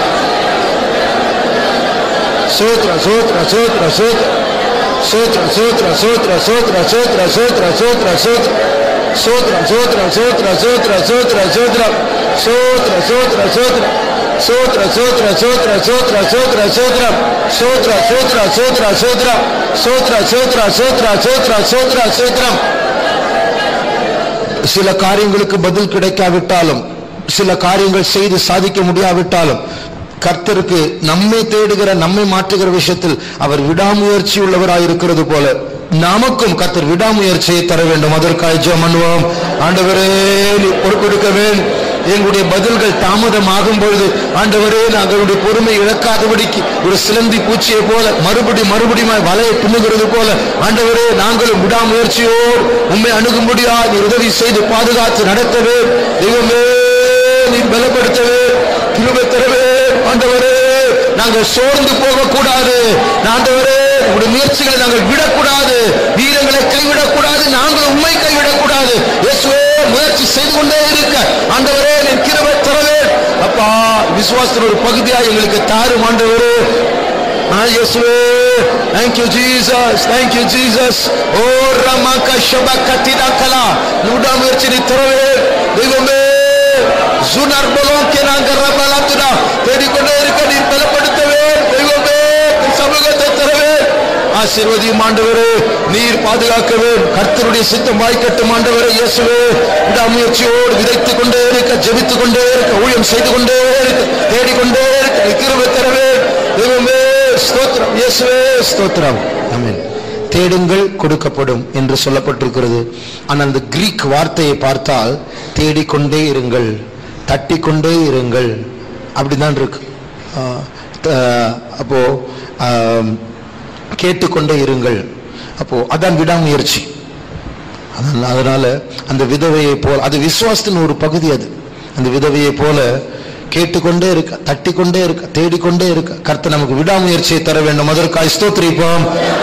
A: சோத்ர சோத்ர சோத்ர சோத்ர சோத்ர சோத்ர சோத்ர சோத்ர சோத்ர சோத்ர சோத்ர சோத்ர சோத்ரம் சோத்ரம் சோத்ர சோத்ர சோத்ர சோத்ரம் சோத்ர சோத்ர சோத்ர சோத்ர சோத்ர சோத்ர சோத்ர சோத்ர சோத்ரம் சோத்ர சோத்ர சோத்ர சோத்ரம் சோத்ர சோத்ர சோத்ர சோத்ர சோத்ர சோத்ரம் சில காரியங்களுக்கு பதில் கிடைக்காவிட்டாலும் சில காரியங்கள் செய்து சாதிக்க முடியாவிட்டாலும் கர்த்தருக்கு நம்மை தேடுகிற நம்மை மாற்றுகிற விஷயத்தில் அவர் விடாமுயற்சி உள்ளவராய் இருக்கிறது போல நமக்கும் கர்த்தர் விடாமுயற்சியை தர வேண்டும் அதற்காக ஜெபம் பண்ணுவோம் ஆண்டவரே நீ பொறுப்பெடுக்க வேண்டும் எங்களுடைய பதில்கள் தாமதமாகும் பொழுது ஆண்டவரே நாங்களுடைய பொறுமை இழக்காதபடிக்கு ஒரு சிலந்தி பூச்சியை போல மறுபடி மறுபடியும் வலையை பின்னுகிறது போல ஆண்டவரே நாங்களும் விடாமுயற்சியோடு உண்மை அணுகும்படியா நீ உதவி செய்து பாதுகாத்து நடத்தவே தெய்வமே நீர் பலப்படுத்தவே கிருபை தரவே ஆண்டவரே நாங்கள் சோர்ந்து போகக்கூடாது ஆண்டவரே உங்களுடைய முயற்சிகளை நாங்கள் விடக்கூடாது வீரங்களை கைவிடக்கூடாது நாங்கள் உண்மை கைவிடக்கூடாது இயேசுவே முயற்சி செய்து கொண்டே இருக்க ஆண்டவரே நீ கிருபை தரவே அப்பா விசுவாசத்தின் ஒரு பகுதியா எங்களுக்கு தாரும் ஆண்டவரே ஆ, இயேசுவே thank you jesus thank you jesus ஓ ரமக ஷபக திதகலா விடாமுயற்சி நீ தரவே தெய்வமே சுனர் பலோக்கே நாங்கள் ரபலாத்துடா தேடிக்கொண்டே இருக்க நீ பலப்படுத்தவே தெய்வமே உன் சமூகத்தை தரவே ஆசீர்வதியும் ஆண்டவரே நீர் பாதுகாக்கவே கர்த்தருடைய சித்தம் வாய்க்கட்டும் ஆண்டவரே இயேசுவே விடாமுயற்சியோடு விதைத்துக் கொண்டே இருக்க ஜெபித்துக் கொண்டே இருக்க ஊழியம் செய்து கொண்டே இருக்க தேடிக்கொண்டே இருக்க நீ கிருபை தரவே தெய்வமே ஸ்தோத்திரம் இயேசுவே ஸ்தோத்திரம் ஆமென் தேடுங்கள் கொடுக்கப்படும் என்று சொல்லப்பட்டிருக்கிறது ஆனால் அந்த கிரீக் வார்த்தையை பார்த்தால் தேடிக்கொண்டே இருங்கள் தட்டிக்கொண்டே இருங்கள் அப்படிதான் இருக்கு ஆ, த- அப்போ ஆம், கேட்டுக்கொண்டே இருங்கள் அப்போ அதான் விடாமுயற்சி அதனால அதனால அந்த விதவையை போல அது விசுவாசத்தின் ஒரு பகுதி அது அந்த விதவையை போல கேட்டுக்கொண்டே இருக்க தட்டிக்கொண்டே இருக்க தேடிக்கொண்டே இருக்க கர்த்தர் நமக்கு விடாமுயற்சியை தர வேண்டும் அதற்காக ஸ்தோத்திரிப்போம்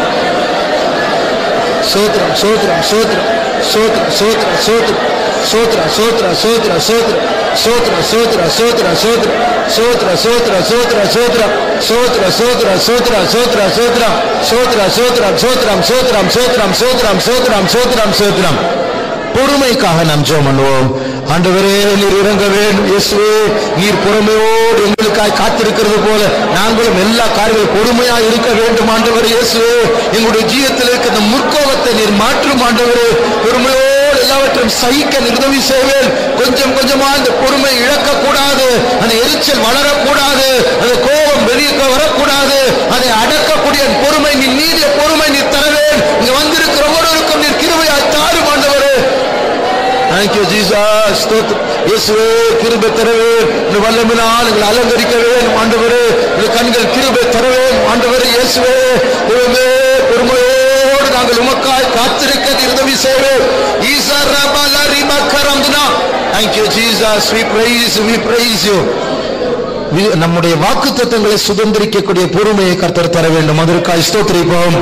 A: சோத்ரம் சோத்ரம் சோத்ரம் சோத்ரம் சோத்ரம் சோத்ரம் சோத்ர சோத்ர சோத்ர சோத்ர சோத்ர சோத்ர சோத்ர சோத்ர சோத்ர சோத்ர சோத்ர சோத்ர சோத்ர சோத்ர சோத்ர சோத்ர சோத்ர சோத்ரம் சோத்ரம் சோத்ரம் சோத்ரம் சோத்ரம் சோத்ரம் சோத்ரம் பொறுமைக்காக நாம் ஜெபம் பண்ணுவோம் ஆண்டவரே நீர் இறங்க வேண்டும் இயேசுவே நீர் பொறுமையோடு எங்களுக்காய் காத்திருக்கிறது போல நாங்களும் எல்லா காரியங்களும் பொறுமையா இருக்க வேண்டும் ஆண்டவர் இயேசுவே எங்களுடைய ஜீவத்தில் இருக்க அந்த முற்கோபத்தை நீர் மாற்றும் ஆண்டவரே பொறுமையோடு எல்லாவற்றையும் சகிக்க உதவி செய்வேன் கொஞ்சம் கொஞ்சமா அந்த பொறுமை இழக்கக்கூடாது அந்த எரிச்சல் வளரக்கூடாது அந்த கோபம் வெளியே வரக்கூடாது அதை அடக்கக்கூடிய பொறுமை நீ நீடிய பொறுமை நீ தரவேன் இங்க வந்திருக்கிற ஒவ்வொருவருக்கும் நீ கிருபையாய் தாரும் ஆண்டவரே தேங்க்யூ ஜீசஸ் ஸ்தோத்திரம் இயேசுவே கிருபை தரவே இந்த வல்லமினால் எங்களை அலங்கரிக்க வேண்டும் ஆண்டவரே இந்த கண்கள் கிருபை தரவே ஆண்டவரே இயேசுவே தெய்வமே பொறுமையோடு நாங்கள் உமக்காய் காத்திருக்க நீர் உதவி செய்வேன் ஈசா ரபல ரிபக்கரம்துனா thank you Jesus we praise we praise you வி- நம்முடைய வாக்கு தத்தங்களை சுதந்திரிக்கக்கூடிய பொறுமையை கர்த்தர் தர வேண்டும் அதற்காக ஸ்தோத்திரிப்போம்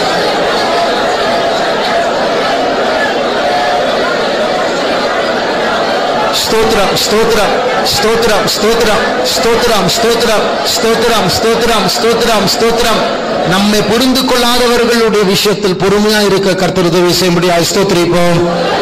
A: ஸ்தோத்திரம் ஸ்தோத்திரம் ஸ்தோத்திரம் ஸ்தோத்திரம் ஸ்தோத்திரம் ஸ்தோத்திரம் ஸ்தோத்திரம் ஸ்தோத்திரம் ஸ்தோத்திரம் ஸ்தோத்திரம் நம்மை புரிந்து கொள்ளாதவர்களுடைய விஷயத்தில் பொறுமையா இருக்க கர்த்தர் உதவி செய்யும்படியாக ஸ்தோத்திரிப்போம்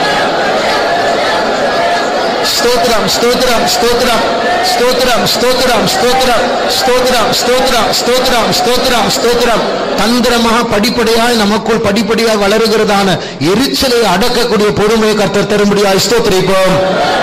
A: ஸ்தோத்திரம் ஸ்தோத்திரம் ஸ்தோத்திரம் ஸ்தோத்திரம் ஸ்தோத்திரம் ஸ்தோத்திரம் ஸ்தோத்திரம் ஸ்தோத்திரம் ஸ்தோத்திரம் ஸ்தோத்திரம் ஸ்தோத்திரம் தந்திரமாக படிப்படியாய் நமக்குள் படிப்படியாக வளருகிறதான எரிச்சலை அடக்கக்கூடிய பொறுமையை கர்த்தர் தரும்படியாய் ஸ்தோத்திரிப்போம்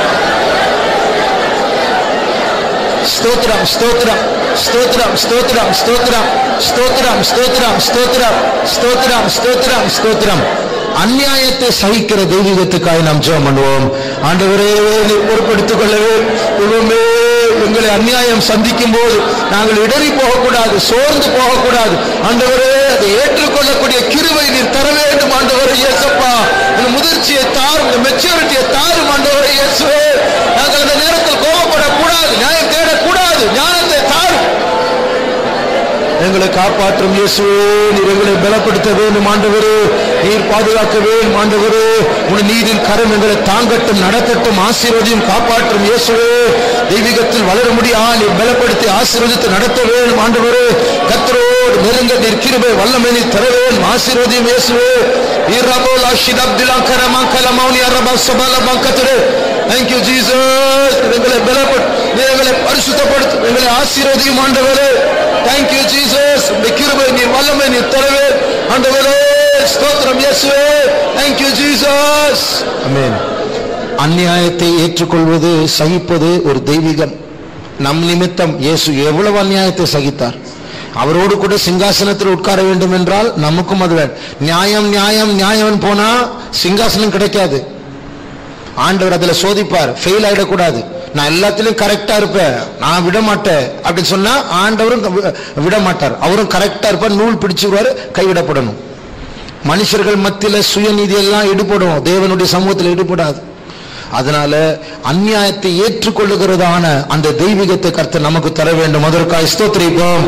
A: ஸ்தோத்திரம் ஸ்தோத்திரம் ஸ்தோத்திரம் ஸ்தோத்திரம் ஸ்தோத்திரம் ஸ்தோத்திரம் ஸ்தோத்திரம் ஸ்தோத்திரம் ஸ்தோத்திரம் ஸ்தோத்திரம் ஸ்தோத்திரம் அநியாயத்தை சகிக்கிற தெய்வீகத்துக்காக நாம் ஜெபம் பண்ணுவோம் ஆண்டவரே நீ பொறுப்படுத்திக் கொள்ளவே இவமே எங்களை அநியாயம் சந்திக்கும் போது நாங்கள் இடறி போகக்கூடாது சோர்ந்து போகக்கூடாது ஆண்டவரே அதை ஏற்றுக்கொள்ளக்கூடிய கிருவை நீர் தர வேண்டும் ஆண்டவரே இயேசப்பா இந்த முதிர்ச்சியை தாரும் இந்த மெச்சூரிட்டியை தாரும் ஆண்டவரே இயேசுவே நாங்கள் அந்த நேரத்தில் கோபப்படக்கூடாது நியாயம் தேடக்கூடாது ஞானத்தை தாரும் எங்களை காப்பாற்றும் இயேசுவே நீர் எங்களை பலப்படுத்த வேண்டும் ஆண்டவரே நீர் பாதுகாக்க வேண்டும் ஆண்டவரே உன் நீதின் கரம் எங்களை தாங்கட்டும் நடத்தட்டும் ஆசீர்வதியும் காப்பாற்றும் இயேசுவே தெய்வீகத்தில் வளர முடியா நீர் பலப்படுத்தி ஆசீர்வதித்து நடத்த வேண்டும் ஆண்டவரே கத்தரோடு நெருங்க நீர் கிருபை வல்லமை நீர் தர வேண்டும் ஆசீர்வதியும் இயேசுவே இரபோல் அஷித் அப்துல்லா கரமா கலமௌனி அரபா சபல பங்கத்திரே தேங்க்யூ ஜீசஸ் எங்களை பலப்பட்டு நீர் எங்களை பரிசுத்தப்படுத்தும் எங்களை ஆசீர்வதியும் ஆண்டவரே தேங்க்யூ ஜீசஸ் இந்த கிருபை நீர் வல்லமை நீர் தரவே ஆண்டவரே ஸ்தோத்திரம் இயேசுவே தேங்க்யூ ஜீசஸ் ஆமென் அநியாயத்தை ஏற்றுக்கொள்வது சகிப்பது ஒரு தெய்வீகம் நம் நிமித்தம் இயேசு எவ்வளவு அநியாயத்தை சகித்தார் அவரோடு கூட சிங்காசனத்தில் உட்கார வேண்டும் என்றால் நமக்கும் அது வேண்டும். நியாயம் நியாயம் நியாயம் போனா சிங்காசனம் கிடைக்காது ஆண்டவர் அதுல சோதிப்பார் ஃபெயில் ஆயிடக்கூடாது நான் எல்லாத்திலும் கரெக்டா இருப்பேன் நான் விட மாட்டேன் அப்படின்னு சொன்னா ஆண்டவரும் வி- விட மாட்டார் அவரும் கரெக்டா இருப்பார் நூல் பிடிச்சுருவாரு கைவிடப்படணும் மனுஷர்கள் மத்தியில சுயநீதி எல்லாம் ஈடுபடும் தேவனுடைய சமூகத்தில் ஈடுபடாது அதனால அநியாயத்தை ஏற்றுக்கொள்ளுகிறதான அந்த தெய்வீகத்தை கர்த்தர் நமக்கு தர வேண்டும் அதற்காக ஸ்தோத்திரிப்போம்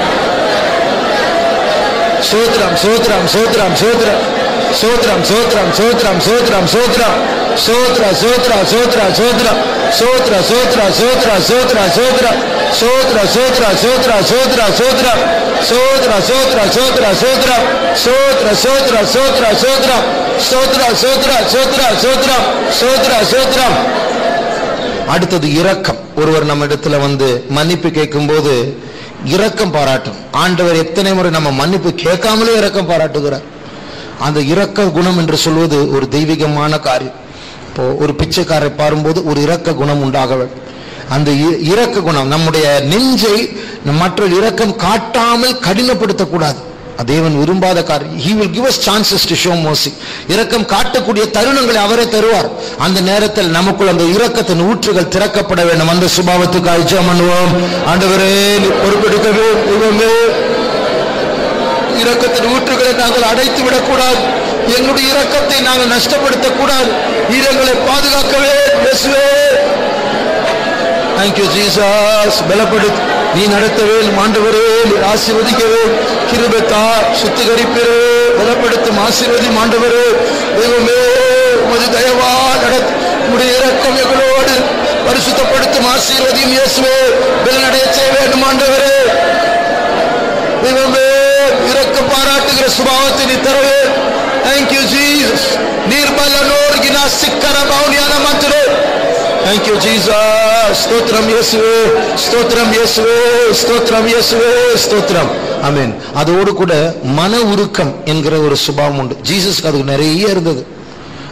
A: சோத்ரம் சோத்ரம் சோத்ரம் சோத்ரம் சோத்ரம் சோத்ரம் சோத்ரம் சோத்ரம் சோத்ரம் சோத்ர சோத்ர சோத்ர சோத்ரம் சோத்ர சோத்ர சோத்ர சோத்ர சோத்ர சோத்ர சோத்ர சோத்ர சோத்ர சோத்ரம் சோத்ர சோத்ர சோத்ர சோத்ரம் சோத்ர சோத்ர சோத்ர சோத்ரம் சோத்ர சோத்ர சோத்ர சோத்ரம் சோத்ர சோத்ரம் அடுத்தது இரக்கம் ஒருவர் நம்ம இடத்துல வந்து மன்னிப்பு கேட்கும்போது இரக்கம் பாராட்டும் ஆண்டவர் எத்தனை முறை நம்ம மன்னிப்பு கேட்காமலே இரக்கம் பாராட்டுகிறார் அந்த இரக்க குணம் என்று சொல்வது ஒரு தெய்வீகமான காரியம் இப்போ ஒரு பிச்சைக்காரை பாரும்போது ஒரு இரக்க குணம் உண்டாக வேண்டும் அந்த இ- இரக்க குணம் நம்முடைய நெஞ்சை மற்ற இரக்கம் காட்டாமல் கடினப்படுத்தக்கூடாது அது தேவன் விரும்பாத காரியம் he will give us chances to show mercy இரக்கம் காட்டக்கூடிய தருணங்களை அவரே தருவார் அந்த நேரத்தில் நமக்குள் அந்த இரக்கத்தின் ஊற்றுகள் திறக்கப்பட வேண்டும் அந்த சுபாவத்துக்கு அழிச்சம் பண்ணுவோம் ஆண்டவரே நீ பொறுப்பெடுக்கவே தெய்வமே இரக்கத்தின் ஊற்றுகளை நாங்கள் அடைத்து விடக்கூடாது எங்களுடைய இரக்கத்தை நாங்கள் நஷ்டப்படுத்தக் கூடாது ஈரங்களை பாதுகாக்கவே இயேசுவே தேங்க்யூ ஜீசஸ் பலப்படுத்து நீ நடத்தவே ஆண்டவரே நீ ஆசீர்வதிக்கவே கிருபத்தா சுத்திகரிப்பே பலப்படுத்தும் ஆசீர்வதி ஆண்டவரே தெய்வமே உமது தயவா நடத்து உம்முடைய இரக்கம் எங்களோடு பரிசுத்தப்படுத்தும் ஆசீர்வதியும் இயேசுவே பலனடைய செய்ய வேண்டும் ஆண்டவரே தெய்வமே இரக்க பாராட்டுகிற சுபாவத்தை நீ தரவே தேங்க்யூ ஜீசஸ் நீர்பலனோர் கினா சிக்கர பவுனியான மாத்திரே தேங்க்யூ ஜீசஸ் ஸ்தோத்திரம் இயேசுவே ஸ்தோத்திரம் இயேசுவே ஸ்தோத்திரம் இயேசுவே ஸ்தோத்திரம் ஆமென் அதோடு கூட மன உருக்கம் என்கிற ஒரு சுபாவம் உண்டு ஜீசஸ்க்கு அதுக்கு நிறைய இருந்தது